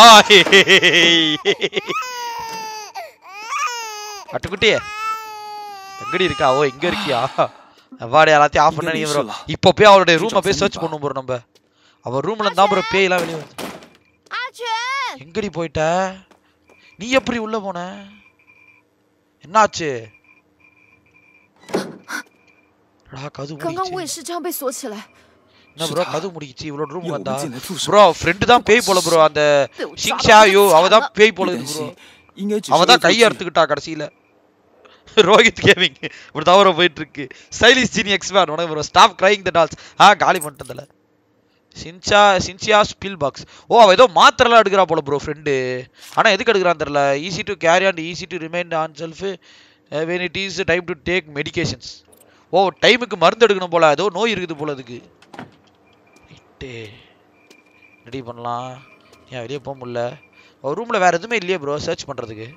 அட்டுக்குட்டியே எங்கடி இருக்கா ஓ இங்க இருக்கியா அவ்வாடி எல்லாத்தையும் ஆஃப் பண்ண நீ ப்ரோ இப்போ போய் அவளுடைய ரூமை போய் சர்ச் பண்ணும் ப்ரோ நம்ம அவ ரூம்ல தான் ப்ரோ பேய்லாம் வெளியே வருது 阿全， எங்கடி போயிட்ட நீ எப்படி உள்ள போன என்னாச்சு அடா, கதவு 刚刚我 முடிச்சு 也是这样被锁起来， என்ன ப்ரோ கதவு முடிச்சு இவ்வளவு ரூம் 要我 வந்தா 们进来住手。 ப்ரோ ஃப்ரெண்டு தான் பேய் போல ப்ரோ அந்த 被我抓 சிங் 到 ஷா 可 யோ 就 அவ 惨 தான் 了。 பேய் போல 别 இருக்கு 担 ப்ரோ 心，应该只是 அவ 恶 தான் 作 கை 剧 அறுத்துக்கிட்டா கடைசியில ரோஹித் கேமிங் இப்படி தவிர போயிட்டு இருக்கு ஸ்டைலிஷ் ஜீனி எக்ஸ்பேர்ட் உனக்கு bro stop crying the dolls ஆ காலி பண்ணிட்டதுல சின்சா சின்சியா ஸ்பில் பாக்ஸ் ஓ அவ ஏதோ மாத்திரலாம் எடுக்கிறா போல ப்ரோ ஃப்ரெண்டு ஆனா எதுக்கு எடுக்கிறான்னு தெரியல easy to carry and easy to remind on self when it is time to take medications ஓ டைமுக்கு மருந்து எடுக்கணும் போல ஏதோ நோய் இருக்குது போல அதுக்கு ரைட்டு ரெடி பண்ணலாம் ஏன் வெளியே போக முடியல ஒரு ரூமில் வேற எதுவுமே இல்லையே ப்ரோ சர்ச் பண்ணுறதுக்கு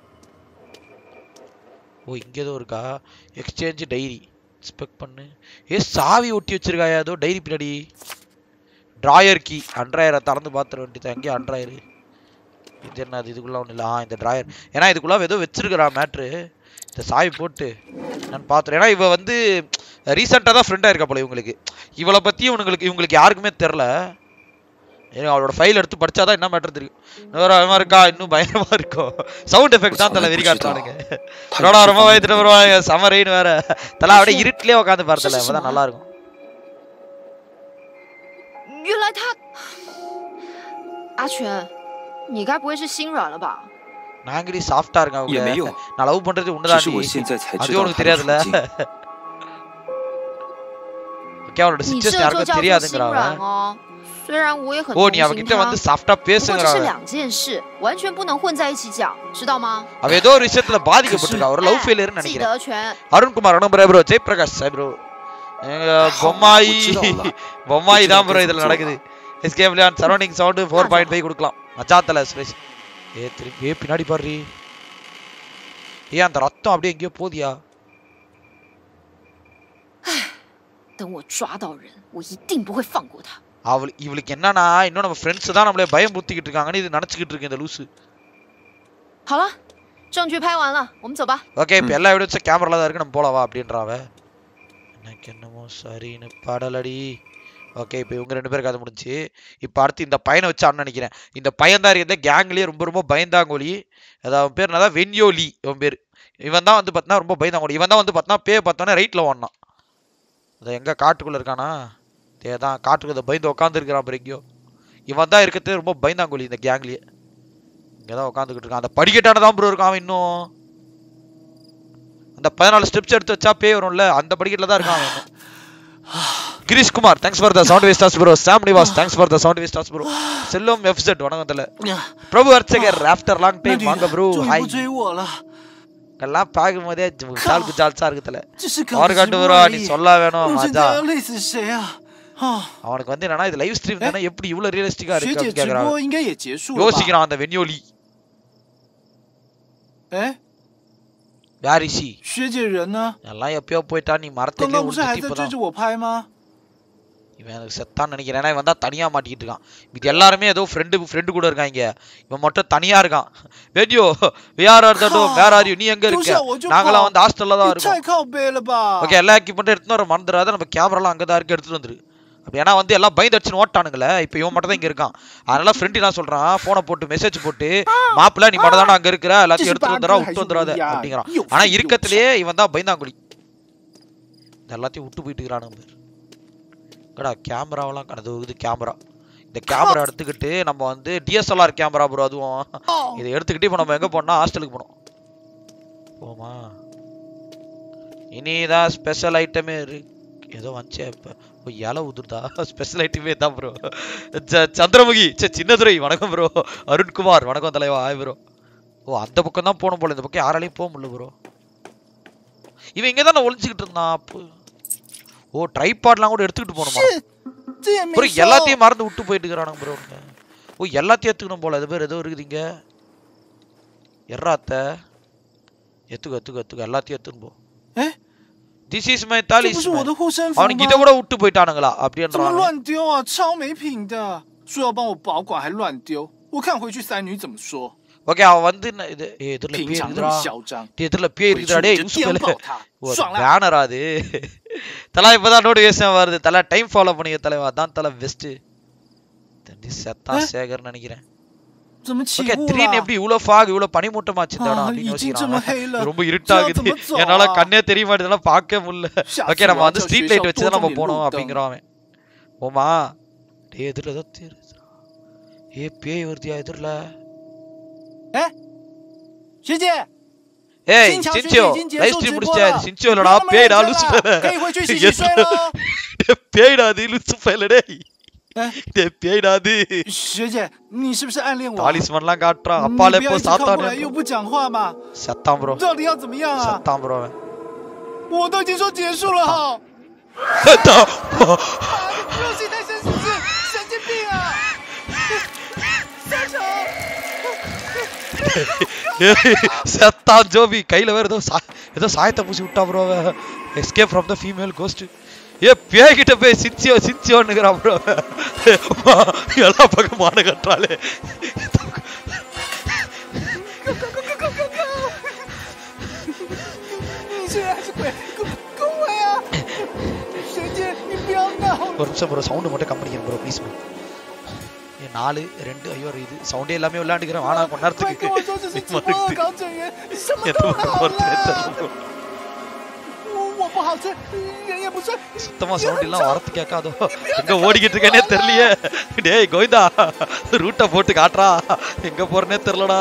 ஓ இங்கே ஏதோ இருக்கா எக்ஸ்சேஞ்ச் டைரி இன்ஸ்பெக்ட் பண்ணு ஏ சாவி ஒட்டி வச்சிருக்காயா ஏதோ டைரி பின்னாடி ட்ராயர் கீ அண்ட்ராயரை திறந்து பார்த்துட வேண்டியது அங்கேயே அண்ட்ராயர் இது என்ன அது இதுக்குள்ள ஒன்றும் இல்லை ஆ இந்த ட்ராயர் ஏன்னா இதுக்குள்ள ஏதோ வச்சிருக்கிறா மேட்ரு இந்த சாவி போட்டு நான் பார்த்துறேன் ஏன்னா இவ வந்து ரீசெண்டாக தான் ஃப்ரெண்டாக இருக்கா போல இவங்களுக்கு இவளை பற்றி இவங்களுக்கு இவங்களுக்கு யாருக்குமே தெரில ஏன்னா அவளோட ஃபைல் எடுத்து படிச்சாதான் என்ன மேட்டர் தெரியும் இன்னொரு பயமா இருக்கா இன்னும் பயமா இருக்கும் சவுண்ட் எஃபெக்ட் தான் தலை வெறி காட்டுறானுங்க ரோடா ரொம்ப பயத்துட்டு வருவாங்க சம ரெயின் வேற தலை அப்படியே இருட்டிலே உட்காந்து பார்த்தல அப்பதான் நல்லா இருக்கும் 原来他……阿全，你该不会是心软了吧？ நான் எங்கடி சாஃப்டா இருக்கேன் 也没 அவங்க 有， நான் லவ் பண்றது 只 உன்னதான் 是我现在才知 அது 道 உனக்கு 他的 தெரியாதுல்ல 处境。 ஓகே அவனோட 你 சிச்சுவேஷன் 这就 யாருக்கும் 叫做心 தெரியாதுங்கிறா 软哦。虽然我也很 ஓ 同 நீ 情 அவகிட்ட 他 வந்து，சாஃப்டா 不过 பேசுங்கிற 这是两件事，完全不能混在一起讲，知道吗？ அவ ஏதோ ஒரு விஷயத்துல பாதிக்கப்பட்டிருக்கா ஒரு லவ் ஃபெயிலியர்னு 记 நினைக்கிறேன் 得全。 அருண்குமார் அண்ணன் ப்ரோ ஜெய் பிரகாஷ் சாய் ப்ரோ பொம்மாயி பொம்மாயி தான் ப்ரோ இதுல நடக்குது எஸ்கே விளையான் surrounding sound four point five கொடுக்கலாம் மச்சாத்தல சுரேஷ் ஏ திருப்பி ஏ பின்னாடி பாரு ஏன் அந்த ரத்தம் அப்படியே எங்கேயோ போதியா 等我抓到人，我一定不会放过他。 அவள் இவளுக்கு என்னன்னா இன்னும் நம்ம ஃப்ரெண்ட்ஸ் தான் நம்மளே பயம் புத்திக்கிட்டு இருக்காங்கன்னு இது நினைச்சுக்கிட்டு இருக்கு இந்த லூசு 好了，证据拍完了，我们走吧。 ஓகே இப்போ எல்லா எவிடன்ஸும் கேமரால தான் இருக்கு நம்ம போலவா அப்படின்றாவ எனக்கு என்னமோ சரின்னு படலடி ஓகே இப்போ இவங்க ரெண்டு பேருக்கு அது முடிஞ்சு இப்போ அடுத்து இந்த பையனை வச்சு ஆடணும்னு நினைக்கிறேன் இந்த பையன் தான் இருக்கிற கேங்லேயே ரொம்ப ரொம்ப பயந்தாங்கோலி அதாவது அவன் பேர் என்னதான் வென்யோலி இவன் பேர் இவன் தான் வந்து பார்த்தா ரொம்ப பயந்தாங்கோலி இவன் தான் வந்து பார்த்தா பே பார்த்தோன்னே ரைட்டில் ஓடனான் அது எங்கே காட்டுக்குள்ளே இருக்கானா இதே தான் காட்டுக்குள்ள பயந்து உட்காந்துருக்கிறான் அப்புறம் எங்கேயோ இவன் தான் இருக்கிறது ரொம்ப பயந்தாங்கோலி இந்த கேங்லேயே இங்கே தான் உட்காந்துக்கிட்டு இருக்கான் அந்த படிக்கட்டான தான் ப்ரோ இருக்கான் அவன் இன்னும் அந்த பதினாலு ஸ்டெப்ஸ் எடுத்து வச்சா பேய் வரும்ல அந்த படிக்கட்டில் தான் இருக்கான் அவன் இன்னும். Girish Kumar thanks for the sound வேஸ்டாஸ் bro Sam Nivas thanks for the sound வேஸ்டாஸ் ப்ரோ செல்லம் எஃப்செட் வணக்கம் தல பிரபு அர்ச்சகர் ஆஃப்டர் லாங் 那 டைம் 女 வாங்க 的 ப்ரோ 终于 ஹாய் 不追我了， எல்லாம் பார்க்கும்போதே ஜால்கு ஜால்ஸா இருக்கு தல 这是搞 அவர் 直 கண்டு 播 ப்ரோ 而 நீ 已。 சொல்ல வேணும் 弄成 மஜா 这样累死谁啊？啊， அவனுக்கு வந்து என்னன்னா இது லைவ் ஸ்ட்ரீம் தானே எப்படி இவ்வளவு ரியலிஸ்டிக்கா 学 இருக்கு 姐 அப்படின்னு 直 கேக்குறாங்க 播应该也结束了吧？ யோசிக்கிறான் அந்த வென்யோலி 哎， யார் இசி 学姐人呢？ எல்லாம் எப்பயோ போயிட்டா நீ 刚 மரத்துலயே 刚不是还 உடுத்திட்டு 在追 இப்பதான் 着我拍吗？ இவன் எனக்கு செத்தான்னு நினைக்கிறேன் ஏன்னா இவன் தான் தனியா மாட்டிக்கிட்டு இருக்கான் இது எல்லாருமே ஏதோ ஃப்ரெண்டு ஃப்ரெண்டு கூட இருக்காங்க இவன் மட்டும் தனியா இருக்கான் வேடியோ வேர் ஆர் தட்டோ வேர் ஆர் யூ நீ எங்க 都 இருக்க 下我就 நாங்களாம் 跑 வந்து ஹாஸ்டல்ல தான் 你 இருக்கோம் 太靠背了吧？ ஓகே எல்லா எக்யூப்மெண்ட்டும் எடுத்துன்னு வர மறந்துடாத நம்ம கேமராலாம் அங்கே தான் இருக்கு எடுத்துட்டு வந்துரு அப்படி ஏன்னா வந்து எல்லாம் பயந்து அடிச்சுன்னு ஓட்டானுங்களே இப்போ இவன் மட்டும் தான் இங்க இருக்கான் அதனால ஃப்ரெண்ட் என்ன சொல்றான் போனை போட்டு மெசேஜ் போட்டு மாப்பிள்ள நீ மட்டும் தானே அங்க இருக்கிற எல்லாத்தையும் 这是 எடுத்துட்டு 八 வந்துடா 哥还 விட்டு 是 வந்துடாத 乌鸦？ அப்படிங்கிறான் 又 ஆனா 肥又 இருக்கத்திலேயே இவன் தான் பயந்தாங்குழி இது எல்லாத்தையும் விட்டு போயிட்டு இருக்கிறானுங்க பேர் கடா கேமராவெல்லாம் கடது இது கேமரா இந்த கேமரா எடுத்துக்கிட்டு நம்ம வந்து டிஎஸ்எல்ஆர் கேமரா ப்ரோ அதுவும் இதை எடுத்துக்கிட்டு இப்போ நம்ம எங்க போனோம் ஹாஸ்டலுக்கு போனோம் போமா இனிதான் ஸ்பெஷல் ஐட்டமே இருக்கு ஏதோ வந்துச்சே இப்போ ஓ இலை உதிர்தா ஸ்பெஷல் ஐட்டமே தான் ப்ரோ சந்திரமுகி சே சின்னதுரை வணக்கம் ப்ரோ அருண்குமார் வணக்கம் தலைவா ஆய் ப்ரோ ஓ அந்த பக்கம் தான் போகணும் போல இந்த பக்கம் யாராலையும் போக முடியல ப்ரோ இவன் இங்கே தான் ஒளிஞ்சுக்கிட்டு இருந்தான் அப்போ ஓ ட்ரைபாட்லாம் கூட எடுத்துக்கிட்டு போகணுமா 这也 ப்ரோ 没收。 எல்லாத்தையும் மறந்து விட்டு போயிட்டு இருக்கிறானுங்க ப்ரோ ஓ எல்லாத்தையும் எடுத்துக்கணும் போல இது பேர் ஏதோ இருக்குது இங்க எர்ராத்த எத்துக்க எத்துக்க எத்துக்க எல்லாத்தையும் எடுத்துன்னு போ 哎， திஸ் இஸ் மை 这 தாலி 不是我的护身符 அவனுக்கு இதை 吗？ கூட விட்டு போயிட்டானுங்களா 怎么 அப்படின்றான் 乱丢啊？超没品的！说要帮我保管还乱丢，我看回去三女怎么说。 ஓகே அவன் வந்து என்ன இது ஏ எதிரில் 平 பேய் 常那 இருக்குதுடா 么嚣张， டேய், எதிரில் பேய் 回去 இருக்குதுடா 我 டேய் 就 யூசுப் 颠 இல்ல 爆他， ஒரு 爽了！ பேனரா அது தலா இப்பதான் நோட்டிஃபிகேஷன் வருது தலா டைம் ஃபாலோ பண்ணிக்க தலைவா அதான் தலை பெஸ்ட் தண்டி செத்தான் ஆ? சேகர்னு நினைக்கிறேன் 怎么起 ஓகே 雾 திடீர்னு 了？ எப்படி இவ்வளவு ஃபாக் இவ்வளவு பனிமூட்டமாச்சு இந்த இடம் 啊， அப்படின்னு 已经这么 யோசிக்கிறான் 黑了， ரொம்ப 这要 இருட்டாகுது 怎么走 என்னால 啊？ கண்ணே தெரிய மாட்டேதுல பார்க்கவே முடியல 下 ஓகே 次 நம்ம 我要 வந்து 叫 ஸ்ட்ரீட் 学 லைட் 校 வச்சு 多 தான் நம்ம 装点 போனோம் 路灯。 அப்படிங்கிறான் அவன் ஓமா டேய் எதிரில் ஏதோ தெரியுது ஏ பேய் வருதியா எதிரில் 哎，学姐， ஏய் 金桥学姐 சின்சியோ 已经结 லைவ் 束 ஸ்ட்ரீம் 直播 முடிச்சியா 了， சின்சியோ 不 இல்லடா 要那么 பேய்டா 认真 லூசு 了，可以回去洗洗睡喽。 பேய்டா அது லூசு ஃபைல டேய் 哎， டேய் பேய்டா அது 学姐，你是不是暗恋我啊？ தாலிஸ்மன்லாம் காட்டுறான் 你 அப்பால 不 எப்போ 要一直靠过来 சாத்தானே 又不讲话嘛？ செத்தான் ப்ரோ 到底要怎么样啊？ செத்தான் ப்ரோ அவன் 我都已经说结束了哈。 செத்தான் 啊，你不用心态生是不是？神经病啊！三成， செத்தான் ஜோபி கையில வேற ஏதோ சா- ஏதோ சாயத்தை பூசி விட்டா bro escape from the female ghost ஏ பேய்கிட்ட போய் சின்சியோ சின்சியோன்னுங்கிறான் ப்ரோ எல்லா பக்கம் மாடு கட்டுறாளே 你现在还是鬼，滚滚回啊！学姐，你不要闹。 ஒரு நிமிஷம் ப்ரோ சவுண்டு மட்டும் கம்மி பண்ணிக்கிறேன் ப்ரோ ப்ளீஸ் ப்ரோ நாலு ரெண்டு ஐயோ இது சவுண்டே எல்லாமே விளையாண்டுக்கிறேன் வானா கொஞ்ச 快 நேரத்துக்கு 跟我说这是直播恶搞整员，什么 எந்த 都 பக்கம் 好 போறதுனே 啦 தெரியல。bro. 我我不好吃，人也不顺。 சுத்தமா சவுண்ட் எல்லாம் வரத்து கேட்காதோ எங்க ஓடிக்கிட்டு இருக்கேனே தெரியலையே டேய் கோவிந்தா ரூட்டை போட்டு காட்டுறா எங்க போறேனே தெரியலடா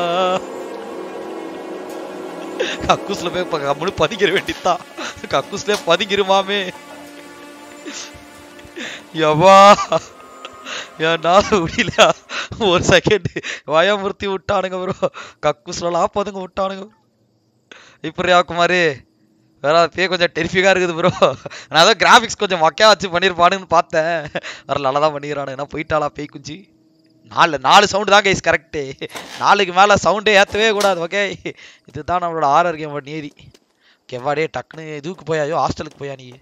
கக்கூஸ்ல போய் ப- கம்முனு பதுங்கிற வேண்டியதுதான் கக்கூஸ்ல பதுங்கிருமாமே எவ்வா என்னால முடியல ஒரு செகண்ட் வயமுறுத்தி விட்டானுங்க ப்ரோ கக்கூஸ்லாம் பதுங்க விட்டானுங்க இப்படியா குமாரி வேற பே கொஞ்சம் டெரிஃபிக்காக இருக்குது ப்ரோ நான் அதான் கிராஃபிக்ஸ் கொஞ்சம் மொக்கையா வச்சு பண்ணியிருப்பானுன்னு பார்த்தேன் வேற நல்லா தான் பண்ணிக்கிறானு என்ன போயிட்டாளா பேய் குஞ்சு நாலு நாலு சவுண்டு தான் கைஸ் கரெக்டு நாலுக்கு மேலே சவுண்டே ஏற்றவே கூடாது ஓகே இதுதான் நம்மளோட ஆர்ஆர் கேம் நேரி கெவ்வாடே டக்குன்னு இதுக்கு போயா ஐயோ ஹாஸ்டலுக்கு போயா நீ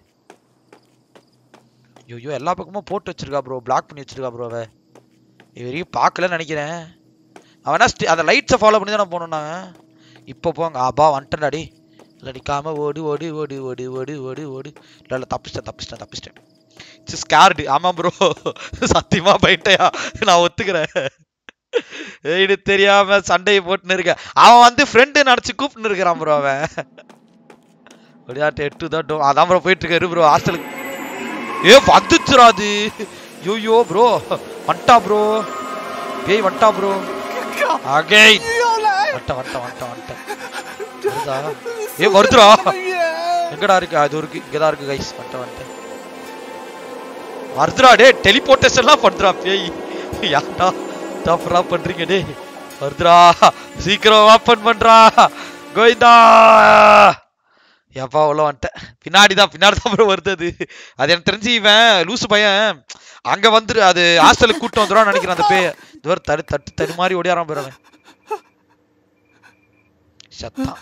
ஐயோ எல்லா பக்கமும் போட்டு வச்சிருக்கா ப்ரோ பிளாக் பண்ணி வச்சிருக்கா ப்ரோ அவ இது வரைக்கும் பார்க்கலன்னு நினைக்கிறேன் அவனா ஸ்டி அந்த லைட்ஸை ஃபாலோ பண்ணி தான் போனோம் நான் இப்போ போங்க ஆபா வந்துட்டேன்டாடி இல்லை நிற்காம ஓடு ஓடு ஓடு ஓடு ஓடு ஓடு ஓடு இல்லை இல்லை தப்பிச்சிட்டேன் தப்பிச்சிட்டேன் தப்பிச்சிட்டேன் ஸ்கேர்டு ஆமாம் ப்ரோ சத்தியமா போயிட்டேயா நான் ஒத்துக்கிறேன் இது தெரியாம சண்டையை போட்டுன்னு இருக்கேன் அவன் வந்து ஃப்ரெண்டு நினச்சி கூப்பிட்டு இருக்கிறான் ப்ரோ அவன் விளையாட்டு எட்டு தான் அதான் ப்ரோ போயிட்டு இருக்காரு ப்ரோ ஹாஸ்டலுக்கு ஏ வந்துச்சுரா அது ஐயோ ப்ரோ வந்துட்டா ப்ரோ பேய் வந்துட்டா ப்ரோ அகை 又来， வந்துட்டேன் வந்துட்டேன் வந்துட்டேன் வந்துட்டேன் வருதா ஏ வருதுடா 这么远。 எங்கடா இருக்கு அது இருக்கு இங்கதான் இருக்கு கைஸ் வந்துட்டேன் வந்துட்டேன் வருதுடா டே டெலிபோர்டேஷன்லாம் பண்றா பேய் யாரா தப்புரா பண்றீங்க டே வருதுடா சீக்கிரம் ஓப்பன் பண்றா கோவிந்தா ஏப்பா உள்ள வந்துட்டேன் பின்னாடி தான் பின்னாடி தான் அப்புறம் வருது அது அது எனக்கு தெரிஞ்சு இவன் லூசு பையன் அங்க வந்துரு அது ஹாஸ்டலுக்கு கூட்டம் வந்துடும் நினைக்கிறேன் அந்த பேய் இது வரை தடு தட்டு தடு மாதிரி ஓடியாரான் போறவன் சத்தான்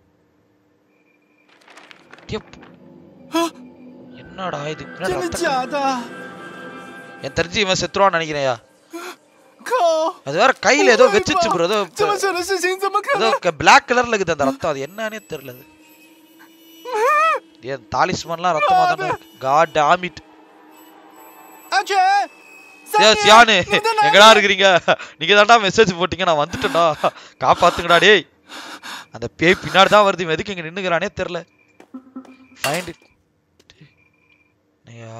எப். என்னடா இது பின்னாடி 真的 ரத்தம் 假的？ எனக்கு தெரிஞ்சு இவன் செத்துருவான்னு நினைக்கிறேன்யா 靠！ அது வேற கையில ஏதோ வச்சிச்சு ப்ரோ ஏதோ 这么扯的事情怎么可 ஏதோ 能？ பிளாக் கலர்ல இருக்குது அந்த ரத்தம் அது என்னன்னே தெரியல அது ஏன் தாலிஸ்மான்லாம் ரத்தமா தானே இருக்கு காட் டாமிட் 安全！ ஏ 三 சியானு 年，你在哪 எங்கடா 里？ இருக்கிறீங்க நீங்க தான்டா மெசேஜ் போட்டீங்க நான் வந்துட்டேன்டா காப்பாத்துங்கடா டேய் அந்த பேய் பின்னாடி தான் வருது இவன் எதுக்கு இங்க நின்னுக்கிறானே தெரியல ஃபைண்ட் இட் ஐயா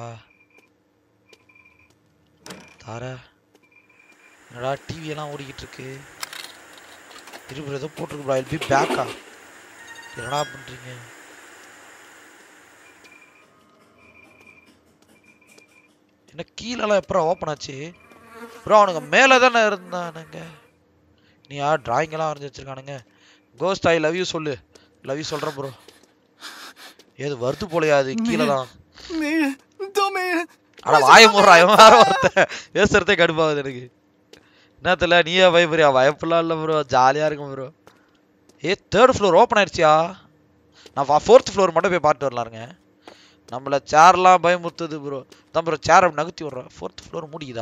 தாரா என்னடா டிவி எல்லாம் ஓடிக்கிட்டு இருக்கு திரும்ப ஏதோ போட்டிருக்கு ப்ரோ பி பேக்கா என்னடா பண்றீங்க என்ன கீழெல்லாம் எப்பறம் ஓப்பன் ஆச்சு ப்ரோ அவனுங்க மேலே தானே இருந்தானுங்க நீ யார் டிராயிங் எல்லாம் வரைஞ்சி வச்சிருக்கானுங்க கோஸ்ட் ஐ லவ் யூ சொல்லு லவ் யூ சொல்கிறேன் ப்ரோ ஏது வருது போலையா அது கீழே தான் 没人，都没人。 ஆனா வாய முறா இவன் வேற ஒருத்தன் பேசுறதே கடுப்பாகுது எனக்கு என்ன தெரியல நீயே பயப்படுறியா பயப்படலாம் இல்லை ப்ரோ ஜாலியா இருக்கும் ப்ரோ ஏ தேர்ட் ஃப்ளோர் ஓப்பன் ஆயிடுச்சியா நான் ஃபோர்த் ஃப்ளோர் மட்டும் போய் பார்த்து வரலாருங்க நம்மள சேர்லாம் பயமுறுத்துது ப்ரோ தான் ப்ரோ சேர் அப்படி நகர்த்தி விட்றேன் ஃபோர்த் ஃப்ளோர் மூடிக்குதா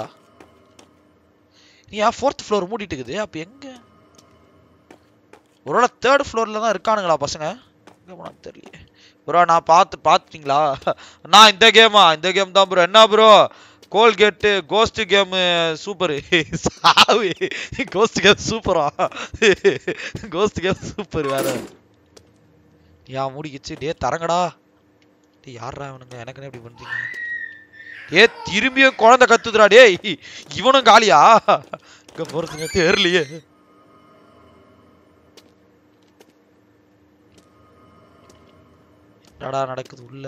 நீ ஏன் ஃபோர்த் ஃப்ளோர் மூடிட்டு இருக்குது அப்போ எங்க ஒருவேளை தேர்ட் ஃப்ளோரில் தான் இருக்கானுங்களா பசங்க எங்க போனான்னு தெரியலையே ப்ரோ நான் பார்த்து பார்த்துட்டீங்களா நான் இந்த கேமா இந்த கேம் தான் ப்ரோ என்ன ப்ரோ கோல்கேட்டு கோஸ்ட் கேமு சூப்பர் சாவு கோஸ்ட் கேம் சூப்பரா கோஸ்ட் கேம் சூப்பர் வேற ஏன் மூடிக்கிச்சு டே தரங்கடா டே யாரா இவனுங்க எனக்குன்னு இப்படி பண்றீங்க ஏ திரும்பியும் குழந்தை கத்துதுடா டேய் இவனும் காலியா இங்க போறதுங்க தெரியலையே என்னடா நடக்குது உள்ள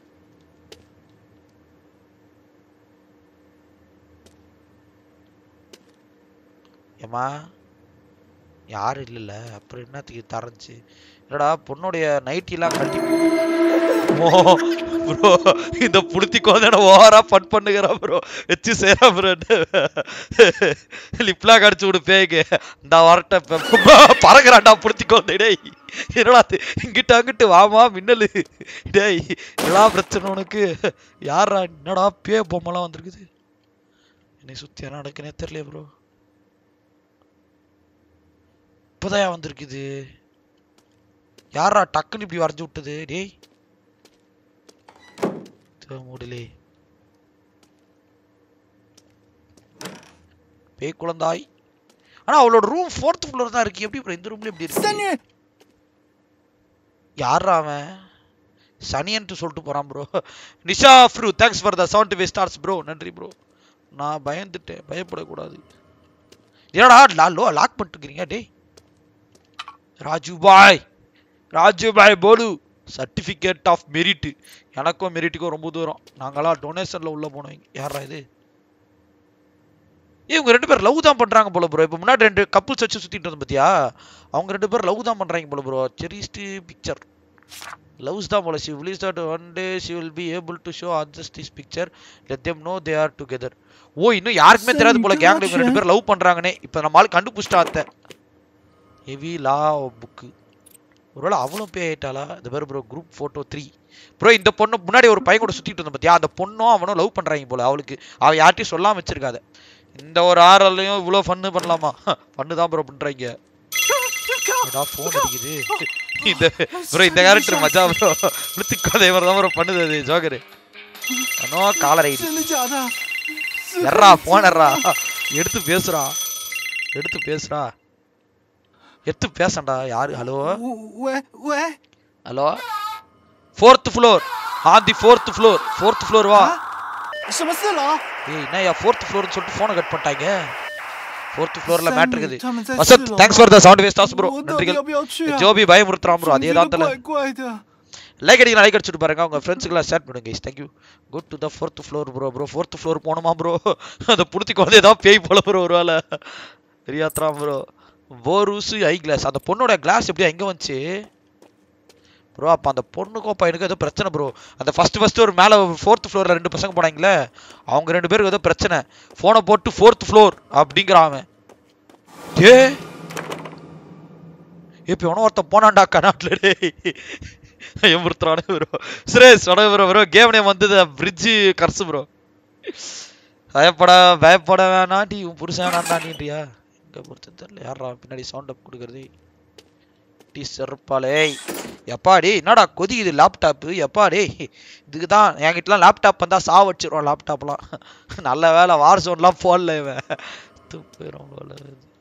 ஏம்மா யாரும் இல்லைல்ல அப்புறம் என்னத்துக்கு தரஞ்சு என்னடா பொண்ணுடைய நைட்டிலாம் கட்டி ஓ ப்ரோ இந்த புளுத்தி கோதனை ஓவரா பட் பண்ணுகிறா ப்ரோ வச்சு சேரா ப்ரோ லிப்லாம் கடிச்சு விடு பேய்க்கு இந்த வரட்ட பறக்குறான்டா புளுத்தி கோந்தை டேய் என்னடா இது? இங்கிட்டு அங்கிட்டு வாமா மின்னலு டேய் என்னடா பிரச்சனை உனக்கு யாரா என்னடா பே பொம்மைலாம் வந்திருக்குது என்னை சுத்தி என்ன நடக்குனே தெரியல ப்ரோ இப்போதான் வந்திருக்குது யாரா டக்குன்னு இப்படி வரைஞ்சு விட்டது டேய் தோ மூடலே பேய் குழந்தாய் ஆனா அவளோட ரூம் ஃபோர்த் ஃப்ளோர் தான் இருக்கு எப்படி bro இந்த ரூம்ல இப்படி 三 இருக்கு 女， யாரா அவன் சனியன்ட்டு சொல்லிட்டு போறான் ப்ரோ நிஷா ஃப்ரூ thanks for the seventy five stars bro நன்றி ப்ரோ நான் பயந்துட்டேன் பயப்படக்கூடாது என்னடா லா லோ லாக் பண்ணிட்டுருக்கீங்க டேய் ராஜு பாய் ராஜு பாய் போடு சர்டிஃபிகேட் ஆஃப் மெரிட் எனக்கும் மெரிட்டுக்கும் ரொம்ப தூரம் நாங்களாம் டொனேஷன்ல உள்ள போனவங்க யாரா இது ஏய், இவங்க ரெண்டு பேர் லவ் தான் பண்றாங்க போல ப்ரோ இப்போ முன்னாடி ரெண்டு கப்புள்ஸ் வச்சு சுத்திட்டு இருந்தோம் பாத்தியா அவங்க ரெண்டு பேர் லவ் தான் பண்றாங்க போல ப்ரோ செரிஸ்ட் பிக்சர் லவ்ஸ் தான் போல she believes that one day she will be able to show adjust this picture let them know they are together ஓ இன்னும் யாருக்குமே தெரியாது போல கேங்ல இவங்க ரெண்டு பேர் லவ் பண்றாங்கன்னே இப்போ நம்ம ஆளு கண்டுபிடிச்சிட்டா அத்தை ஹெவி லா புக்கு ஒருவேளை அவளும் பே ஆயிட்டாளா இந்த பேர் bro group photo three bro இந்த பொண்ணு முன்னாடி ஒரு பையன் கூட சுத்திட்டு இருந்தோம் பாத்தியா அந்த பொண்ணும் அவனும் லவ் பண்றாங்க போல அவளுக்கு அவ யார்ட்டையும் சொல்லாம வச்சிருக்காத இந்த ஒரு ஆறல்லையும் இவ்வளோ ஃபன்னு பண்ணலாமா ஃபன்னு தான் ப்ரோ பண்றாங்க ஏடா ஃபோன் அடிக்குது இந்த ப்ரோ இந்த கேரக்டர் மஜா ப்ரோ லுத்திக் அதே மாதிரி தான் ப்ரோ பண்ணுது அது ஜோகரு அனோ காலர் ஐடி 真的假的？是 எர்ரா போன் எர்ரா எடுத்து பேசுறா எடுத்து பேசுறா எடுத்து பேசண்டா யாரு hello 喂喂， hello fourth floor on the fourth floor fourth floor வா 什么事了？ ஏய் என்னய்யா ஃபோர்த் ஃப்ளோர்னு சொல்லிட்டு ஃபோனை கட் பண்ணிட்டாங்க ஃபோர்த் ஃப்ளோர்ல 三 மேட்டர் 米 இருக்குது 他们在 வசத் 四楼 தேங்க்ஸ் ஃபார் த சவுண்ட் வேஸ்ட் ஆஸ் ப்ரோ 我到底 நன்றிகள் 要不要去啊？ ஜோபி பயமுறுத்துறான் ப்ரோ 怎么 அதே 觉 தான் 得 தல 怪怪的。 லைக் அடிக்க லைக் அடிச்சுட்டு பாருங்க உங்க ஃப்ரெண்ட்ஸுக்குலாம் ஷேர் பண்ணுங்க guys thank you good to the fourth floor bro bro fourth floor போனோமா ப்ரோ அந்த புடுத்தி குழந்தை ஏதாவது பேய் போல ப்ரோ ஒரு வேலை தெரியாத்ரா ப்ரோ போரூஸ் ஐ கிளாஸ் அந்த பொண்ணோட கிளாஸ் எப்படி எங்க வந்துச்சு ப்ரோ அப்போ அந்த பொண்ணுக்கும் பையனுக்கும் ஏதோ பிரச்சனை ப்ரோ அந்த ஃபர்ஸ்ட் ஃபர்ஸ்ட் ஒரு மேலே ஃபோர்த் ஃப்ளோரில் ரெண்டு பசங்க போனாங்களே அவங்க ரெண்டு பேருக்கு ஏதோ பிரச்சனை ஃபோனை போட்டு ஃபோர்த் ஃப்ளோர் அப்படிங்கிறான் அவன் ஏ இப்போ எவனோ ஒருத்தன் போனான்டா கனாட்ல டேய் எம்புறுத்துறானே ப்ரோ சுரேஷ் வணக்கம் ப்ரோ ப்ரோ கேம் நேம் வந்து பிரிட்ஜு கர்சு ப்ரோ பயப்பட பயப்பட வேணாண்டி உன் புருஷன் வேணாண்டாண்டின்றியா எங்க பொறுத்து தெரியல யாரா பின்னாடி சவுண்ட் அப் கொடுக்கறது டி செருப்பாலே எப்பாடி என்னடா கொதிக்குது லேப்டாப்பு எப்பாடி இதுக்கு தான் என்கிட்டலாம் லேப்டாப் வந்தா சா வச்சிருவோம் லேப்டாப்லாம் நல்ல வேலை வார் சோன்லாம் போடல இவன் துப்பிடும் போல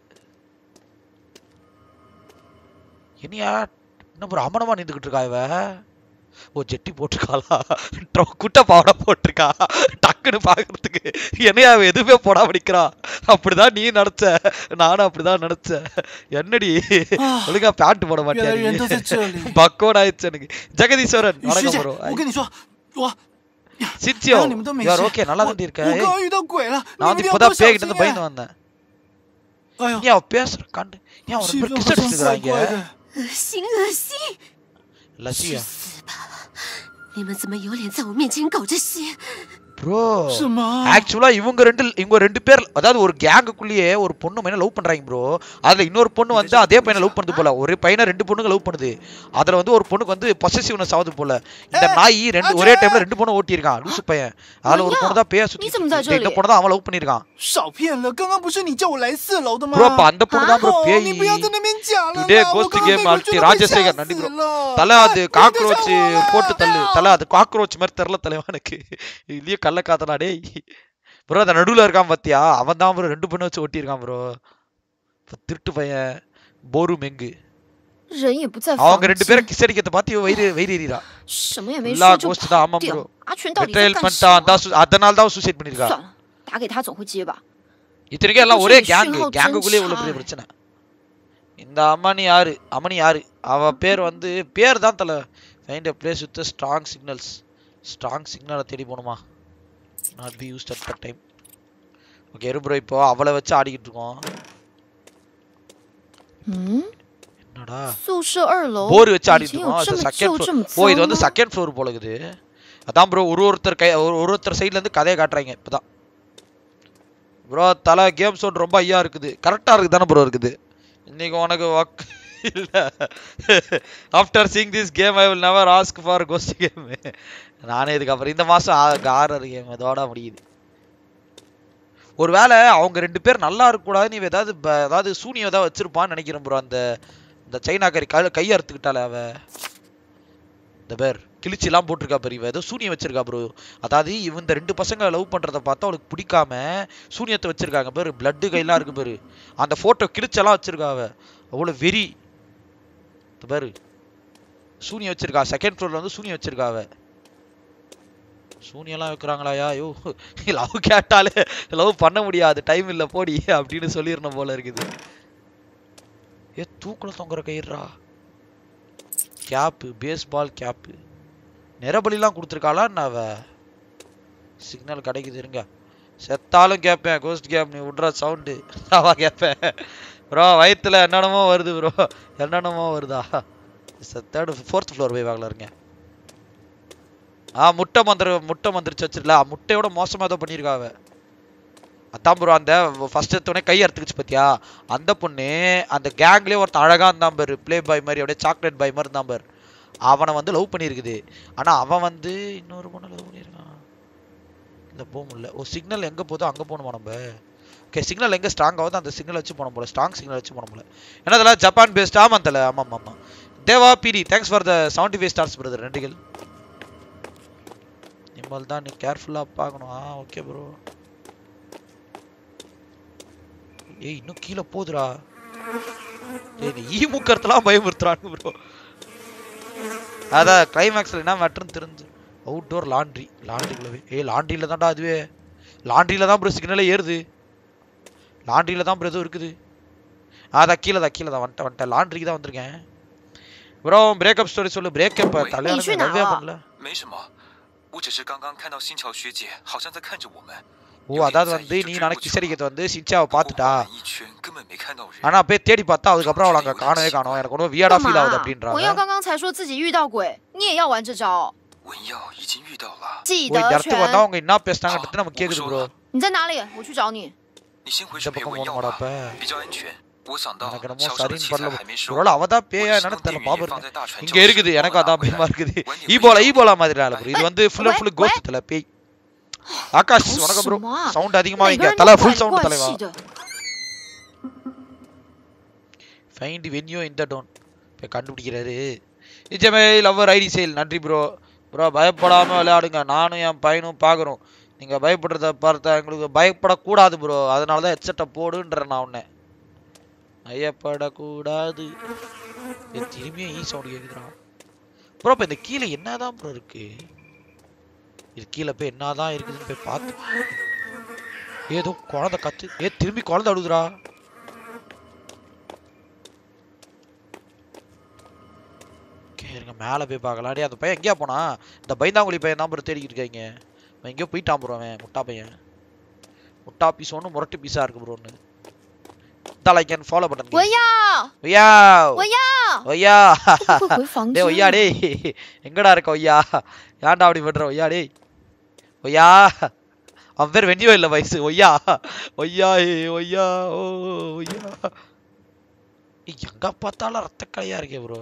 என்னையா என்ன ப்ரோ அமனமா நின்றுக்கிட்டு இருக்கா இவ ஓ ஜெட்டி போட்டிருக்காளா ட்ரௌ- குட்டை பாவாடை போட்டிருக்கா டக்குன்னு பாக்குறதுக்கு என்னையா அவ எதுவுமே போடாம நிக்கிறா அப்படிதான் நீ நினைச்ச நானும் அப்படிதான் நினைச்சேன் என்னடி ஒழுங்கா பேண்ட் போட 原来人都在这 மாட்டியா 里。 பக்கோட் ஆயிடுச்சு எனக்கு ஜெகதீஸ்வரன் 徐 வணக்கம் 姐， ப்ரோ 我跟你说，我 சிச்சியோ 原来你们都没 யார் 事。 ஓகே நல்லா 我 தான் இருக்க 我 ஏய், 刚刚遇到鬼了，你 நான் 们 வந்து 一定要 இப்பதான் 多小 பேய்கிட்ட 心 இருந்து பயந்து 哎！ வந்தேன் 哎呦， ஏன் அவ பேசுற கண்டு ஏன் அவன் 气 ரெண்டு 氛 பேர் 好 கிஸ் 像怪 அடிச்சுக்கிறாங்க 怪的。 恶心恶心！ லசியா 死吧！你们怎么有脸在我面前搞这些？ ப்ரோ 什么？ ஆக்சுவலா இவங்க ரெண்டு இவங்க ரெண்டு பேர் அதாவது ஒரு கேங்குக்குள்ளேயே ஒரு பொண்ணு பையனை லவ் பண்றாங்க ப்ரோ அதுல இன்னொரு பொண்ணு வந்து அதே பையனை லவ் பண்ணுது போல ஒரு பையனை ரெண்டு பொண்ணுங்க லவ் பண்ணுது அதுல வந்து ஒரு பொண்ணுக்கு வந்து பொசசிவ்னஸ் ஆகுது போல இந்த நாய் ரெண்டு ஒரே டைம்ல ரெண்டு பொண்ணு ஓட்டியிருக்கான் லூசு பையன் அதுல ஒரு பொண்ணு தான் பேய சுத்தி நீ怎么在这里 இந்த பொண்ணு தான் அவன் லவ் பண்ணியிருக்கான் 少骗了！刚刚不是你叫我来四楼的吗？ ப்ரோ அப்ப அந்த பொண்ணு தான் ப்ரோ 哦 பேய் 你不要在那边讲了啦！ டுடே 我 கோஸ்ட் 刚刚 கேம் 被 அல்டி 觉得被吓 ராஜசேகர் நன்றி 死 ப்ரோ 了。 தலை அது 哎 காக்ரோச் 你等一下我 போட்டு தள்ளு 啦 தலை அது காக்ரோச் மாதிரி தெரில தலைவா எனக்கு இல்லையே கள்ள காத்தனா டேய் ப்ரோ அந்த நடுவுல இருக்கான் பாத்தியா அவன் தான் ப்ரோ ரெண்டு பொண்ணு வச்சு ஓட்டியிருக்கான் ப்ரோ திருட்டு பையன் போரு மெங்கு 人也不在 அவங்க 房 ரெண்டு 间 பேரும் கிஸ் அடிக்கிறத பார்த்து இவ வயிறு வயிறு எறிறா 什么也没 எல்லா 说就 கோஸ்ட் தான் 跑 ஆமா 掉 ப்ரோ 。 阿全到底在 பெட்ரையல் 干什 பண்ணிட்டான் 么？ தான் சு- அதனால தான் சூசைட் பண்ணிருக்கா 算了，打给他总会接吧。 இத்தனைக்கும் எல்லாம் 不是 ஒரே 你 கேங் 讯号真 கேங்குக்குள்ளேயே இவ்வளவு 差 பெரிய 哎 பிரச்சனை இந்த அம்மணி யாரு அம்மணி யாரு அவ பேர் வந்து பேர் தான் தல find a place with strong signals strong சிக்னலை தேடி போகணுமா not be used at that time okay இரு ப்ரோ இப்போ அவளை வச்சு ஆடிக்கிட்டு இருக்கோம் 嗯， என்னடா 宿舍二楼 போர் வச்சு 以 ஆடிட்டு 前有 இருக்கோம் 这 அது 么 செகண்ட் 旧这 ஃப்ளோர் 么 ஓ இது 脏 வந்து 吗？ செகண்ட் ஃப்ளோர் போல இருக்குது அதான் ப்ரோ ஒரு ஒருத்தர் கை ஒரு ஒரு ஒருத்தர் சைடுல இருந்து கதையை காட்டுறாங்க இப்பதான் ப்ரோ தலை கேம் சோன் ரொம்ப ஐயா இருக்குது கரெக்டா இருக்கு தானே ப்ரோ இருக்குது இன்னைக்கு உனக்கு ஒர்க் இல்ல after seeing this game I will never ask for ghost game நானே இதுக்கப்புறம் இந்த மாசம் ஆறாறு கேம் அதோட முடியுது ஒருவேளை அவங்க ரெண்டு பேர் நல்லா இருக்கக்கூடாது நீ ஏதாவது ப- ஏதாவது சூனியம் ஏதாவது வச்சிருப்பான்னு நினைக்கிறேன் ப்ரோ அந்த இந்த சைனாக்காரி கை கையை அறுத்துக்கிட்டாலே அவ இந்த பேர் கிழிச்சிலாம் போட்டிருக்கா பாரு இவ ஏதோ சூனியம் வச்சிருக்கா ப்ரோ அதாவது இவன் இந்த ரெண்டு பசங்க லவ் பண்றத பார்த்தா அவளுக்கு பிடிக்காம சூனியத்தை வச்சிருக்காங்க பாரு பிளட்டு கையெல்லாம் இருக்கு பாரு அந்த போட்டோ கிழிச்செல்லாம் வச்சிருக்கா அவ அவ்வளவு வெறி இந்த பாரு சூனியம் வச்சிருக்கா செகண்ட் ஃப்ளோர்ல வந்து சூனியம் வச்சிருக்கா அவ சூனியெல்லாம் வைக்கிறாங்களாயா ஐயோ லவ் கேட்டாலே லவ் பண்ண முடியாது டைம் இல்ல போடி அப்படின்னு சொல்லிடணும் போல இருக்குது ஏ தூக்குல தொங்குற கயிறா கேப்பு பேஸ்பால் கேப்பு நிறபலிலாம் கொடுத்துருக்காளா என்ன அவ சிக்னல் கிடைக்குது இருங்க செத்தாலும் கேட்பேன் கோஸ்ட் கேப் நீ விட்ற சவுண்டு அவா கேட்பேன் ப்ரோ வயித்துல என்னென்னமோ வருது ப்ரோ என்னென்னமோ வருதா தேர்டு ஃபோர்த் ஃப்ளோர் போய் வாங்கல இருங்க ஆ முட்டை மந்திர முட்டை மந்திரிச்சு வச்சிருல முட்டையோட மோசமா ஏதோ பண்ணியிருக்கா அவ அதான் ப்ரோ அந்த ஃபர்ஸ்ட் எடுத்தோடனே கை அறுத்துக்குச்சு பாத்தியா அந்த பொண்ணு அந்த கேங்லயே ஒருத்தன் அழகா இருந்தான் பாரு ப்ளே பாய் மாதிரி அப்படியே சாக்லேட் பாய் மாதிரி இருந்தான் பாரு அவனை வந்து லவ் பண்ணியிருக்குது ஆனா அவன் வந்து இன்னொரு பொண்ணை லவ் பண்ணியிருக்கான் இந்த போக முடியல ஓ சிக்னல் எங்க போதோ அங்க போகணுமா நம்ம ஓகே சிக்னல் எங்க ஸ்ட்ராங் ஆகுதோ அந்த சிக்னல் வச்சு போன போல ஸ்ட்ராங் சிக்னல் வச்சு போன போல ஏன்னா அதெல்லாம் ஜப்பான் பேஸ்ட் ஆமாம் தல ஆமாம் ஆமாம் தேவா பிடி thanks for the seventy five stars brother நன்றிகள் நிம்மல் தான் நீ கேர்ஃபுல்லாக பார்க்கணும் ஆ ஓகே ப்ரோ ஏய் இன்னும் கீழே போகுதுடா ஏய் நீ ஈ முக்கறதுலாம் பயமுறுத்துறானு ப்ரோ அதான் கிளைமேக்ஸில் என்ன மேட்ருன்னு தெரிஞ்சு அவுட்டோர் லாண்ட்ரி லாண்ட்ரிக்குள்ளவே ஏய் லாண்ட்ரியில் தான்டா அதுவே லாண்ட்ரியில் தான் ப்ரோ சிக்னலே ஏறுது லாண்ட்ரியில் தான் ப்ரோ எதுவும் இருக்குது அதான் கீழே தான் கீழே தான் வந்துட்டேன் வந்துட்டேன் லாண்ட்ரிக்கு தான் வந்திருக்கேன் ப்ரோ பிரேக்கப் ஸ்டோரி சொல்லு பிரேக்கப் நீ去 தலையான 哪 லவ்வே 了 பண்ணல 没什么，我只是刚刚看到新桥学姐好像在看着我们， ஓ அதாவது வந்து நீ நாளைக்கு கிசரிக்கத்தை வந்து சின்சாவை 不过 பார்த்துட்டா 环一圈根本没看到人。 ஆனா போய் தேடி பார்த்தா அதுக்கப்புறம் அவளை அங்க காணவே காணோம் எனக்கு ரொம்ப வியர்டா 干 ஃபீல் ஆகுது 嘛？文耀 அப்படின்றாங்க 刚刚才说自己遇到鬼，你也要玩这招？ 文耀已经遇到了， 记 ஓ இந்த 得 இடத்துக்கு வந்தா 全。 அவங்க என்ன 好 பேசுனாங்கன்றது 我 நமக்கு 不 கேக்குது 说 ப்ரோ 了， 你在哪里？我去找你。 你先回 இந்த 去陪 பக்கம் 文耀 போகணுமாடா 吧 அப்ப， 比较安全。我想到 எனக்கு என்னமோ 桥上的 சரின்னு 器 பண்ணல 材还没收， ஒருவேளை அவதான் 我 பேயா 的 என்னன்னு 行动 தெரியல 电源 பாபு 也放在大船 இங்க 教室， இருக்குது 帮我 எனக்கும் 拿 அதான் 回 பயமா 来。 இருக்குது 晚点回 ஈபோலா 去 ஈபோலா மாதிரி இல்ல ப்ரோ இது வந்து ஃபுல் 喂 ஃபுல் 喂 கோஸ்ட் தல பேய் ஆகாஷ் 搞 வணக்கம் 什 ப்ரோ 么啊？ சவுண்ட் அதிகமா 每 வைங்க 个人 தல 都 ஃபுல் 怪里 சவுண்ட் 怪 தலைவா 气的。 ஃபைண்ட் வென்யூ இந்த டோன் போய் கண்டுபிடிக்கிறாரு நிஜமே லவ்வர் ஐடி சேல் நன்றி ப்ரோ ப்ரோ பயப்படாம விளையாடுங்க நானும் என் பையனும் பார்க்குறோம் நீங்க பயப்படுறத பார்த்தா எங்களுக்கு பயப்படக்கூடாது ப்ரோ அதனால தான் ஹெட்செட்டை போடுன்றேன் நான் உன்னை பயப்படக்கூடாது ஏ, திரும்பியும் ஈ சவுண்ட் கேக்குதுடா ப்ரோ இப்போ இந்த கீழே என்னதான் ப்ரோ இருக்கு இது கீழே போய் என்னதான் இருக்குதுன்னு போய் பார்த்து ஏதோ குழந்தை கத்து ஏ திரும்பி குழந்தை அழுகுதுடா ஓகே இருங்க மேலே போய் பார்க்கலாம் டேய் அந்த பையன் எங்கேயா போனா இந்த பைந்தாங்குழி பையன் தான் ப்ரோ தேடிக்கிட்டு இருக்காங்க அவன் எங்கேயோ போயிட்டான் ப்ரோ அவன் முட்டா பையன் முட்டா பீஸ் ஒன்று முரட்டு பீஸாக இருக்கு ப்ரோ ஒன்று தால் ஐ கேன் ஃபாலோ பட்டன் 文耀， ஒய்யா 文耀， ஒய்யா 会不会回房 டேய் 间 ஒய்யா 啊？ டேய் எங்கடா இருக்க ஒய்யா ஏன்டா அப்படி பண்ற ஒய்யா டேய் ஒய்யா அவன் பேர் வெண்ணியோ இல்ல வயசு ஒய்யா ஒய்யா ஏ ஒய்யா ஓ ஒய்யா ஏய், எங்க பார்த்தாலும் ரத்த கலையா இருக்கே ப்ரோ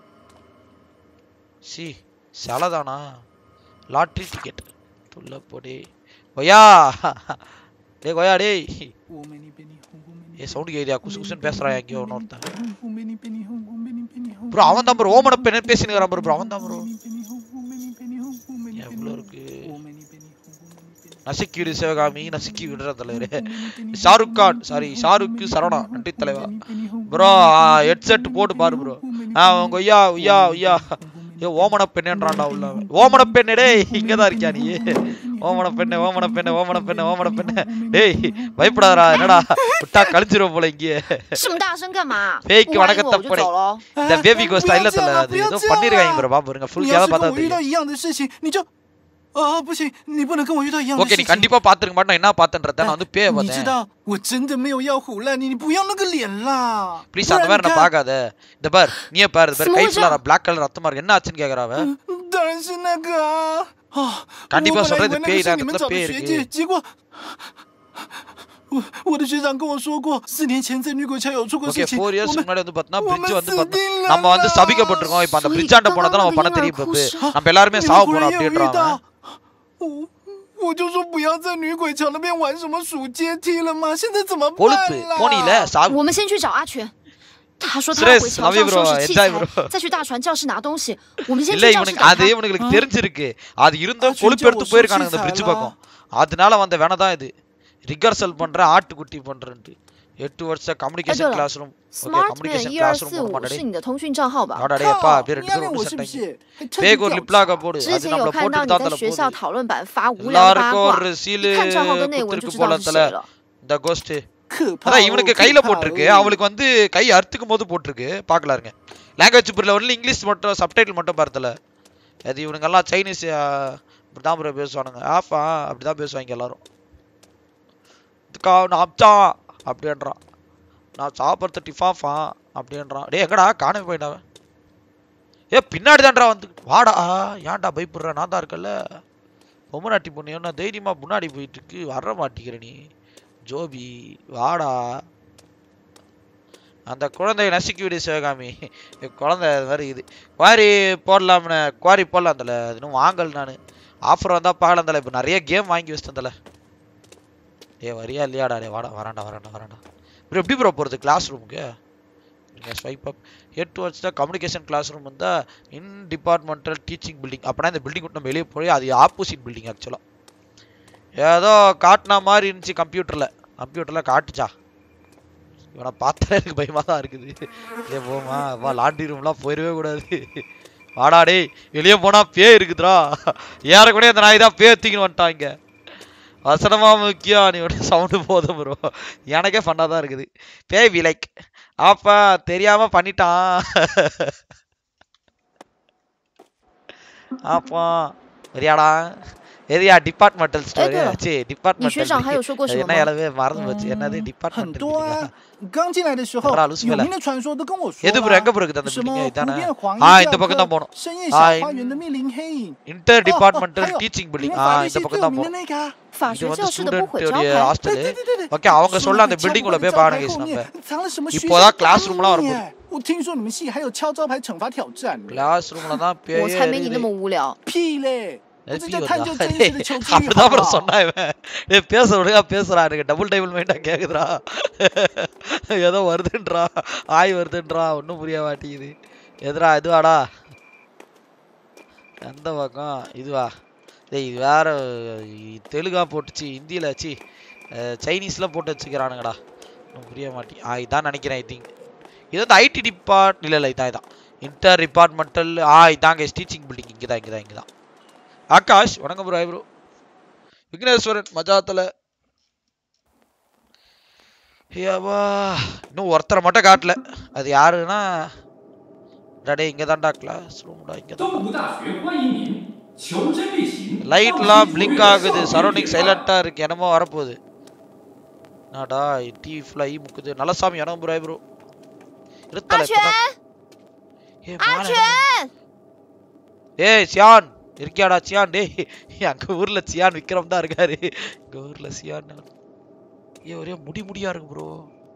சி சலதானா லாட்ரி டிக்கெட் துள்ள போடே ஒய்யா டேய் ஒய்யா டேய் 我没你被你哄，我没你 ஏ சவுண்ட் கேரியா குசு குசுன்னு பேசுறான் எங்கேயோ இன்னொருத்தன் 我没你被你哄，我没你被你哄。 ப்ரோ அவன் தான் ப்ரோ ஓமன பெண்ணு பேசினுக்கிறான் ப்ரோ அவன் தான் ப்ரோ 我没你被你哄，我没你被你哄，我没你被你 எவ்வளோ 哄， இருக்கு 我没你被你哄，我没你被你哄。 நசுக்கி விடு சிவகாமி நசுக்கி விடுற தலைவரே ஷாருக் கான் சாரி ஷாருக் சரவணா நன்றி தலைவா ப்ரோ ஹெட்செட் போட்டு பாரு ப்ரோ ஆ உங்க ஐயா ஐயா ஐயா ஏ ஓமன பெண்ணேன்றான்டா உள்ள அவன். ஓமன பெண்ணே டேய் இங்க தான் இருக்கியா நீ ஓமன பெண்ணே ஓமன பெண்ணே ஓமன பெண்ணே ஓமன பெண்ணே டேய் பயப்படாதடா என்னடா விட்டா கழிச்சிரும் போல இங்கே 这么大声干嘛？ பேய்க்கு 不玩一 வணக்கத்தை 会儿我就 போடே 走了。 இந்த பேபி கோஸ்ட் 不要 இல்ல 这样 தல 啊 அது 不要 ஏதோ 这样 பண்ணிருக்காங்க 啊 ப்ரோ பாப்பா இருங்க 你 ஃபுல் 要 கேத 是跟 பார்த்தா 我遇到 தெரியும் 一样的事情，你就啊不行，你不能跟我遇到一样的 ஓகே 事 நீ 情。 கண்டிப்பா பாத்துருக்க மாட்டேன் நான் என்ன பார்த்தேன்றத நான் வந்து பேய 你知 பார்த்தேன் 道，我真的没有要唬烂你，你不要那个脸啦。 ப்ளீஸ் 不 அந்த 然 மாதிரி 你 நான் 看， பார்க்காத இந்த பார் நீயே பாரு இந்த பார் கை 怎么会这 ஃபுல்லா 样 பிளாக் கலர் ரத்தமா இருக்கு என்ன ஆச்சுன்னு கேக்குறா அவ 当然是那个啊啊！ கண்டிப்பா 我本来以 சொல்றது 为那 பேய் 个是 தான் 你们 இடத்துல 找的 பேய் 学 இருக்கு 姐，结果。我我的学长跟我说过，四年前在女鬼桥有出过 ஓகே 事情。 ஃபோர் 我 இயர்ஸ் 们 முன்னாடி வந்து பார்த்தா 我 பிரிட்ஜ் 们 வந்து 死 பார்த்தா 定了 நம்ம வந்து 啦 சபிக்கப்பட்டிருக்கோம் இப்போ அந்த 所以 பிரிட்ஜ் ஆண்ட 刚 போனா 刚 தான் 那 நம்ம 个 பண்ண 婴儿 தெரியும் 哭 பப்பு 是 நம்ம எல்லாருமே 你 சாவ 们果 போறோம் 然有遇 அப்படின்றான் 到 அவன்。 我我就说不要在女鬼桥那边玩什么数阶梯了嘛，现在怎么 கொழுப்பு 办 போனில 啦？ சாவு 我们先去找阿全。他说他要 Stress， 回桥 love you 上 bro， 收拾器 enjoy 材 bro， 再去大船教室拿东西。我们先 இல்ல 去教室 இவனுக்கு 等 அது 他。 இவனுக்கு தெரிஞ்சிருக்கு அது இருந்தும் ஆ, கொழுப்பு செஞ்சா எடுத்து ஒரு போயிருக்கானுங்க இந்த சூழ்ச்சி பிரிட்ஜ் சாலா. பக்கம் அதனால வந்த வேணதான் இது ரிகர்சல் பண்ற ஆட்டுக்குட்டி பண்றேன்ட்டு எட்டு வருஷ communication 对了 class room okay Smartman communication 一二 class room 四 போட 五 மாட்டாடே 是你的通讯账号吧？ ஆடா டேய் அப்பா பேர் 你 ரெண்டு 暗 பேரும் 恋我 மிஸ் 是不 பண்ணிட்டாங்க 是？还特 பேக்கு 地 ஒரு 调 லிப் லாக 查。 போடு 之 அது 前有 நம்மள 看 போட்டு 到你 தான் 在 தல 学校 போகுது 讨论版发无聊八 எல்லாருக்கும் 卦 ஒரு，சீலு 一看账号跟内文就 குத்துருக்கு 知道 போல 是 தல 谁了。 இந்த கோஸ்ட் 可怕 அதான் 哦 இவனுக்கு 可 கையில 怕 போட்டிருக்கு 哦 அவளுக்கு வந்து கை அறுத்துக்கும் போது போட்டிருக்கு பார்க்கலாருங்க லாங்குவேஜ் புரியல ஒன்லி இங்கிலீஷ் மட்டும் சப்டைட்டில் மட்டும் பார்த்தல அது இவனுங்கெல்லாம் சைனீஸ் இப்படிதான் ப்ரோ பேசுவானுங்க ஆஃபா அப்படிதான் பேசுவாங்க எல்லாரும் இதுக்கா நான் அப்சான் அப்படின்றான் நான் சாப்பிட்றது டிஃபாஃபா அப்படின்றான் டேய் எங்கடா காணவே போயிட்டாவன் ஏ பின்னாடி தான்டா வந்து வாடா ஏன்டா பயப்படுற நான் தான் இருக்கல பொம்மநாட்டி பொண்ணு என்ன தைரியமா முன்னாடி போயிட்டு இருக்கு வர மாட்டேங்கிற நீ ஜோபி வாடா அந்த குழந்தைய நசுக்கி விடு சிவகாமி குழந்தை அது மாதிரி இது குவாரி போடலாம்னு குவாரி போடலாம் தல அது இன்னும் வாங்கல் நான் ஆஃபர் வந்தா பார்க்கலாம் தல இப்போ நிறைய கேம் வாங்கி வச்சிட்டேன் தல ஏ வரியா இல்லையாடா டே வாடா வராண்டா வராண்டா வராண்டா ப்ரோ எப்படி ப்ரோ போகிறது கிளாஸ் ரூமுக்கு நீங்கள் ஸ்வைப் அப் எட்டு வருஷம் கம்யூனிகேஷன் கிளாஸ் ரூம் வந்தால் இன் டிபார்ட்மெண்டல் டீச்சிங் பில்டிங் அப்படின்னா இந்த பில்டிங் விட்டு நம்ம வெளியே போய் அது ஆப்போசிட் பில்டிங் ஆக்சுவலாக ஏதோ காட்டின மாதிரி இருந்துச்சு கம்ப்யூட்டரில் கம்ப்யூட்டரில் காட்டுச்சா இவனை பார்த்தா எனக்கு பயமாக தான் இருக்குது ஏ போமா வா லாண்ட்ரி ரூம்லாம் போயிடவே கூடாது வாடா டேய் வெளியே போனால் பேய் இருக்குதுடா ஏறக்கூடிய அந்த நாய் தான் பேய் தூக்கின்னு வந்துட்டான் இங்கே வசனமா முக்கியம் நீ உடனே சவுண்டு போதும் ப்ரோ எனக்கே ஃபன்னாக தான் இருக்குது பேய் வி லைக் அப்பா தெரியாம பண்ணிட்டான் அப்பா சரியாடா எரியா டிபார்ட்மெண்டல் ஸ்டோரி 对了 சி 你学长还有 டிபார்ட்மெண்டல் 说过什么 என்ன 吗？ அளவே மறந்து போச்சு என்னது 很 டிபார்ட்மெண்டல் 多啊！刚进来的时候， என்னடா லூசு 有 மேல 名的传说都跟我说 எது ப்ரோ 了 எங்க ப்ரோ இருக்குது அந்த 什么 பில்டிங் 不 இதானே 变黄 ஆ 衣 இந்த 教 பக்கம் தான் 课 போகணும் 深夜 ஆ 小 இன்- 花园的密林黑影， இன்டர் 哦哦 டிபார்ட்மெண்டல் 还有 டீச்சிங் 里 பில்டிங் 面 ஆ 法律 இந்த 系最 பக்கம் 有 தான் 名的 போகணும் 那个啊。 法 இது 学 வந்து 教室的不毁 ஸ்டூடெண்ட் 招 உடைய 牌， 对 ஹாஸ்டல் 对对对对， ஓகே அவங்க 说 சொல்ல 那 அந்த 个 பில்டிங் 墙 உள்ள 外的 போய் 招 பாருங்க 牌 guys 后 நம்ம 面藏了什么学 இப்போதான் 校 கிளாஸ் 秘 ரூம்லாம் 密 வரப்போகுது 耶我听说你们系还有敲招牌惩罚挑战呢。 கிளாஸ் ரூம்ல தான் 我 பேயே 才没你那 இருக்குது 么无聊。 屁嘞！我 அது 这 பி 叫 வருதா 探究真实的求知欲， அப்படிதான் 好不 ப்ரோ 好？ சொன்னா இவன் ஏய் பேச ஒழுங்கா பேசுறா எனக்கு டபுள் டேபிள் மைண்டா கேக்குதுடா ஏதோ வருதுன்றா ஆய் வருதுன்றா ஒன்றும் புரிய மாட்டேங்குது எதுடா இதுவாடா எந்த பக்கம் இதுவா டேய் இது வேற இ- தெலுங்கா போட்டுச்சு ஹிந்தியில் சி சைனீஸில் போட்டு வச்சுக்கிறானுங்கடா ஒன்றும் புரிய மாட்டேன் ஆ இதான் நினைக்கிறேன் ஐ திங்க் இது வந்து ஐடி டிபார்ட் இல்லை இல்லை இதான் இதான் இன்டர் டிபார்ட்மெண்டல் ஆ இதாங்க டீச்சிங் பில்டிங் இங்கே தான் இங்கே தான் இங்கே தான் ஆகாஷ் வணக்கம் ப்ரோ ப்ரோ விக்னேஸ்வரன் மஜாத்தில் ஐயாவா இன்னும் ஒருத்தரை மட்டும் காட்டல அது யாருன்னா டடே இங்கே தான்டா கிளாஸ் ரூம்டா இங்கே தான் 东吴大学欢迎您，求真力行。 லைட்லாம் பிளிங்க் ஆகுது சரௌண்டிங் சைலண்ட்டாக இருக்கு என்னமோ வரப்போகுது நாடா டீ ஃப்ளை முக்குது நல்லசாமி வணக்கம் ப்ரோ ப்ரோ 阿 இருத்தலை 全， ஏய் 阿 மேல 全， ஏய் சியான் இருக்கியாடா சியான் டேய் அங்க ஊர்ல சியான் விக்ரம் தான் இருக்காரு எங்க ஊர்ல சியான் ஏ ஒரே முடி முடியா இருக்கு ப்ரோ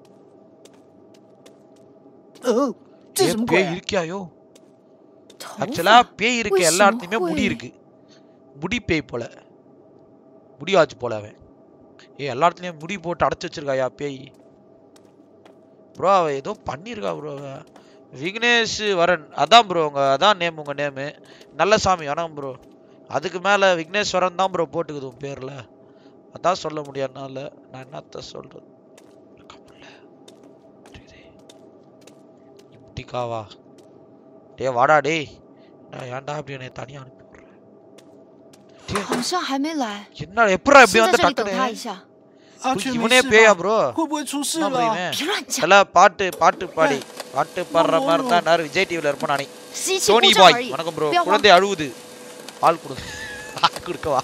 哦，这什么鬼 பேய் 啊？ இருக்கியாயோ 头 ஆக்சுவலா 发 பேய் இருக்க 为什 எல்லா 么 இடத்துலயுமே முடி 会 இருக்கு முடி பேய் போல முடியாச்சு போல அவன் ஏ எல்லா இடத்துலயும் முடி போட்டு அடைச்சு வச்சிருக்காயா பேய் ப்ரோ அவ ஏதோ பண்ணிருக்கா ப்ரோ விக்னேஷ் வரன் அதான் ப்ரோ உங்க அதான் நேம் உங்க நேமு நல்ல சாமி வணக்கம் ப்ரோ அதுக்கு மேல விக்னேஸ்வரன் தான் ப்ரோ போட்டுக்குது உன் பேர்ல அதான் சொல்ல முடியாதுனால நான் என்னத்த சொல்றது கப்பல்ல. தெரியுதே. இப்படிக்காவா டேய் வாடா டேய் நான் ஏன்டா அப்படி என்னை தனியா அனுப்பி விடுற? டேய், 好像还没来， என்னடா எப்படா இப்படி 先在 வந்து 这里等 டக்குனு 他一下。 阿全没 இவனே 事 பேயா 吧？ ப்ரோ 会不会出事 என்ன bro 了？ இவன் 别乱讲， எல்லாம் பாட்டு பாட்டு பாடி பாட்டு பாடுற மாதிரி தான் நேரம் விஜய் டிவில இருப்போம் நானே 吸气 சோனி 故障 பாய் 而已。 வணக்கம் ப்ரோ 不要慌 குழந்தை அழுவுது பால் கொடு பால் கொடுக்கவா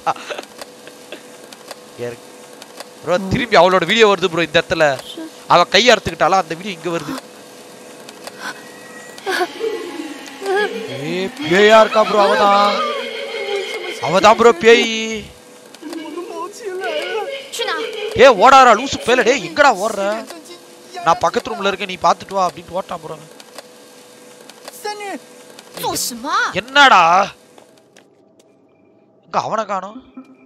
ப்ரோ திரும்பி அவளோட வீடியோ வருது ப்ரோ இந்த இடத்துல அவ கையை அறுத்துக்கிட்டாலும் அந்த வீடியோ இங்க வருது ஏய் பேயா இருக்கா ப்ரோ அவதான் அவதான் ப்ரோ பேய் 我都毛起来了。 去哪？ ஏ ஓடாரா லூசு பேல டேய் எங்கடா ஓடுற 正经呀 நான் பக்கத்து ரூம்ல இருக்கேன் நீ பாத்துட்டு வா அப்படின்னு ஓட்டான் ப்ரோ 三女， 做什么啊？ என்னடா இங்க அவனை காணோம்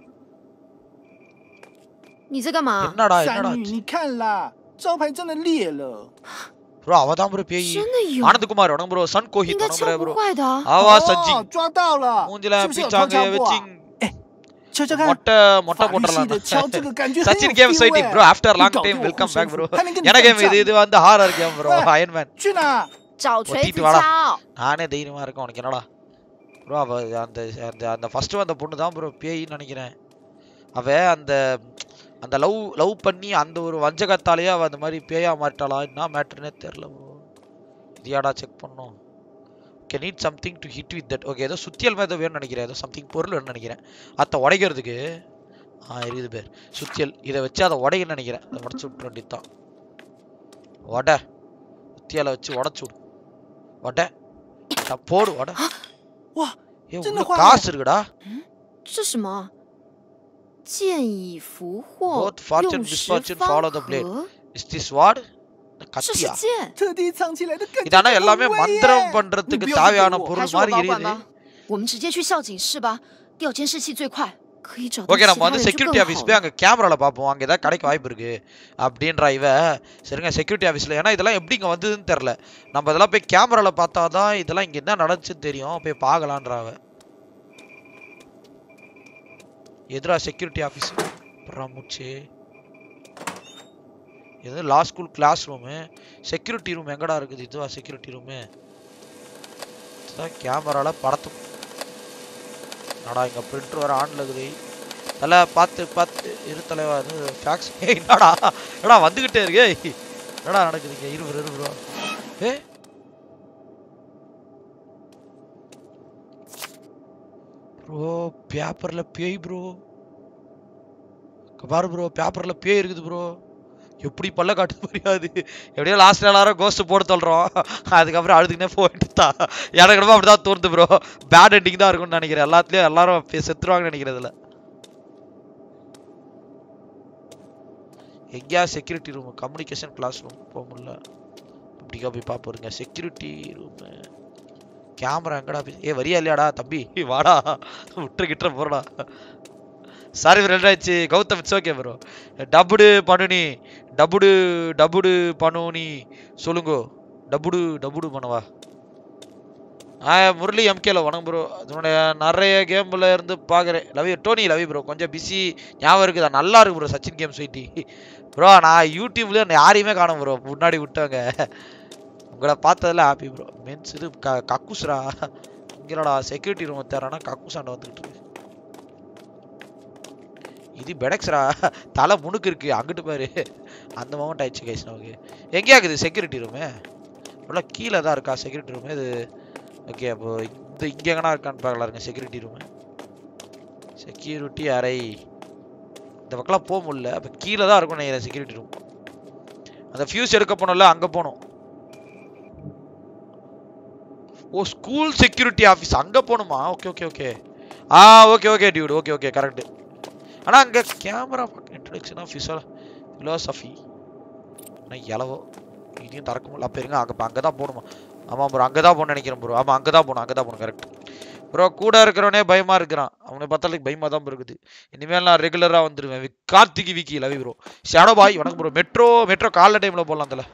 你在干嘛？ என்னடா என்னடா 三女，你看啦，招牌真的裂了。 ப்ரோ அவதான் ப்ரோ பேய் 真的有， ஆனந்தகுமார் வணக்கம் ப்ரோ சன் 应 கோஹித் 该 வணக்கம் 敲 ப்ரோ 不坏的啊。 ஆவா 哦 சஞ்சி 抓到了， மூஞ்சில 是不是有偷 பிச்சாங்க 敲过 வச்சு 啊？ 瞧瞧看， மொட்டை மொட்டை 法律系 போட்டுடலாம் 的敲这个感觉很有 Sachin game 地 waiting 位 bro after 你 long 搞定 time 我 welcome 护 back 身 bro 符，还能跟你 என்ன 干 கேம் இது 仗 இது வந்து ஹாரர் கேம் ப்ரோ 喂 அயன்மேன் 去哪？ 找锤子 ஒட்டிட்டு வாடா 敲。 நானே தைரியமா இருக்கேன் உனக்கு என்னடா ப்ரோ அவ அந்த அந்த அந்த ஃபர்ஸ்ட் வந்த பொண்ணு தான் ப்ரோ பேயின்னு நினைக்கிறேன் அவ அந்த அந்த லவ் லவ் பண்ணி அந்த ஒரு வஞ்சகத்தாலேயே அவ அந்த மாதிரி பேயா மாட்டாளா என்ன மேட்டர்னே தெரில ப்ரோ இதையாடா செக் பண்ணோம் okay need something to hit with that okay ஏதோ சுத்தியல் மாதிரி ஏதோ வேணும்னு நினைக்கிறேன் ஏதோ சம்திங் பொருள் வேணும்னு நினைக்கிறேன் அத்தை உடைக்கிறதுக்கு ஆ இருக்குது பேர் சுத்தியல் இதை வச்சு அதை உடைக்கணும்னு நினைக்கிறேன் அதை உடச்சு விட்டுற வேண்டியது தான் உட சுத்தியலை வச்சு உடச்சு விடு உட அட, போடு உட 哇， ஏ 真的 உள்ள 坏了 காசு இருக்குடா 这什么？剑以俘获 Both，fortune 用 misfortune 十 follow 方 the blade 和。 is this ward 这是 கத்தியா 剑， 特地藏起来的感觉 இதானா 很 எல்லாமே 威 மந்திரம் 耶 பண்றதுக்கு 你不要再 தேவையான 给我还 பொருள் 是我 மாதிரி 保管 இருக்குது 吧。我们直接去校警室吧，调监视器最快，可以找到 ஓகே 其 நம்ம 他 வந்து 人就 செக்யூரிட்டி 更 ஆஃபீஸ் 好 போய் 了。 அங்கே கேமரால பார்ப்போம் அங்கே ஏதாவது கிடைக்க வாய்ப்பு இருக்கு அப்படின்றா இவ சரிங்க செக்யூரிட்டி ஆஃபீஸில் ஏன்னா இதெல்லாம் எப்படி இங்கே வந்ததுன்னு தெரில நம்ம இதெல்லாம் போய் கேமரால பார்த்தா தான் இதெல்லாம் இங்கே என்ன நடந்துச்சுன்னு தெரியும் போய் பார்க்கலான்றா அவ எதிரா செக்யூரிட்டி ஆஃபீஸ் மூச்சு இது law school class room security room எங்கடா இருக்குது இதுவா செக்யூரிட்டி ரூமு இதுதான் கேமரால படத்து என்னடா இங்க பிரிண்டர் வர ஆன்ல இருக்குது தலை பார்த்து பார்த்து இரு தலைவா இது ஃபேக்ஸ் என்னடா என்னடா வந்துகிட்டே இருக்கு ஏய், என்னடா நடக்குது இங்க இரு இரு ப்ரோ ஏ ப்ரோ பேப்பர்ல பேய் ப்ரோ பாரு ப்ரோ பேப்பர்ல பேய் இருக்குது ப்ரோ எப்படி பல்ல காட்டு புரியாது எப்படியோ லாஸ்ட் எல்லாரும் கோஸ்ட் போட்டு சொல்றோம் அதுக்கப்புறம் அழுதுகினே போயிட்டு தான் எனக்கு ரொம்ப அப்படிதான் தோணுது ப்ரோ பேட் எண்டிங் தான் இருக்கும்னு நினைக்கிறேன் எல்லாத்துலயும் எல்லாரும் பே- செத்துருவாங்கன்னு நினைக்கிறேன் இதுல எங்கேயா security room communication class room போக முடியல இப்படிக்கா போய் பார்ப்போருங்க செக்யூரிட்டி ரூம் கேமரா எங்கடா போய் ஏ வரியா இல்லையாடா தம்பி வாடா விட்டு கிட்ட போறடா சாரி ப்ரோ ஆச்சு கௌதம் இட்ஸ் ஓகே ப்ரோ டபுடு பண்ணுனி டபுடு டபுடு பண்ணுனி சொல்லுங்கோ டபுடு டபுடு பண்ணவா ஆ முரளி எம்கேல வணக்கம் ப்ரோ அதனுடைய நிறைய கேம்ல இருந்து பார்க்குறேன் லவி டோனி லவி ப்ரோ கொஞ்சம் பிஸி ஞாபகம் இருக்குதா நல்லா இருக்கு bro Sachin game sweety bro நான் யூடியூப்ல யாரையுமே காணும் ப்ரோ முன்னாடி விட்டவங்க உங்களை பார்த்ததுல ஹாப்பி ப்ரோ மீன்ஸ் இது க கக்குஸ்ரா இங்கடா செக்யூரிட்டி ரூம் தேறானா கக்குசாண்ட வந்துகிட்டு இருக்கு இது பெடக்ஸ்ரா தலை முணுக்கு இருக்கு அங்கிட்டு பாரு அந்த மொமெண்ட் ஆயிடுச்சு கைஸ் நமக்கு எங்கேயா இருக்குது செக்யூரிட்டி ரூமு இவ்வளோ கீழே தான் இருக்கா செக்யூரிட்டி ரூமு இது ஓகே அப்போ இந்த இங்கே எங்கனா இருக்கான்னு பார்க்கலாம் இருங்க செக்யூரிட்டி ரூமு செக்யூரிட்டி அறை இந்த பக்கம்லாம் போக முடியல அப்போ கீழே தான் இருக்கும் நினைக்கிறேன் செக்யூரிட்டி ரூம் அந்த ஃபியூஸ் எடுக்க போனோம்ல அங்கே போனோம் ஓ ஸ்கூல் செக்யூரிட்டி ஆஃபீஸ் அங்கே போகணுமா ஓகே ஓகே ஓகே ஆ okay okay dude okay okay correct ஆனால் அங்கே கேமரா பார்க்க இன்ட்ரடக்ஷன் ஆஃப் ஃபிசல் ஃபிலோசஃபி ஆனால் எலவோ இதையும் திறக்க முடியல அப்போ இருங்க அங்கே அங்கே தான் போகணுமா ஆமாம் ப்ரோ அங்கே தான் போகணும்னு நினைக்கிறேன் ப்ரோ ஆமாம் அங்கே தான் போகணும் அங்கே தான் போகணும் கரெக்ட் ப்ரோ கூட இருக்கிறவனே பயமா இருக்கிறான் அவனை பார்த்தாலே பயமா தான் இருக்குது இனிமேல் நான் ரெகுலராக வந்துடுவேன் வி- Karthik Vicky Lavi bro shadow boy வணக்கம் ப்ரோ மெட்ரோ மெட்ரோ காலைல டைமில் போடலாம் அதில்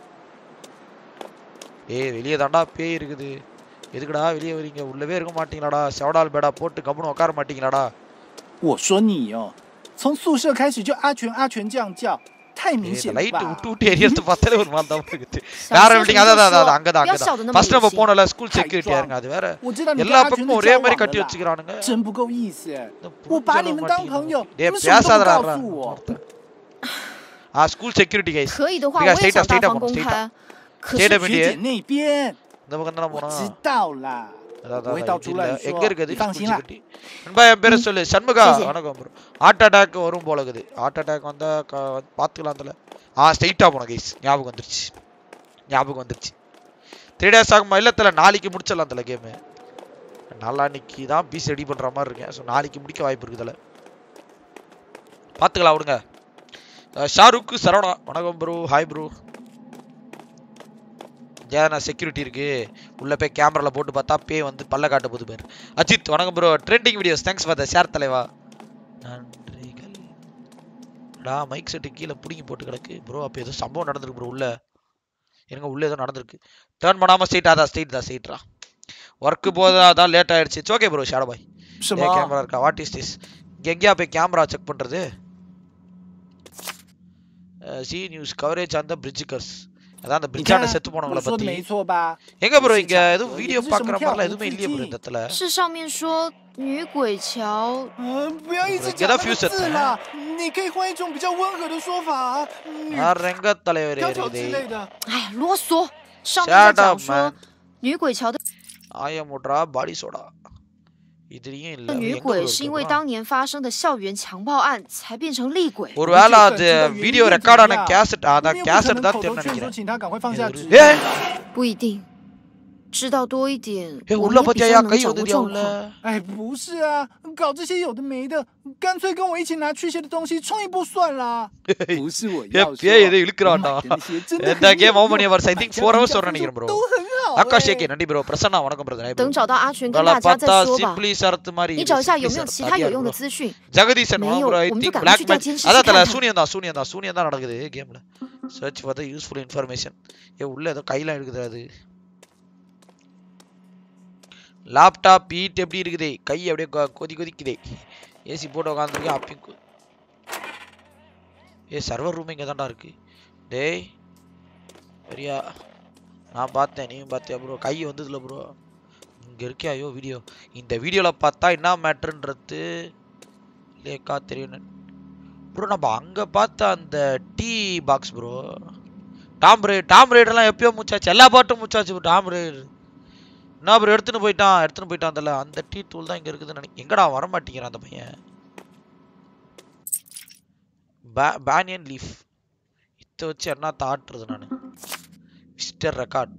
ஏய் வெளியே தாண்டா பேய் இருக்குது எதுக்குடா வெளியே வரீங்க உள்ளவே இருக்க மாட்டீங்களாடா செவடால் பேடா போட்டு கம்முன்னு உட்கார மாட்டீங்களாடா 我说你哦，从宿舍开始就阿全阿全这样叫，太明 ஏய், இந்த 显了 லைட் 吧？ விட்டு விட்டு எரியறது பார்த்தாலே ஒரு மாதிரி தான் இருக்குது 想 வேற 说 பில்டிங் 什么 அதான் 就 அதான் அதான் 说 அங்கதான் 不要 அங்கதான் 笑得那么 ஃபர்ஸ்ட் 恶 நம்ம 心。 போனல ஸ்கூல் 太 செக்யூரிட்டி 装 இருங்க அது வேற 我知道你跟 எல்லா 阿全 பக்கமும் 的 ஒரே 交 மாதிரி 往了 கட்டி 啦， வச்சுக்கிறானுங்க 真不够意思哎！ இந்த 我把 புரிஞ்சளவு 你们当 மாட்டேங்குது 朋友，你 டேய் 们什么都不 பேசாதடா 告诉我。 ஆ school security guys 可以的话， 你看我也 straight 想 up, straight 大 up 方 போணும், 公 straight 开。可 Straight 是 up 学 வேண்டிய 姐那边， இந்த பக்கம் தானே 我 போனோம் 知道啦。 அதான், 我会 அதான், 到 இது 出 இல்ல. 来 எங்க 说， இருக்குது 你放 ஸ்கூல் 心啦。 செக்யூரிட்டி நண்பா என் பேரை சொல்லு சண்முகா சரி, சரி. வணக்கம் ப்ரோ ஹார்ட் அட்டாக் வரும் போல இருக்குது ஹார்ட் அட்டாக் வந்தா க- பாத்துக்கலாம் அதுல ஆ ஸ்ட்ரைட்டா போனோம் கைஸ் ஞாபகம் வந்துருச்சு ஞாபகம் வந்துருச்சு த்ரீ டேஸ் ஆகுமா இல்ல தல நாளைக்கு முடிச்சிடலாம் தல கேமு நாளான்னைக்கு தான் பீஸ் ரெடி பண்ற மாதிரி இருக்கேன் ஸோ நாளைக்கு முடிக்க வாய்ப்பு இருக்குதுல பாத்துக்கலாம் விடுங்க அஹ் ஷாருக் சரவணா வணக்கம் ப்ரோ ஹாய் ப்ரோ ஏன்னா செக்யூரிட்டி இருக்கு உள்ள போய் கேமரால போட்டு பார்த்தா பே வந்து பல்ல காட்ட போது பேர் அஜித் வணக்கம் bro trending videos thanks for the share தலைவா நன்றிகள் டா மைக் செட்டு கீழே பிடிங்கி போட்டு கிடக்கு ப்ரோ அப்போ ஏதோ சம்பவம் நடந்திருக்கு ப்ரோ உள்ள எனக்கு உள்ள ஏதோ நடந்திருக்கு டேர்ன் பண்ணாம ஸ்ட்ரைட் அதான் ஸ்ட்ரைட் தான் ஸ்ட்ரைட்ரா ஒர்க்கு போதா தான் லேட் ஆயிடுச்சு ஓகே ப்ரோ ஷேடோ பாய் 什 ஏ 么？ கேமரா இருக்கா வாட் இஸ் திஸ் இங்க எங்கேயா போய் கேமரா செக் பண்றது சி நியூஸ் கவரேஜ் அந்த பிரிட்ஜிகர்ஸ் அதான் அந்த 你 பிரிட்ஜாண்ட 看 செத்து 我 போனவங்கள 说的 பத்தி 没错吧？ எங்க ப்ரோ 是 இங்க 讲 எதுவும் 的 வீடியோ 不是什 பாக்குற 么跳 மாதிரிலாம் 舞 எதுவுமே 之 இல்லையே ப்ரோ 地 இந்த。இடத்துல 是上面说女鬼桥， 嗯，不要一直给讲他那 fuse 个字了，你可以换一种比较温和的说法啊，女 அரங்க தலைவர் 窈窕之 இருக்குது 类的。 哎呀，啰嗦！上面 Shut 在 up, 讲说 man. 女鬼桥的 ஆயமுட்ரா பாடி சோடா இதுலயும் இல்ல 女 எங்க bro 鬼 இருக்கு 是因为 bro? 当年发生的校园强暴案才变成厉鬼。 ஒருவேளை 我 அது 就想知道原因 வீடியோ 是怎么 ரெக்கார்ட் ஆன 样 கேசட் 你 அதான் 也不可 கேசட் 能 தான் 口头 தெரியும் 劝说 நினைக்கிறேன் 请他赶快放下 ஏ 纸。 ஏ 不一定，知道多一点， ஏ 我 உள்ள 们也比 பாத்தியா 较能 கை 掌握 வந்துட்டியா 状 உள்ள 况。 哎，不是啊，搞这些有的没的，干脆跟我一起拿驱邪的东西冲一波算了。 不是我 ஏ 要说， பேய் எதை 我 இழுக்கிறான்டா 买的那些真的 இந்த 很 கேம் 有 ஓபன் பண்ணி 用 வர்ஸ் ஐ 买 திங்க் 家 ஃபோர் 评 ஹவர்ஸ் 价 வரும் 分数 நினைக்கிறேன் ப்ரோ 都很好、 ஆகாஷ் 哎 ஏகே நன்றி ப்ரோ பிரசன்னா வணக்கம் பிரதர் 等找到阿全跟 உங்களை 大家再 பார்த்தா 说吧。 சிம்பிளி சரத்து மாதிரி 你 இருக்கு. 找一下有 சிம்பிளி 没有 சரத் 其他有 அடியா 用的 bro 资讯。 ஜெகதீசன் 没 வணக்கம் 有 bro I 我们就 think 赶快 block 去叫 man 监视器 அதான் 看 தல 看 சூனியம் தான் சூனியம் தான் சூனியம் தான் நடக்குது கேம்ல search for the useful information ஏ உள்ள ஏதோ கையெல்லாம் எடுக்குது அது லேப்டாப் ஹீட் எப்படி இருக்குது கை அப்படியே கொ- கொதி கொதிக்குதே ஏசி போட்டு உட்காந்துருக்கேன் அப்பயும் கொ- ஏ சர்வர் ரூம் இங்கே தான்டா இருக்கு டேய் சரியா நான் பார்த்தேன் நீயும் பார்த்தியா ப்ரோ கை வந்ததுல ப்ரோ இங்கே இருக்கே ஐயோ வீடியோ இந்த வீடியோவில் பார்த்தா என்ன மேட்ருன்றது லேக்கா தெரியும் ப்ரோ நம்ம அங்கே பார்த்த அந்த tea box bro Tomb right Tomb ரைடர்லாம் எப்பயோ மூச்சாச்சு எல்லா பாட்டும் மூச்சாச்சு டாம் ரைடர் என்ன ப்ரோ எடுத்துன்னு போயிட்டான் எடுத்துன்னு போயிட்டான் அதில் அந்த டீ தூள் தான் இங்கே இருக்குதுன்னு நினைக்கிறேன் எங்கடா வர மாட்டேங்கிறான் அந்த பையன் பே பேனியன் லீஃப் இதை வச்சு என்ன தாட்டுறது நான் மிஸ்டர் ரெக்கார்ட்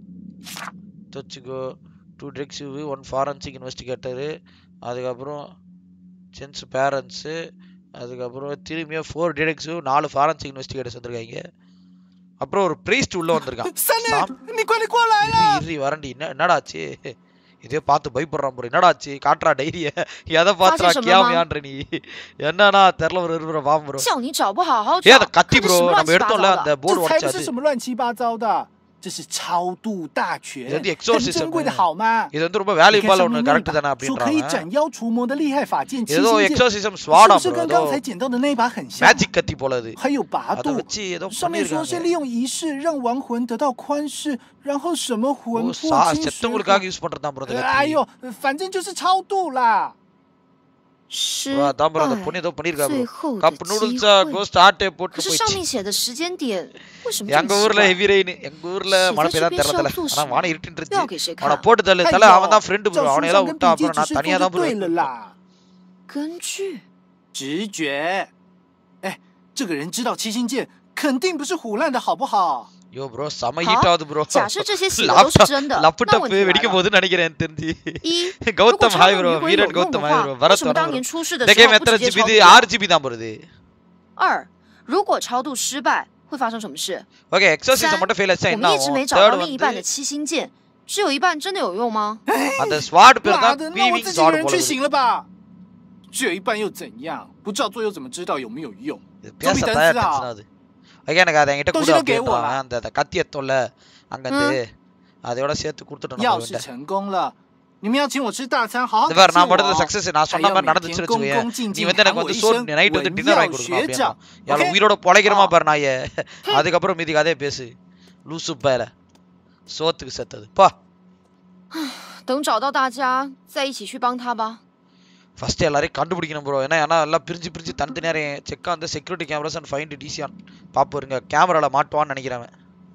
இதை வச்சுக்கோ two detective one forensic investigator அதுக்கப்புறம் சென்ஸ் பேரண்ட்ஸு அதுக்கப்புறம் திரும்பியும் ஃபோர் டிடெக்டிவ் நாலு ஃபாரன்சிக் இன்வெஸ்டிகேட்டர்ஸ் வந்திருக்காங்க அப்புறம் ஒரு ப்ரீஸ்ட் உள்ள வந்திருக்கான் 三弟 சாம்， 你快点过来 இரு 了！ இரு வரண்டி என்ன என்னடாச்சு இதே பார்த்து பயப்படுறான் ப்ரோ என்னடாச்சு காட்டுறா டைரிய எதை பாத்துறா 什么吗 கேமியான்ற நீ என்னன்னா தெரியல ஒரு இருக்கிற பாம் ப்ரோ 叫你找不好好 ஏ 找， அந்த கத்தி 看这 ப்ரோ 什么乱 நம்ம 七八 எடுத்தோம்ல 糟 அந்த 的。 போர்டு 这才不是 உடைச்சாது 什么乱七八糟的，这是超度大全， 这是很 exorcism 珍贵的好吗？ இது வந்து ரொம்ப 你看 வேல்யூபால் 上 ஒன்று 面那 கரெக்ட் தானே 把说可以 அப்படின்றாங்க 斩妖除魔的厉害法剑七 ஏதோ 星剑， எக்ஸோசிசம் 是 ஸ்வாடா 不是 ப்ரோ 跟 ஏதோ 刚才捡到的那把很像？ மேஜிக் கத்தி போல அது 还有拔 அதை 度， வச்சு ஏதோ 上面说是 பண்ணிருக்காங்க 利用仪式让亡魂得到宽释，然后什么 ஓ 魂 சா 魄金石 செத்தவங்களுக்காக யூஸ் பண்றதுதான் ப்ரோ 呃 இந்த 哎 கத்தி 呦，反正就是超度啦。 失 bro, அதான் ப்ரோ அந்த 败 பொண்ணு ஏதோ பண்ணிருக்கா 最 ப்ரோ 后的 கப் 机 நூடுல்ஸா 会。 கோ ஸ்டார்ட்டே 可 போட்டு 是上 போயிடுச்சு 面写的时间点为什么这 எங்க 么奇 ஊர்ல 怪？ ஹெவி ரெயின் எங்க ஊர்ல 写 மழை 在 பெய்தான் 这边 தெரியல 是要做 ஆனா 什 வானம் 么 இருட்டுருச்சு 要给谁 அவனை 看？ போட்டு தள்ளு 哎 தல 呦 அவன் தான் ஃப்ரெண்டு 照 ப்ரோ 书 அவனை 上 எல்லாம் 跟 விட்டா 笔记 அப்புறம் 指 நான் 示做 தனியா 就 தான் ப்ரோ 对了啦。 根据直觉，哎，这个人知道七星剑，肯定不是胡乱的，好不好？ ஐயோ ப்ரோ செம 好 ஹீட் ஆகுது ப்ரோ 假设这些写的都是真的，那 லேப்டாப் 问题来 வெடிக்கும் 了： போதுன்னு நினைக்கிறேன் தெரிஞ்சு 一，如果 கௌதம் 超 ஹாய் 度 ப்ரோ 女鬼有 வீரன் 用的 கௌதம் ஹாய் 话 ப்ரோ， 为 வரத் 什么当 வரத் 年出事的 இந்த 时 கேம் 候不 எத்தனை 直接 ஜிபி 超 இது 度 ஆறு ஜிபி தான் போகுது 二，如果超度失败会发生什么事？ ஓகே எக்ஸோசிசம் 三， மட்டும் ஃபெயில் ஆச்சா 我 என்ன 们一直 ஆகும் 没找到 தேர்ட் 另一半的 வந்து 七星剑，只有一半真的有用吗？ அந்த ஸ்வாட் பேர் 妈 தான் 的，那我 வீவிங் 自己一个 ஸ்வாட் 人 போல 去 இருக்குது 行了吧？只有一半又怎样？不照做又怎么知道有没有用？ இது 总比 பேச 等 தயார் 死 டென்ஷன் 好。 ஆகுது ஓகே எனக்கு அதை என்கிட்ட 东 கூட 西都给我 அப்படின்றான் 了。 அந்த அந்த கத்தி எத்தோம்ல அங்கேருந்து அதோட சேர்த்து கொடுத்துட்டோம் 要 நம்ம 是 கிட்ட 成功了，你们要请我吃大餐，好好 இது 感 பாரு 谢 நான் 我 மட்டும் 哦。 சக்சஸ் நான் 还 சொன்ன 要 மாதிரி 每 நடந்துச்சுன்னு 天恭 வச்சுக்கோயேன் 恭敬 நீ 敬 வந்து 喊 எனக்கு 我 வந்து 一 சோறு 声 நைட் வந்து 文 டின்னர் 耀 வாங்கி கொடுக்கணும் 学 அப்படின்னா 长。 எவ்வளோ OK， உயிரோட பொழைக்கிறமா 好 பாரு நாயே அதுக்கப்புறம் மீதி கதையை பேசு லூசு பயல சோத்துக்கு செத்தது பா 等找到大家再一起去帮他吧。 ஃபர்ஸ்ட் எல்லாரையும் கண்டுபிடிக்கணும் ப்ரோ ஏன்னா ஏன்னா எல்லாம் பிரிஞ்சு பிரிஞ்சு தனித்தனியாக செக்கா வந்து செக்யூரிட்டி கேமராஸ் அண்ட் ஃபைண்ட் டிசியான் பாப்போருங்க கேமரால மாட்டுவான்னு நினைக்கிறேன்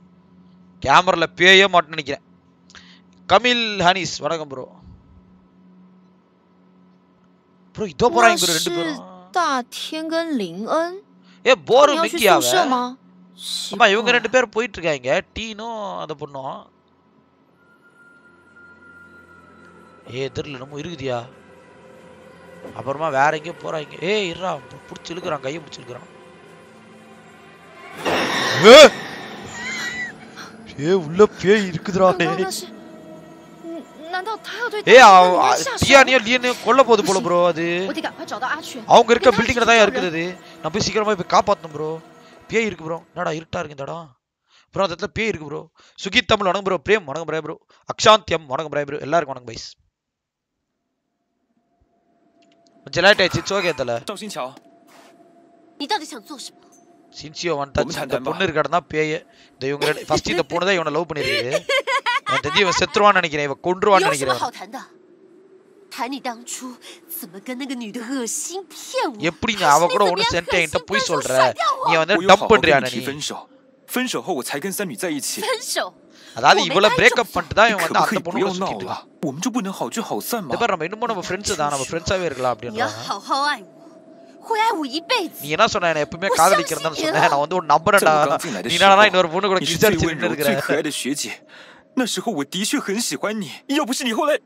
கேமரால பேயே மாட்டுன்னு நினைக்கிறேன் கமில் ஹனீஸ் வணக்கம் ப்ரோ ப்ரோ இதோ 那 போறாங்க ப்ரோ ரெண்டு 是 பேரும் 大天跟林恩， ஏ 他 போரும் 们要去 மிங்கியாவ 宿舍吗？奇 ஆமா இவங்க 怪 ரெண்டு பேரும் போயிட்டு இருக்காங்க டீனும் அந்த பொண்ணும் ஏ தெரியல நம்ம இருக்குதியா அப்புறமா வேற எங்கேயோ போறாங்க ஏய் இருடா புடிச்சு இழுக்கிறான் கையை பிடிச்சி இழுக்கிறான் ஏ! ஏ உள்ள பேய் இருக்குதுடா 刚刚那是，嗯，难道他要对 ஏ 大 அவ- 天 அ- 跟林恩下 டியானியோ 手？ லியனோ கொல்ல போகுது போல ப்ரோ அது 我得赶快找到阿全。 அவங்க இருக்க 跟他一起 பில்டிங்ல தான் 救人 இருக்குது அது. நான் போய் சீக்கிரமா போய் காப்பாத்தணும் ப்ரோ பேய் இருக்கு ப்ரோ என்னடா இருட்டா இருக்கு இந்த இடம் ப்ரோ அந்த இடத்துல பேய் இருக்கு ப்ரோ சுகித் தமிழ் வணக்கம் ப்ரோ பிரேம் வணக்கம் ப்ரோ ப்ரோ அக்ஷாந்தியம் வணக்கம் ப்ரோ ப்ரோ எல்லாருக்கும் வணக்கம் பைஸ் கொஞ்சம் லேட் ஆயிடுச்சு இட்ஸ் ஓகே தல 赵新桥， 你到底想做什么？ சின்சியோ வந்துட்டாச்சு ரொம்ப இந்த தண்டமா. பொண்ணு இருக்காடு தான் பேய இந்த இவங்க ஃபர்ஸ்ட் இந்த பொண்ணு தான் இவனை லவ் பண்ணிருக்கு எனக்கு தெரிஞ்சு இவன் செத்துருவான்னு நினைக்கிறேன் இவன் கொன்றுவான்னு 有什么 நினைக்கிறேன் 好谈的？谈你当初怎么跟那个女的恶心骗我？ எப்படி நீ அவ கூட ஒண்ணு சென்ட் என்கிட்ட போய் சொல்ற நீ வந்து 我有 டம்ப் 好好跟 பண்றியா 你 நீ 提分手，分手后我才跟三女在一起。 分手？ அதாவது 我没 இவ்வளவு 答应 பிரேக்கப் 这么 பண்ணிட்டு தான் 你 இவன் 可 வந்து 不可以 அந்த 不 பொண்ணு 要 கூட 闹 சுத்திட்டு 了？我们就不能好聚好散吗 இந்த？பாரு நம்ம இன்னமும் நம்ம ஃப்ரெண்ட்ஸ் தான் நம்ம ஃப்ரெண்ட்ஸாவே இருக்கலாம் 你要 அப்படின்றான் 好好爱我，会爱我一辈子 நீ。என்ன சொன்ன என்ன எப்பவுமே 我 காதலிக்கிறேன்னு 相信你 சொன்னேன் 了 நான் வந்து ஒரு 在 நம்புறேன்டா 我刚进来的 நீ 时 என்னடா 候， இன்னொரு பொண்ணு கூட 你是 கிஸ் 最 அடிச்சு 温 நின்று 柔、 இருக்கிற 最可爱的学姐。那时候我的确很喜欢你，要不是你后来……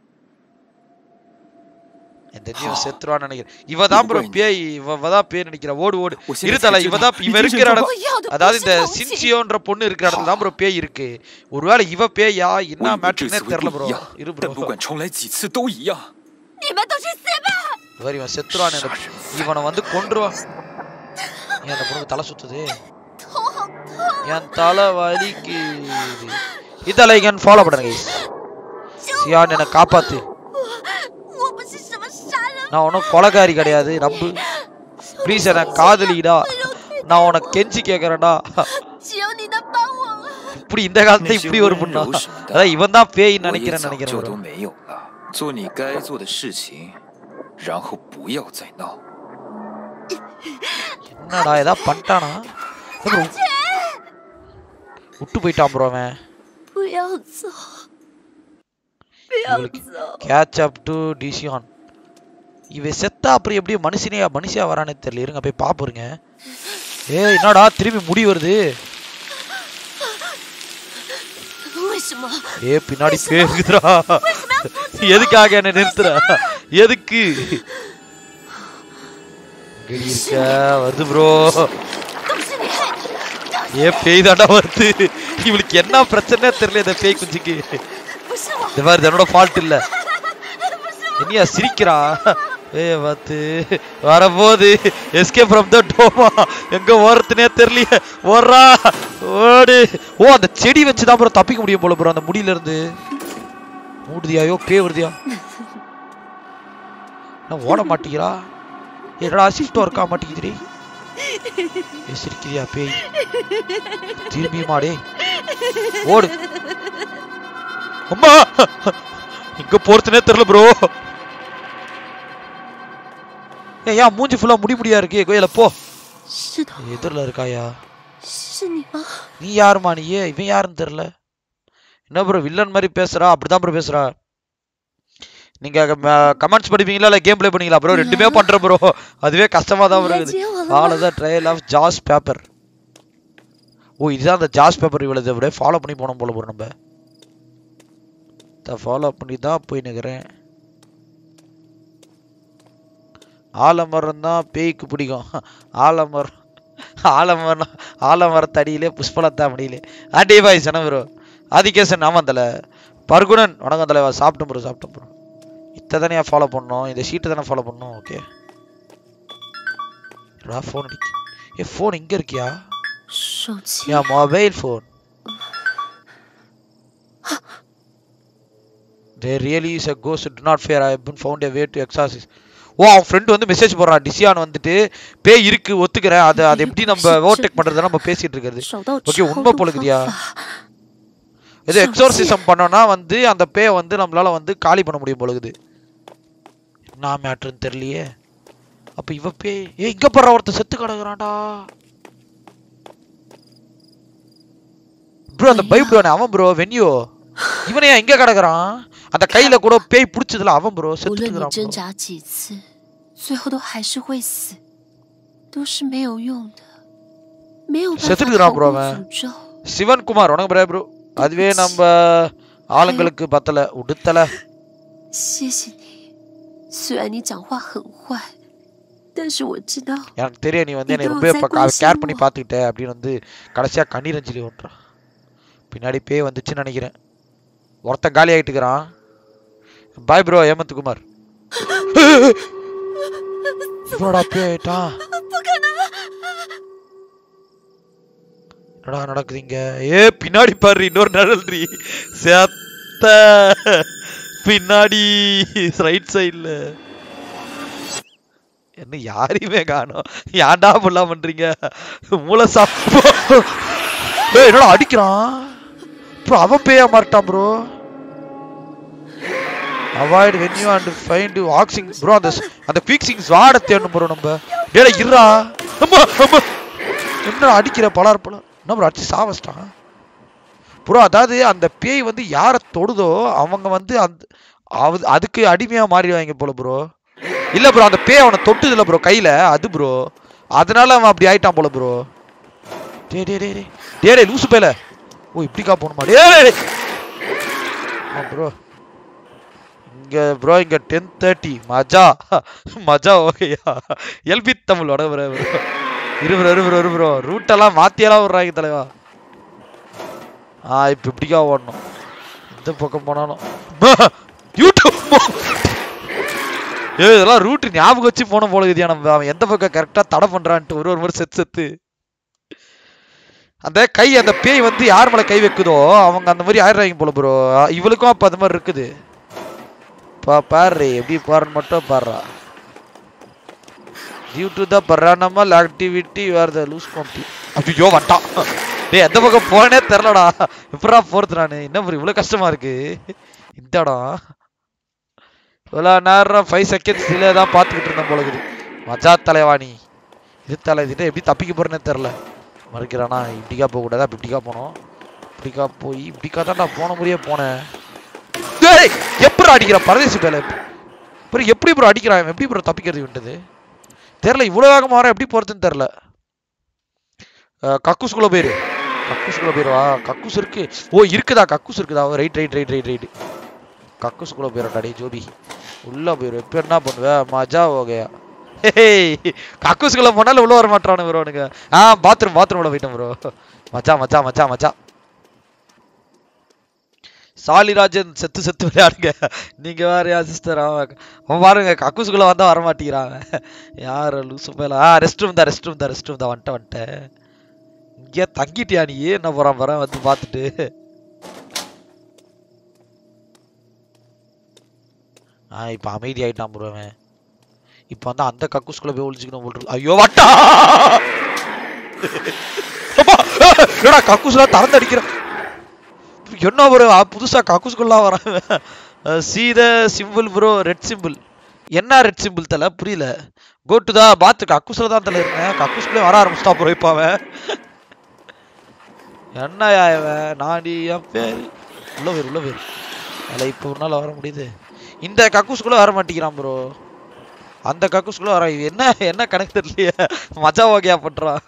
இந்த இவன் செத்துருவான்னு நினைக்கிறேன் இவ தான் ப்ரோ பேய் இவ இவ தான் பேய் நினைக்கிற ஓடு ஓடு 我现在 இருத்தல 才知 இவ 道 தான் 你 இவ 真 இருக்கிற 正 இடம் 我要的不 அதாவது 是 இந்த 同情， சின்சியோன்ற பொண்ணு இருக்கிற இடத்துல தான் ப்ரோ பேய் இருக்கு ஒருவேளை இவ பேயா 我 என்ன 以为这 மேட்ருனே 次会 தெரியல 不 ப்ரோ 一样 இரு， 但 ப்ரோ 不管重来几次都一样。 你们都去死吧！ இவர் இவன் செத்துருவான் எனக்கு இவனை வந்து கொன்றுவான் ஏன் அந்த பொண்ணுக்கு தலை சுத்துது என் தலை வலிக்குது இதெல்லாம் இங்க ஃபாலோ பண்ணுங்க சியான் என்னை காப்பாத்து 我不是什么杀人 நான் ஒன்றும் கொலைகாரி கிடையாது நம்பு ப்ளீஸ் என்ன காதலிடா நான் உனக்கு கெஞ்சி கேட்கறேன்டா 只有你能帮我。 இப்படி இந்த காலத்துல இப்படி ஒரு பொண்ணா அதான் இவன் தான் பேய் 我也 நினைக்கிறேன் 早 நினைக்கிறேன் 就 bro. 都没有了。做你该做的事情，然后不要再闹。 என்னடா ஏதாவது பண்ணிட்டானா ஏ bro, விட்டு போயிட்டான் ப்ரோ அவன் 不要走，不要 இவளுக்கு 走！ கேட்ச் அப் டு டிசியான் இவன் செத்தா அப்புறம் எப்படி மனுஷனே மனுஷியா வரானே தெரியல இருங்க போய் பாப்போருங்க ஏ என்னடா திரும்பி முடி வருது 为什么？ ஏ பின்னாடி பேய் இருக்குதுடா எதுக்காக என்ன நிறுத்துற எதுக்கு இங்க இருக்க வருது ப்ரோ 都是你害的！ ஏ பேய் தாண்டா வருது இவளுக்கு என்ன பிரச்சனை தெரியல இந்த பேய் குஞ்சுக்கு 不是我， இந்த மாதிரி என்னோட ஃபால்ட் இல்ல என்னையா சிரிக்கிறா ஏ பார்த்து வரபோது எஸ்கேப் ஃப்ரம் த டோமா எங்க ஓரத்துனே தெரியலையே ஓடுறா ஓடு ஓ அந்த செடி வச்சு தான் ப்ரோ தப்பிக்க முடியும் போல ப்ரோ அந்த முடியில இருந்து மூடுதியாயோ பே வருதியா நான் ஓட மாட்டேங்கிறா என்னடா ஷிஃப்ட் ஒர்க் ஆக மாட்டேங்குதுடி ஏ சிரிக்கிறியா பேய் திரும்பியுமா டேய் ஓடு அம்மா இங்க போறதுனே தெரியல ப்ரோ ஏய் ஏன் மூஞ்சி ஃபுல்லா முடி முடியா இருக்கு கோயில போ 是的， எதிரில் இருக்காயா 是你吗？ நீ யாருமா நீ இவன் யாருன்னு தெரியல என்ன ப்ரோ வில்லன் மாதிரி பேசுறா அப்படிதான் ப்ரோ பேசுறா நீங்க கமெண்ட்ஸ் படிப்பீங்களா இல்ல கேம் ப்ளே பண்ணீங்களா ப்ரோ ரெண்டுமே பண்ற ப்ரோ அதுவே கஷ்டமா தான் 你 ப்ரோ 来 இருக்குது 接我了 all 吗？ the trial of jazz paper ஓ இதுதான் அந்த ஜாஸ் பேப்பர் இவ்வளவு அப்படியே ஃபாலோ பண்ணி போனோம் போல ப்ரோ நம்ம ஃபாலோ பண்ணி தான் போய் நிற்கிறேன் ஆலமரம் தான் பேய்க்கு பிடிக்கும் ஆலமரம் ஆலமரம் ஆலமரத்தடியிலே புஷ்பலத்தா முடியல ஆண்டி பாய் சன ப்ரோ ஆதிகேசன் ஆமாம் தலை பர்குணன் வணக்கம் தலைவா சாப்பிட்டோம் ப்ரோ சாப்பிட்டோம் ப்ரோ இத்தை தானே ஃபாலோ பண்ணோம் இந்த ஷீட்டை தானே ஃபாலோ பண்ணோம் ஓகே ஃபோன் அடிக்கு ஏ ஃபோன் இங்கே இருக்கியா 手机 என் mobile phone There really is a ghost. Do not fear. I have been found a way to exorcise. ஓ அவன் ஃப்ரெண்ட் வந்து மெசேஜ் போடுறான் டிசியான் வந்துட்டு பேய் இருக்கு ஒத்துக்கிறேன் அது அது எப்படி நம்ம ஓவர்டேக் பண்றதை நம்ம பேசிட்டு இருக்கிறது 找到 ஓகே 超 உண்மை 度 போல 方 இருக்குதியா 法。 ஏதோ எக்ஸோர்சிசம் பண்ணோம்னா வந்து அந்த பேயை வந்து நம்மளால வந்து காலி பண்ண முடியும் பொழுது என்ன மேட்ருன்னு தெரியலையே அப்ப இவ பேய் ஏ இங்க போற ஒருத்தன் செத்து கிடக்குறான்டா ப்ரோ அந்த பைபிள் அவன் ப்ரோ வென்யூ இவனையா எங்க கிடக்குறான் அந்த கையில கூட பேய் புடிச்சதுல அவன் ப்ரோ 无 செத்து 论你挣 இருக்கிறான் 扎几次，最后都还是会死，都是没有用的，没有办法 செத்துட்டுக்கிறான் 逃 bro 过 அவன் 诅咒。 சிவன்குமார் உனக்கு ப்ரோ ப்ரோ அதுவே நம்ம ஆளுங்களுக்கு பத்தல உடுத்தல 谢谢你，虽然你讲话很坏，但是我知道 எனக்கு தெரியும் நீ வந்து என்னை இது ரொம்ப ஒரு psycho கேர் பண்ணி சினிமா. பார்த்துக்கிட்ட அப்படின்னு வந்து கடைசியா கண்ணீர் அஞ்சலி ஓட்டுறான் பின்னாடி பேய் வந்துச்சுன்னு நினைக்கிறேன் ஒருத்தன் காலி ஆயிட்டுக்கிறான் பாய் ப்ரோ ஹேமந்த் குமார் இவனோட பேய் ஆயிட்டான் என்னடா நடக்குது இங்க ஏ பின்னாடி பாரு இன்னொரு நிழல்றி செத்த பின்னாடி ரைட் சைடுல என்ன யாரையுமே காணோம் ஏன்டா இப்படிலாம் பண்றீங்க மூளை சாப் ஏய், என்னடா அடிக்கிறான் ப்ரோ அவன் பேயா மாட்டான் bro avoid venue and find ஆக்சிங் ப்ரோ அந்த அந்த பீக்சிங் ஸ்வாட தேடணும் ப்ரோ நம்ம டேடா இருடா அம்மா அம்மா என்ன அடிக்கிற பலார் பழம் என்ன ப்ரோ அடிச்சு சாவச்சிட்டான் ப்ரோ அதாவது அந்த பேய் வந்து யாரை தொடுதோ அவங்க வந்து அந்த அது- அதுக்கு அடிமையா மாறிடுவாங்க போல ப்ரோ இல்ல ப்ரோ அந்த பேய் அவனை தொட்டுது இல்ல ப்ரோ கையில அது ப்ரோ அதனால அவன் அப்படி ஆயிட்டான் போல ப்ரோ டே டே டே டே டே டே லூசு பேல ஓ இப்படிக்கா போகணுமா டே ப்ரோ இங்க ப்ரோ இங்க டென் தேர்ட்டி மஜா மஜா ஓகேயா எல்பி தமிழ் வட ப்ரோ இரு ப்ரோ இரு ப்ரோ இரு ப்ரோ ரூட்டெல்லாம் மாத்தியெல்லாம் விட்றாங்க தலைவா ஆ இப்போ இப்படிக்கா ஓடணும் எந்த பக்கம் போனாலும் யூடியூப் ஏய் இதெல்லாம் ரூட் ஞாபகம் வச்சு போன போல இதுயா நம்ம அவன் எந்த பக்கம் கரெக்டா தடை பண்றான்ட்டு ஒரு ஒரு முறை செத்து செத்து அந்த கை அந்த பேய் வந்து யார் மேல கை வைக்குதோ அவங்க அந்த மாதிரி ஆயிடுறாங்க போல ப்ரோ இவளுக்கும் அப்ப அந்த மாதிரி இருக்குது பா பாரு எப்படி பாருன்னு மட்டும் பாடுறா due to the paranormal activity where the loose county ஐயோ வட்டான் டேய் எந்த பக்கம் போனே தெரிலடா எப்படா போறது நானு என்ன ப்ரோ இவ்வளவு கஷ்டமா இருக்கு இந்த இடம் இவ்வளோ நேரம் ஃபைவ் செகண்ட்ஸ் டிலே தான் பார்த்துக்கிட்டு இருந்தேன் போல இருக்குது மஜா தலைவாணி இது தலை இதுட்டு எப்படி தப்பிக்க போறேன்னே தெரில மறுக்கிறானா இப்படிக்கா போகக்கூடாதா அப்ப இப்படிக்கா போனோம் இப்படிக்கா போய் இப்படிக்கா தான்டா போன முறையே போனேன் டேய் எப்படி அடிக்கிறான் பரதேசி பேல அப்புறம் எப்படி ப்ரோ அடிக்கிறான் இவன்? எப்படி ப்ரோ தப்பிக்கிறது விட்டது தெரில இவ்வளோ வேகமாக வர எப்படி போகிறதுன்னு தெரில கக்கூஸ்குள்ளே போயிரு கக்கூஸ்குள்ளே போயிருவா கக்கூஸ் இருக்கு ஓ இருக்குதா கக்கூஸ் இருக்குதா right right right right right கக்கூஸ்குள்ளே போயிடா டே ஜோபி உள்ளே போயிரு இப்போ என்ன பண்ணுவ மஜா ஓகையா ஹேய் கக்கூஸ்குள்ளே போனாலும் உள்ள வர மாட்டானு ப்ரோனுங்க ஆ பாத்ரூம் பாத்ரூம்ல போயிட்டேன் ப்ரோ மச்சா மச்சா மச்சா மச்சா சாலிராஜன் செத்து செத்து விளையாடுங்க நீங்க வேறயா சிஸ்டர் அவன் அவன் பாருங்க கக்கூசுக்குள்ள வந்தா வர மாட்டேங்கிறான் அவன். யாரு லூசு மேல ஆ ரெஸ்ட் ரூம் தான் ரெஸ்ட் ரூம் தான் ரெஸ்ட் ரூம் தான் வந்துட்டேன் வந்துட்டேன் இங்கே தங்கிட்டியா நீ என்ன போறான் போறான் வந்து பார்த்துட்டு ஆ இப்ப அமைதி ஆயிட்டான் ப்ரோ அவன் இப்ப வந்து அந்த கக்கூஸ்குள்ள போய் ஒளிஞ்சுக்கணும் போல் இருக்கு. ஐயோ வட்டா அப்பா, என்னடா கக்கூஸ்லாம் திறந்து அடிக்கிறான் என்ன ப்ரோ புதுசா கக்கூஸ்குள்ளா வரான் சீத சிம்பிள் ப்ரோ ரெட் சிம்பிள் என்ன ரெட் சிம்பிள் தல புரியல கோ டு தா பாத்து கக்கூஸ்ல தான் தல இருந்தேன் கக்கூஸ்குள்ளே வர ஆரம்பிச்சிட்டா ப்ரோ இப்போ அவன் என்னயா இவன் நாடி என் பேர் உள்ள பேர் உள்ள பேர் அதில் இப்போ ஒரு நாள் வர முடியுது இந்த கக்கூஸ்குள்ள வர மாட்டேங்கிறான் ப்ரோ அந்த கக்கூஸ்குள்ள வர இது என்ன என்ன கணக்கு தெரியலையே மஜா வகையா பண்றான்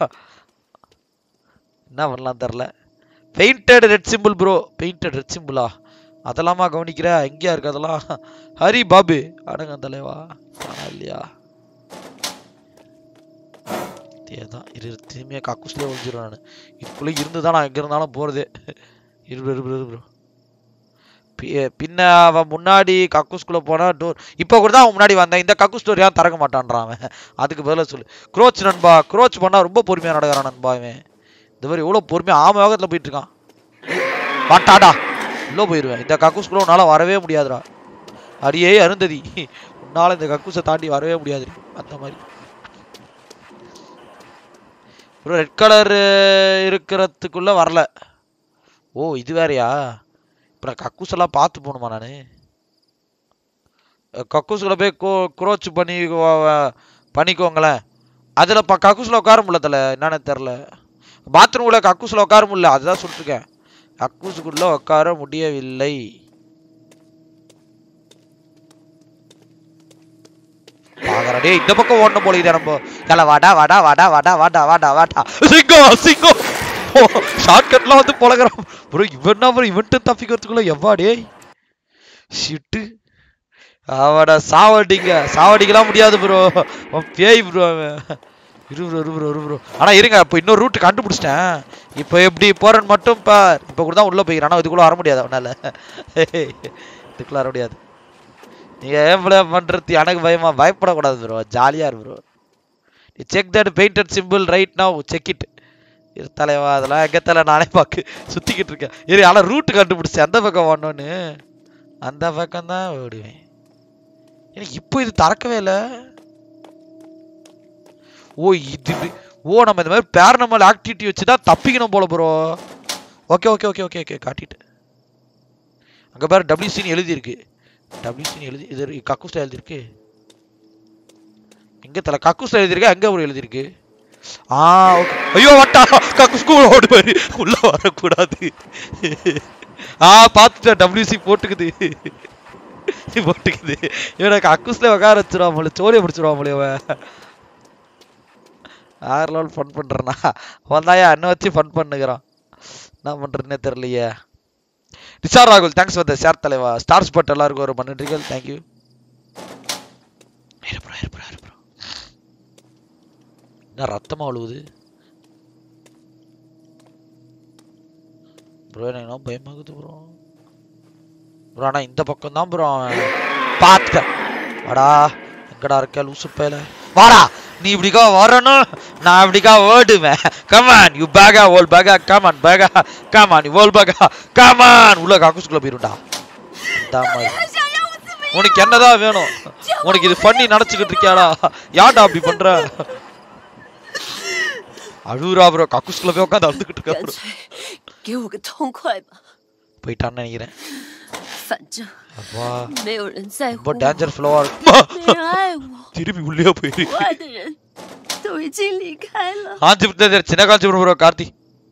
என்ன பண்ணலாம் தெரில painted red simple bro painted red சிம்பிளா அதெல்லாமா கவனிக்கிற எங்கேயா இருக்கு அதெல்லாம் ஹரி பாபு அடங்க தலைவா காணா இல்லையா தான் இரு திரும்பிய கக்கூஸ்லேயே ஒழிஞ்சிரும் நான் இதுக்குள்ளே இருந்து தான் நான் எங்கே இருந்தாலும் போகிறதே இரு இரு இரு ப்ரோ பின்ன அவன் முன்னாடி கக்கூஸ்குள்ளே போனால் டோர் இப்போ கூட தான் அவன் முன்னாடி வந்தேன் இந்த கக்கூஸ் டோர் ஏன் திறக்க மாட்டான்றான் அவன் அதுக்கு பதிலாக சொல்லு க்ரோச் நண்பா க்ரோச் பண்ணால் ரொம்ப பொறுமையாக நடக்கிறான் நண்பா இவன் இந்த மாதிரி எவ்வளோ பொறுமையாக ஆம வேகத்தில் போயிட்டு இருக்கான் வாட்டாடா உள்ளே போயிடுவேன் இந்த கக்கூஸ்குள்ளே உன்னால் வரவே முடியாதுடா அடியே அருந்ததி உன்னால் இந்த கக்கூஸை தாண்டி வரவே முடியாது அந்த மாதிரி ப்ரோ ரெட் கலர் இருக்கிறதுக்குள்ள வரல ஓ இது வேறயா அப்புறம் கக்கூஸ் எல்லாம் பார்த்து போகணுமா நான் கக்கூஸ்குள்ள போய் கோ குரோச் பண்ணி பண்ணிக்கோங்களேன் அதில் இப்போ கக்கூஸில் உட்கார முடியல தல என்னன்னு தெரில பாத்ரூமில் கக்கூஸில் உட்கார முடியல அதுதான் சொல்லிட்டுருக்கேன் கக்கூஸுக்குள்ளே உட்கார முடியவில்லை பாக்குறா டேய் இந்த பக்கம் ஓடணும் போல இதே நம்ம கல வாடா வாடா வாடா வாடா வாடா வாடா வாடா சிங்கம் சிங்கம் ஷார்ட்கட்லாம் வந்து பழகுறான் ப்ரோ இவன் என்ன ப்ரோ இவன்ட்டு தப்பிக்கிறதுக்குள்ள எவ்வா டேய் ஷிட்டு அவட சாவடிங்க சாவடிக்கலாம் முடியாது ப்ரோ அவன் பேய் ப்ரோ அவன் இரு ப்ரோ இரு ப்ரோ இரு ப்ரோ ஆனா இருங்க இப்போ இன்னொரு ரூட் கண்டுபிடிச்சிட்டேன் இப்போ எப்படி போறேன்னு மட்டும் பார் இப்போ கூட தான் உள்ள போய்க்கிறேன் ஆனா இதுக்குள்ள வர முடியாது அவனால இதுக்குள்ள வர முடியாது நீங்க ஏன் ப்ளே பண்றது எனக்கு பயமா பயப்படக்கூடாது ப்ரோ ஜாலியா இரு bro check that painted simple right now check it இரு தலைவா அதெல்லாம் எங்க தலை நானே பார்க்க சுத்திக்கிட்டு இருக்கேன் இரு ஆனா ரூட் கண்டுபிடிச்சேன் அந்த பக்கம் ஓடணும்னு அந்த பக்கம் தான் ஓடுவேன் எனக்கு இப்போ இது திறக்கவே இல்லை ஓ இது இது- ஓ நம்ம இந்த மாதிரி பேரனமல் ஆக்டிவிட்டி வச்சு தான் தப்பிக்கணும் போல bro okay okay okay okay okay காட்டிட்டு அங்க பாரு டபிள்யூசின்னு எழுதியிருக்கு டபிள்யூசின்னு எழுதி இது கக்கூஸ்ல எழுதியிருக்கு எங்க தல கக்கூஸ்ல எழுதியிருக்கு எங்க ப்ரோ எழுதியிருக்கு ஆ ஓகே ஐயோ வட்டா கக்கு ஸ்கூல் ஓடு பாரு உள்ள வரக்கூடாது ஆ பார்த்துட்டேன் டபிள்யூசி போட்டுக்குது போட்டுக்குது இவனுக்கு அக்குஸ்ல உட்கார வச்சிருவான் போல சோழியை பிடிச்சிருவான் போல இவன் ஆறு லெவல் ஃபன் பண்றேனா அவன் தான் அண்ணன் வச்சு ஃபன் பண்ணுகிறான் என்ன பண்றதுன்னே தெரியலையே ரிஷார் ராகுல் தேங்க்ஸ் ஃபார் த ஷேர் தலைவா ஸ்டார் ஸ்பாட் எல்லாருக்கும் ஒரு நன்றிகள் தேங்க்யூ ப்ரோ ப்ரோ ப்ரோ என்ன ரத்தமா அழுவுது ப்ரோ எனக்கு என்ன பயமாகுது ப்ரோ ப்ரோ ஆனா இந்த பக்கம் தான் ப்ரோ பார்த்துக்க வாடா எங்கடா இருக்க லூசு பேல வாடா நீ இப்படிக்கா வரணும் நான் இப்படிக்கா ஓடுவேன் கமான் யூ பேகா ஓல் பேகா கமான் பேகா கமான் யூ ஓல் பேகா கமான் உள்ள காக்குஸ்குள்ள போயிருண்டா இந்த மாதிரி உனக்கு என்னதான் வேணும் உனக்கு இது பண்ணி நினைச்சுக்கிட்டு இருக்கியாடா ஏன்டா அப்படி பண்ற அழுவுறா ப்ரோ கக்குஸ்குள்ள போய் உட்காந்து அழுதுகிட்டு இருக்கா bro. 给我个痛快吧， போயிட்டான்னு நினைக்கிறேன் 反正 அப்பா 没有人在乎 ரொம்ப 我， டேஞ்சர் ஃப்ளோவா இருக்கு 没人爱我， திருப்பி உள்ளே போயிரு 我爱的人都已经离开了。 காஞ்சி புத்தர் சின்ன காஞ்சி ப்ரோ கார்த்தி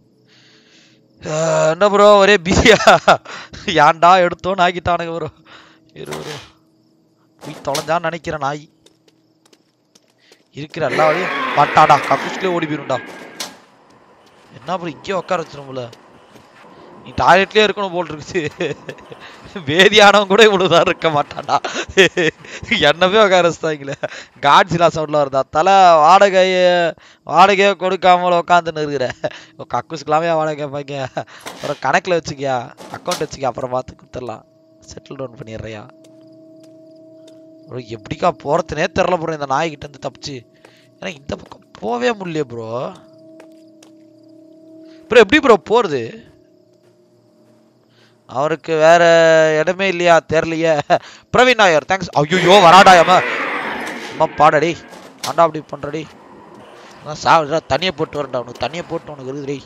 அஹ், என்ன ப்ரோ ஒரே பிஸியா ஏன்டா எடுத்தோன்னு ஆக்கிட்டானுங்க ப்ரோ இரு ப்ரோ போய் தொலைஞ்சான்னு நினைக்கிறேன் நாய் இருக்கிற எல்லா வழியும் பட்டாடா கக்கூஸ்லேயே ஓடி போயிரும்டா என்ன ப்ரோ இங்கேயே உட்கார வச்சிரும்ல நீ டாய்லெட்லயே இருக்கணும் போல் இருக்குது வேதியானவன் கூட இவ்வளவுதான் இருக்க மாட்டான்டா என்னவே உட்கார வச்சுட்டாங்களே காட்ஸிலா சவுண்ட்ல வருதா தலை வாடகைய வாடகையே கொடுக்காமல உட்காந்துன்னு இருக்கிற கக்கூஸ்க்கெல்லாமே வாடகை கேட்பாங்க அப்புறம் கணக்கில் வச்சுக்கியா அக்கௌண்ட் வச்சுக்க அப்புறம் பார்த்து கொடுத்துடலாம் செட்டில் டவுன் பண்ணிடுறியா ப்ரோ எப்படிக்கா போகிறதுனே தெரில ப்ரோ இந்த நாய்கிட்ட இருந்து தப்பிச்சு ஏன்னா இந்த பக்கம் போவே முடியல ப்ரோ ப்ரோ எப்படி ப்ரோ போகிறது அவருக்கு வேற இடமே இல்லையா தெரியலையே பிரவீன் நாயர் தேங்க்ஸ் ஐயோ வராடா அம்மா அம்மா பாடடி ஆண்டா அப்படி பண்றடி அதான் சாவிடா தண்ணியை போட்டு வரேன்டா உனக்கு தண்ணியை போட்டு உனக்கு இருக்குதுடி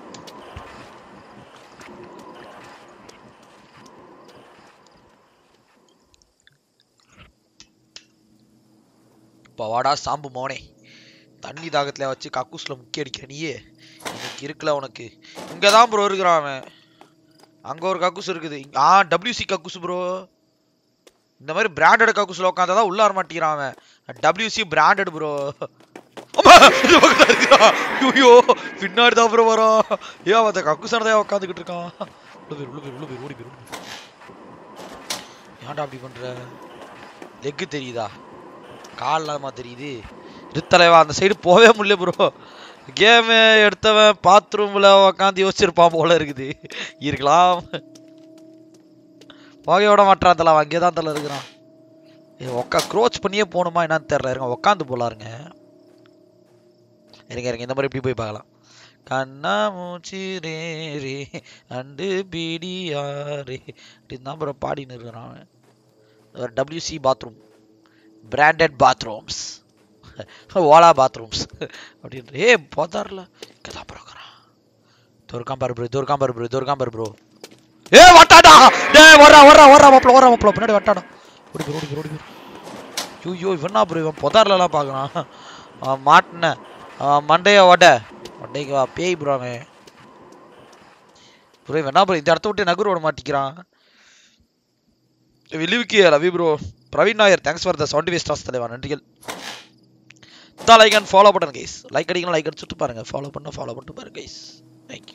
இப்போ வாடா சாம்பு மோனே தண்ணி தாகத்துல வச்சு கக்கூஸ்ல முக்கி அடிக்கிற நீயே இன்னைக்கு இருக்குல்ல உனக்கு இங்கே தான் ப்ரோ இருக்கிறான் அவன் அங்க ஒரு கக்கூஸ் இருக்குது இங்க- ஆ டபிள்யூசி கக்கூஸ் ப்ரோ இந்த மாதிரி பிராண்டட் கக்கூஸ்ல உட்காந்தா தான் உள்ள வர மாட்டேங்கிறான் அவன் டபிள்யூசி பிராண்டட் ப்ரோ ஐயோ பின்னாடி தான் ப்ரோ வரோம் ஏன் அவன் அந்த கக்கூசான தான் உட்காந்துக்கிட்டு இருக்கான் உள்ள போயிரு உள்ள போயிரு உள்ள போயிரு ஓடி போயிரு ஓடி போயிரு. ஏன்டா அப்படி பண்ற லெக்கு தெரியுதா கால் இல்லாம தெரியுது இருத்தலைவா அந்த சைடு போவே முடியல ப்ரோ கேமு எடுத்தவன் பாத்ரூம்ல உக்காந்து யோசிச்சிருப்பான் போல இருக்குது இருக்கலாம் போக விட மாட்டான் தலை அவன் அங்கே தான் தலை இருக்கிறான் ஏய், உக்கா க்ரோச் பண்ணியே போகணுமா என்னன்னு தெரியல இருங்க உக்காந்து போலாருங்க இருங்க இருங்க இந்த மாதிரி இப்படி போய் பார்க்கலாம் கண்ணா மூச்சி ரே ரே அண்டு பிடியாரே அப்படின்னு தான் ப்ரோ பாடின்னு இருக்கிறான் அவன் ஒரு டபிள்யூசி பாத்ரூம் பிராண்டட் பாத்ரூம்ஸ் ஓலா பாத்ரூம்ஸ் அப்படின்ற ஏ போதார்ல இங்கே தான் ப்ரோ இருக்கிறான் துர்காம் பாரு ப்ரோ துர்காம் பாரு ப்ரோ துர்காம் பாரு ப்ரோ ஏ வட்டாடா டேய் வர்றா வர்றா வர்றா மாப்ள வர்றா மாப்ள பின்னாடி வட்டாடா ஓடி போய் ஓடி போய் ஓடி போய் ஐயோ இவனா ப்ரோ இவன் புதார்லலாம் பார்க்கறான் அவன் மாட்டின அவன் மண்டைய ஒட மண்டைக்கு வா பேய் ப்ரோ அவன் ப்ரோ இவன் என்ன ப்ரோ இந்த இடத்த விட்டு நகர் விட மாட்டிக்கிறான் விழுவிக்கு Ravi bro Praveen Nair thanks for the seventy five stars தலைவா நன்றிகள் தான் லைக் அண்ட் ஃபாலோ பண்ணுங்க கைஸ் லைக் அடிக்கலாம் லைக் அடிச்சுட்டு பாருங்க ஃபாலோ பண்ண ஃபாலோ பண்ணிட்டு பாருங்க கைஸ் தேங்க்யூ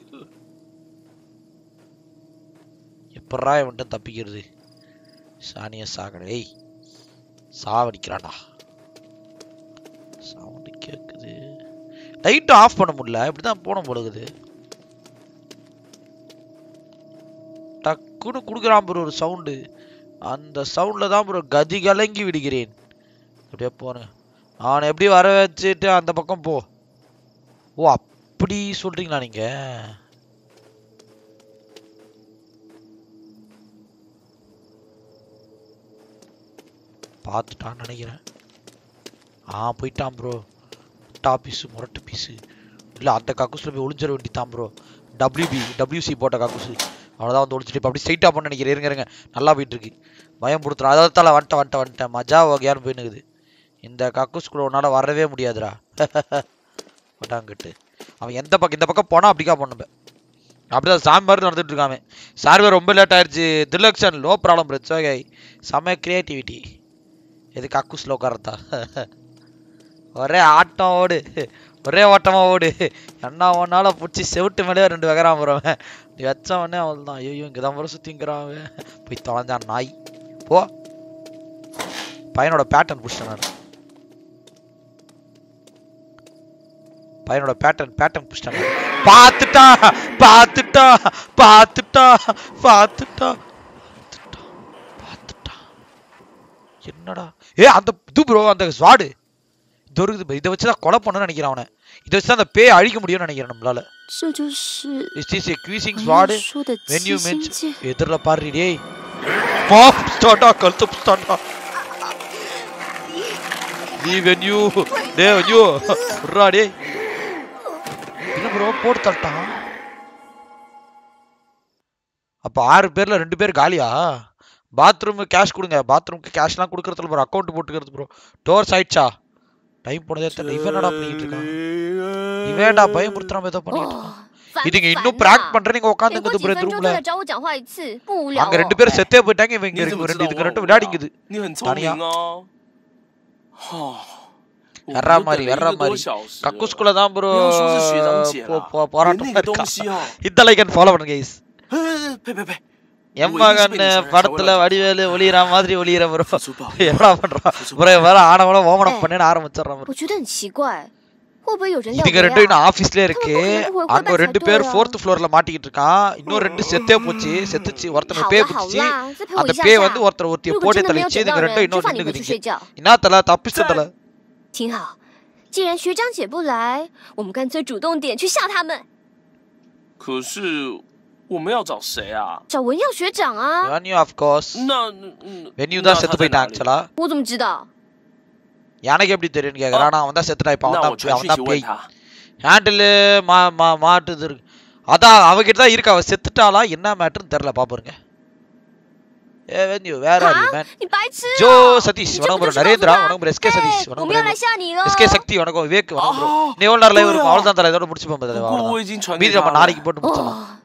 எப்பட்றா இவன்ட்டு தப்பிக்கிறது சானிய சாகடை ஏய் சாவடிக்கிறான்டா சவுண்டு கேட்குது லைட்டும் ஆஃப் பண்ண முடியல இப்படி தான் போன போடுகுது டக்குன்னு கொடுக்குறான் ப்ரோ ஒரு சவுண்டு அந்த சவுண்டில் தான் ப்ரோ கதி கலங்கி விடுகிறேன் அப்படியே போறேன் அவனை எப்படி வர வச்சுட்டு அந்த பக்கம் போ ஓ அப்படி சொல்றீங்களா நீங்க பார்த்துட்டான்னு நினைக்கிறேன் ஆ போயிட்டான் ப்ரோ முரட்டா பீஸு முரட்டு பீஸு இல்லை அந்த கக்கூஸில் போய் ஒளிஞ்சிட வேண்டி தான் ப்ரோ டபிள்யூபி டபிள்யூசி போட்ட கக்கூசு அவ்வளோதான் வந்து ஒளிச்சிட்டு இப்போ அப்படி ஸ்ட்ரைட்டாக பண்ண நினைக்கிறேன் இருங்க இருங்க நல்லா போயிட்டு இருக்கு பயம் கொடுத்துரும் அதாவது தலை வந்துட்டேன் வந்துட்டேன் வந்துட்டேன் மஜா வகையான்னு போயினுக்குது இந்த கக்கூஸ்குள்ள உன்னால் வரவே முடியாதுடா பட்டாங்கிட்டு அவன் எந்த பக்கம் இந்த பக்கம் போனால் அப்படிக்கா பண்ணுவேன் அப்படிதான் சாமி மாதிரி நடந்துட்டு இருக்காமே சார்வே ரொம்ப லேட் ஆயிடுச்சு திலக்ஷன் லோ ப்ராப்ளம் பிரச்சனை செம்ம கிரியேட்டிவிட்டி எது கக்கூஸில் உட்காரத்தா ஒரே ஆட்டம் ஓடு ஒரே ஓட்டமா ஓடு என்ன ஒன்னால பிடிச்சி செவிட்டு மேலே ரெண்டு வகராம போறவன் நீ வச்ச உடனே அவள் தான் ஐயோ இங்கே தான் முறை சுற்றிங்கிறான் அவன் போய் தொலைஞ்சான் நாய் போ பையனோட பேட்டர்ன் பிடிச்சிட்டேன் நான் பையனோட பேட்டர்ன் பேட்டர்ன் பிடிச்சிட்டேன் நான். பார்த்துட்டா பார்த்துட்டா பார்த்துட்டா பார்த்துட்டா பார்த்துட்டா பார்த்துட்டா என்னடா ஏ அந்த இது ப்ரோ அந்த ஸ்வாடு இது ஒரு இது இதை வச்சு தான் கொலை பண்ணணும்னு நினைக்கிறேன் அவனை இதை வச்சு தான் அந்த பேய் அழிக்க முடியும்னு நினைக்கிறேன் நம்மளால 这就是 இஸ் இஸ் ஏ க்வீசிங் 没 ஸ்வாடு 人说的 when 七 you 星 mention 剑。 எதிரில் பாரு டேய் பாப் ஸ்டார்டா கழுத்து ஸ்டார்டா நீ when you day when you விட்றா டேய் என்ன ப்ரோ போட்டு தட்டான் அப்ப ஆறு பேர்ல ரெண்டு பேர் காலியா பாத்ரூம் கேஷ் கொடுங்க பாத்ரூம்க்கு கேஷ்லாம் கொடுக்கறதுல ப்ரோ அக்கௌண்ட் போட்டுக்கிறது ப்ரோ டோர்ஸ் ஆயிடுச்சா டைம் போனதே தெரியல இவன் என்னடா பண்ணிட்டு இருக்கான் இவன்டா பயமுறுத்துறாம ஏதோ பண்ணிட்டு இருக்கான் 烦 இதுங்க 烦 இன்னும் 呐 பிராங்க் பண்றேன் நீங்க 每 உட்காந்துங்க 过几 ப்ரோ 分钟就 ரூம்ல 来找我讲话一次，不无聊、哦。 அங்க ரெண்டு பேரும் செத்தே போயிட்டாங்க இவங்க 你 இங்க 怎么 ரெண்டு 知道 இதுக்கு 我 ரெண்டு 无聊 விளையாடிங்குது 你很聪 தனியா 明哦。哦，我 வர்றா 都 மாதிரி 等了一 வர்றா 个多 மாதிரி 小时了。 கக்குஸ்குள்ள தான் ப்ரோ 不要说是学长姐了， போராட்டம் 连那个 இருக்கா 东西哦， இந்த லைக்கன் ஃபாலோ பண்ணுங்க கைஸ் 嘿嘿嘿呸呸呸！ எம்மகன் படத்துல வடிவேலு ஒளியற மாதிரி ஒளியற ப்ரோ 付出吧， என்னடா பண்றான் ப்ரோ வேற ஆனவள ஓமனம் பண்ணேன்னு ஆரம்பிச்சிடுறான் bro. 我觉得很奇怪，会不会有人要 இதுங்க 围 ரெண்டும் இன்னும் 啊？ ஆபீஸ்லயே இருக்கு அங்க ரெண்டு பேர் ஃபோர்த் ஃப்ளோர்ல மாட்டிக்கிட்டு இருக்கான் இன்னும் ரெண்டு செத்தே போச்சு செத்துச்சு ஒருத்தன் 好 பேய் 啦好 பிடிச்சி 啦，再陪我 அந்த 一下 பேய் 下 வந்து。ஒருத்தர் ஒருத்திய 如果 போட்டு 真的没有 தள்ளிச்சு 找到 இதுங்க ரெண்டும் 人，就 இன்னும் 放你回去 நின்னுக்குதுங்க 睡觉。 என்ன தல தப்பிச்ச தல 挺好，既然学长姐不来，我们干脆主动点去吓他们， 可是我们要找谁啊？ 找文耀学长啊！ When you of course 那嗯， when you 那 தான் 他 செத்து 在哪 போயிட்டான் 里 ஆக்சுவலா 我怎么知道？ எனக்கு எப்படி தெரியும்னு கேக்குறான் ஆனா அவன் தான் செத்துட்டான் இப்ப 那 அவன் 我 தான் 传 அவன் 讯息 தான் 问 பேய் 他。 ஹேண்டில் மா மா மாட்டுது இருக்கு அதான் அவகிட்ட தான் இருக்கு அவ செத்துட்டாளா என்ன மேட்டர்னு தெரியல பாப்பருங்க ஏ வென்யூ வேற ஆர் யூ மேன் 你白痴、 ஜோ 哦！ சதீஷ் 你这 வணக்கம் 不 ப்ரோ 就是 நரேந்திரா 告诉他 வணக்கம் ப்ரோ எஸ்கே 哎 சதீஷ் 我 வணக்கம் 们要来 ப்ரோ 吓你了！ எஸ்கே சக்தி வணக்கம் விவேக் வணக்கம் ப்ரோ 哦 நீ எவ்வளவு நேரம் லைவ் இருக்கும் 对啊 அவ்வளவுதான் தலை இதோட முடிச்சு போகும்போது 不过我已经传给 மீதி 他 நம்ம 了。 நாளைக்கு போட்டு முடிச்சலாம் 哦，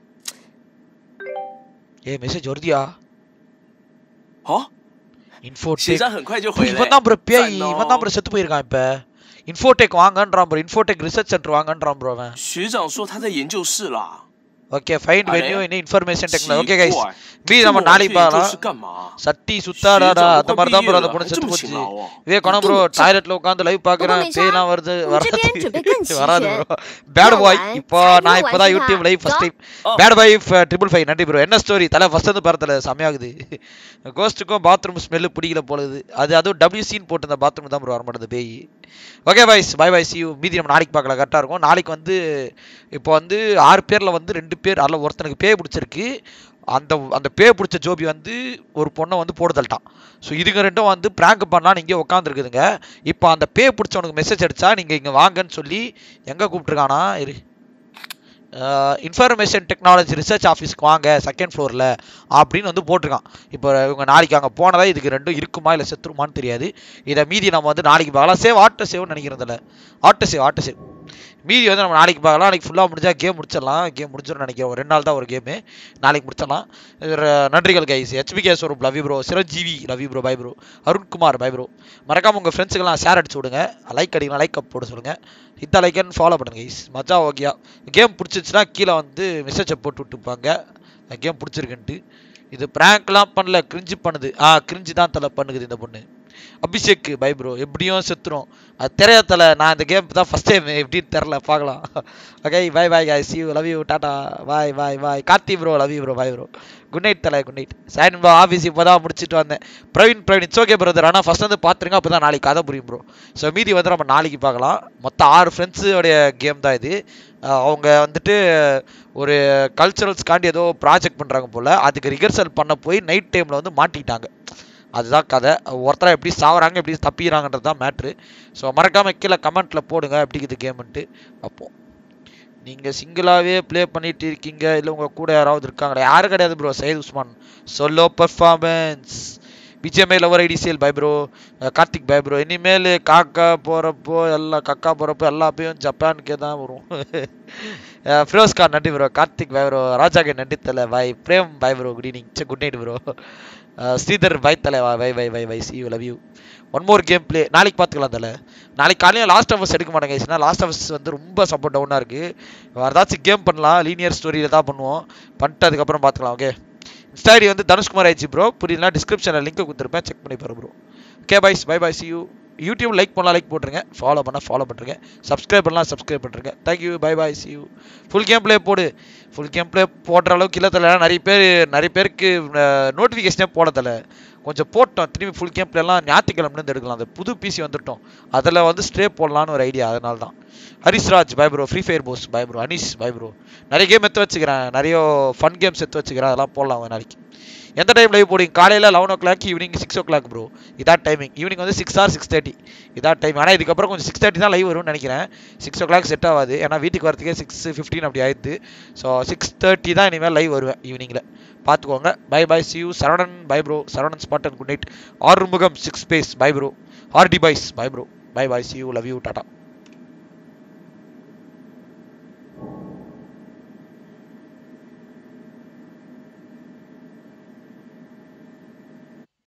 ஏ மெசேஜ் வருதியா 哦， இன்ஃபோடெக் 学长很快就回来 இவன்。தான் ப்ரோ பேய் 赞哦 இவன் தான் ப்ரோ செத்து போயிருக்கான் இப்ப இன்ஃபோடெக் வாங்கன்றான் ப்ரோ இன்ஃபோடெக் ரிசர்ச் சென்டர் வாங்கன்றான் ப்ரோ அவன் 学长说他在研究室啦。 ஓகே ஃபைண்ட் அடே. Venue in information 奇 technology okay guys 怪， மீதி 这 நம்ம 么晚 நாளைக்கு 去研究 பார்க்கலாம் 室干嘛？ சட்டி 学 சுத்தாடாடா 长 அந்த 都 மாதிரி 快 தான் 毕 ப்ரோ 业 அந்த 了， பொண்ணு 还这 செத்து 么 போச்சு 勤劳哦。 இதே குணம் ப்ரோ டாய்லெட்ல உட்காந்து லைவ் பாக்குறேன் 没啥 பேய்லாம் வருது 我们这边 வராது 准备更齐 வராது 全 ப்ரோ பேட் 要 பாய் 玩 இப்போ 才 நான் 不 இப்போதான் 玩 YouTube 是 live 吧 first 走 time bad boy triple five நன்றி ப்ரோ என்ன ஸ்டோரி தலை ஃபர்ஸ்ட் வந்து பாரு தலை செமையாகுது கோஸ்ட்டுக்கும் பாத்ரூம் ஸ்மெல்லு பிடிக்கல போலுது அது அதுவும் டபிள்யூ சீன் போட்டு இந்த பாத்ரூம் தான் ப்ரோ வர மாட்டேது பேய் okay boys bye bye see மீதி நம்ம நாளைக்கு பார்க்கலாம் கரெக்டாக இருக்கும் நாளைக்கு வந்து இப்போ வந்து ஆறு பேரில் வந்து ரெண்டு பேர் அதில் ஒருத்தனுக்கு பேய் பிடிச்சிருக்கு அந்த அந்த பேய் பிடிச்ச ஜோபி வந்து ஒரு பொண்ணை வந்து போட்டு தள்ளிட்டான் ஸோ இதுங்க ரெண்டும் வந்து ப்ராங்க் பண்ணலான்னு இங்கே உட்காந்துருக்குதுங்க இப்போ அந்த பேய் பிடிச்சவனுக்கு மெசேஜ் அடிச்சா நீங்கள் இங்கே வாங்கன்னு சொல்லி எங்கே கூப்பிட்ருக்கானா இரு இன்ஃபர்மேஷன் டெக்னாலஜி ரிசர்ச் ஆஃபீஸ்க்கு வாங்க செகண்ட் ஃப்ளோரில் அப்படின்னு வந்து போட்டிருக்கான் இப்போ இவங்க நாளைக்கு அங்கே போனதா இதுக்கு ரெண்டும் இருக்குமா இல்லை செத்துருமான்னு தெரியாது இதை மீதி நம்ம வந்து நாளைக்கு பார்க்கலாம் சேவ் ஆட்டோ சேவ்னு நினைக்கிறதில்ல ஆட்டோ சேவ் ஆட்டோ சேவ் மீதி வந்து நம்ம நாளைக்கு பார்க்கலாம் நாளைக்கு ஃபுல்லாக முடிஞ்சா கேம் முடிச்சிடலாம் கேம் முடிச்சிடும் நினைக்கிறேன் ஒரு ரெண்டு நாள் தான் ஒரு கேமு நாளைக்கு முடிச்சிடலாம் இது நன்றிகள் கைஸ் ஹெச்பிகே ஸ்வரூப் லவி ப்ரோ சிரஞ்சீவி லவி bro bye bro Arunkumar bye bro மறக்காம உங்கள் ஃப்ரெண்ட்ஸுக்கெல்லாம் ஷேர் அடிச்சு விடுங்க லைக் அடிக்கலாம் லைக் அப் போட சொல்லுங்கள் இந்த லைக்கன் ஃபாலோ பண்ணுங்க கைஸ் மஜா ஓகேயா கேம் பிடிச்சிச்சுன்னா கீழே வந்து மெசேஜை போட்டு விட்டுப்பாங்க கேம் பிடிச்சிருக்குன்ட்டு இது ப்ராங்க்லாம் பண்ணல கிரிஞ்சு பண்ணுது ஆ கிரிஞ்சு தான் தலை பண்ணுது இந்த பொண்ணு அபிஷேக் பை ப்ரோ எப்படியும் செத்துரும் அது தெரியாத தலை நான் இந்த கேம் தான் ஃபஸ்ட் டைம் எப்படின்னு தெரில பார்க்கலாம் okay bye bye guys see you love you டாடா bye bye bye Karthi bro love you bro bye bro good night தலை good night sign bro office இப்போ தான் முடிச்சுட்டு வந்தேன் Praveen Praveen it's okay brother ஆனால் ஃபஸ்ட் வந்து பார்த்துருங்க அப்போ தான் நாளைக்கு கதை புரியும் ப்ரோ ஸோ மீதி வந்து நம்ம நாளைக்கு பார்க்கலாம் மொத்தம் ஆறு ஃப்ரெண்ட்ஸுடைய கேம் தான் இது அஹ் அவங்க வந்துட்டு ஒரு கல்ச்சுரல்ஸ்காண்டி ஏதோ ப்ராஜெக்ட் பண்ணுறாங்க போல் அதுக்கு ரிஹர்சல் பண்ண போய் நைட் டைமில் வந்து மாட்டிக்கிட்டாங்க அதுதான் கதை ஒருத்தரை எப்படி சாவறாங்க எப்படி தப்பிக்கிறாங்கன்றது தான் மேட்ரு ஸோ மறக்காம கீழே கமெண்ட்ல போடுங்க எப்படி இது கேம்ன்ட்டு அப்போது நீங்கள் சிங்கிளாகவே ப்ளே பண்ணிட்டு இருக்கீங்க இல்லை உங்கள் கூட யாராவது இருக்காங்களா யாரும் கிடையாது bro Syed Usman solo performance BGMI lover ITCL bye bro Karthik bye bro இனிமேல் காக்கா போகிறப்போ எல்லாம் கக்கா போகிறப்போ எல்லாப்பையும் ஜப்பானுக்கே தான் வரும் ஃபிரோஸ் கான் நன்றி ப்ரோ கார்த்திக் பை ப்ரோ ராஜாக்கு நன்றி தலை boy Prem bye bro good evening say good night bro Sridhar bye தலை வா வை வை வை வை see you love you one more game play நாளைக்கு பார்த்துக்கலாம் தலை நாளைக்கு காலையில் லாஸ்ட் ஆஃபர்ஸ் எடுக்க மாட்டேங்க ஏன்னா லாஸ்ட் ஆஃபர்ஸ் வந்து ரொம்ப சப்போர்ட் டவுனாக இருக்குது வேறு ஏதாச்சும் கேம் பண்ணலாம் லீனியர் ஸ்டோரியில் தான் பண்ணுவோம் பண்ணிட்டு அதுக்கப்புறம் பார்த்துக்கலாம் ஓகே இன்ஸ்டா ஐடி வந்து தனுஷ்குமார் ஆயிடுச்சு ப்ரோ புரியல டிஸ்கிரிப்ஷனில் லிங்க் கொடுத்துருப்பேன் செக் பண்ணி பாரு bro okay boys bye bye see you YouTube like பண்ணலாம் லைக் போட்டுருங்க ஃபாலோ பண்ணால் ஃபாலோ பண்ணுறேங்க சப்ஸ்கிரைப் பண்ணலாம் சப்ஸ்கிரைப் பண்ணுறேங்க thank you bye bye see you full game play போடு ஃபுல் கேம் ப்ளே போடுற அளவுக்கு இல்லை தலை நிறைய பேர் நிறைய பேருக்கு நோட்டிஃபிகேஷனே போட தலை கொஞ்சம் போட்டோம் திரும்பி ஃபுல் கேம் பிளேலாம் ஞாயிற்றுக்கிழமை எடுக்கலாம் அந்த புது பிசி வந்துட்டோம் அதில் வந்து ஸ்ட்ரே போடலான்னு ஒரு ஐடியா அதனால தான் Harisraj bye bro free fire boss bye bro Aneesh bye bro நிறைய கேம் எடுத்து வச்சுக்கிறேன் நிறைய ஃபன் கேம்ஸ் எடுத்து வச்சுக்கிறேன் அதெல்லாம் போடலாம் ஒரு நாளைக்கு எந்த டைம் லைவ் போடுங்க காலையில் eleven o'clock evening six o'clock bro இதான் டைமிங் ஈவினிங் வந்து சிக்ஸ் ஆர் சிக்ஸ் தேர்ட்டி இதான் டைம் ஆனால் இதுக்கப்புறம் கொஞ்சம் சிக்ஸ் தேர்ட்டி தான் லைவ் வரும்னு நினைக்கிறேன் சிக்ஸ் ஓ கிளாக் செட் ஆகாது ஏன்னா வீட்டுக்கு வரதுக்கே சிக்ஸ் ஃபிஃப்டின் அப்படி ஆயிடுது ஸோ சிக்ஸ் தேர்ட்டி தான் இனிமேல் லைவ் வருவேன் ஈவினிங்கில் பார்த்துக்கோங்க bye bye see you Saravanan bye bro Saravanan spot and good night Arumugam six space bye bro ஆர்டி பைஸ் bye bro bye bye see you love you Tata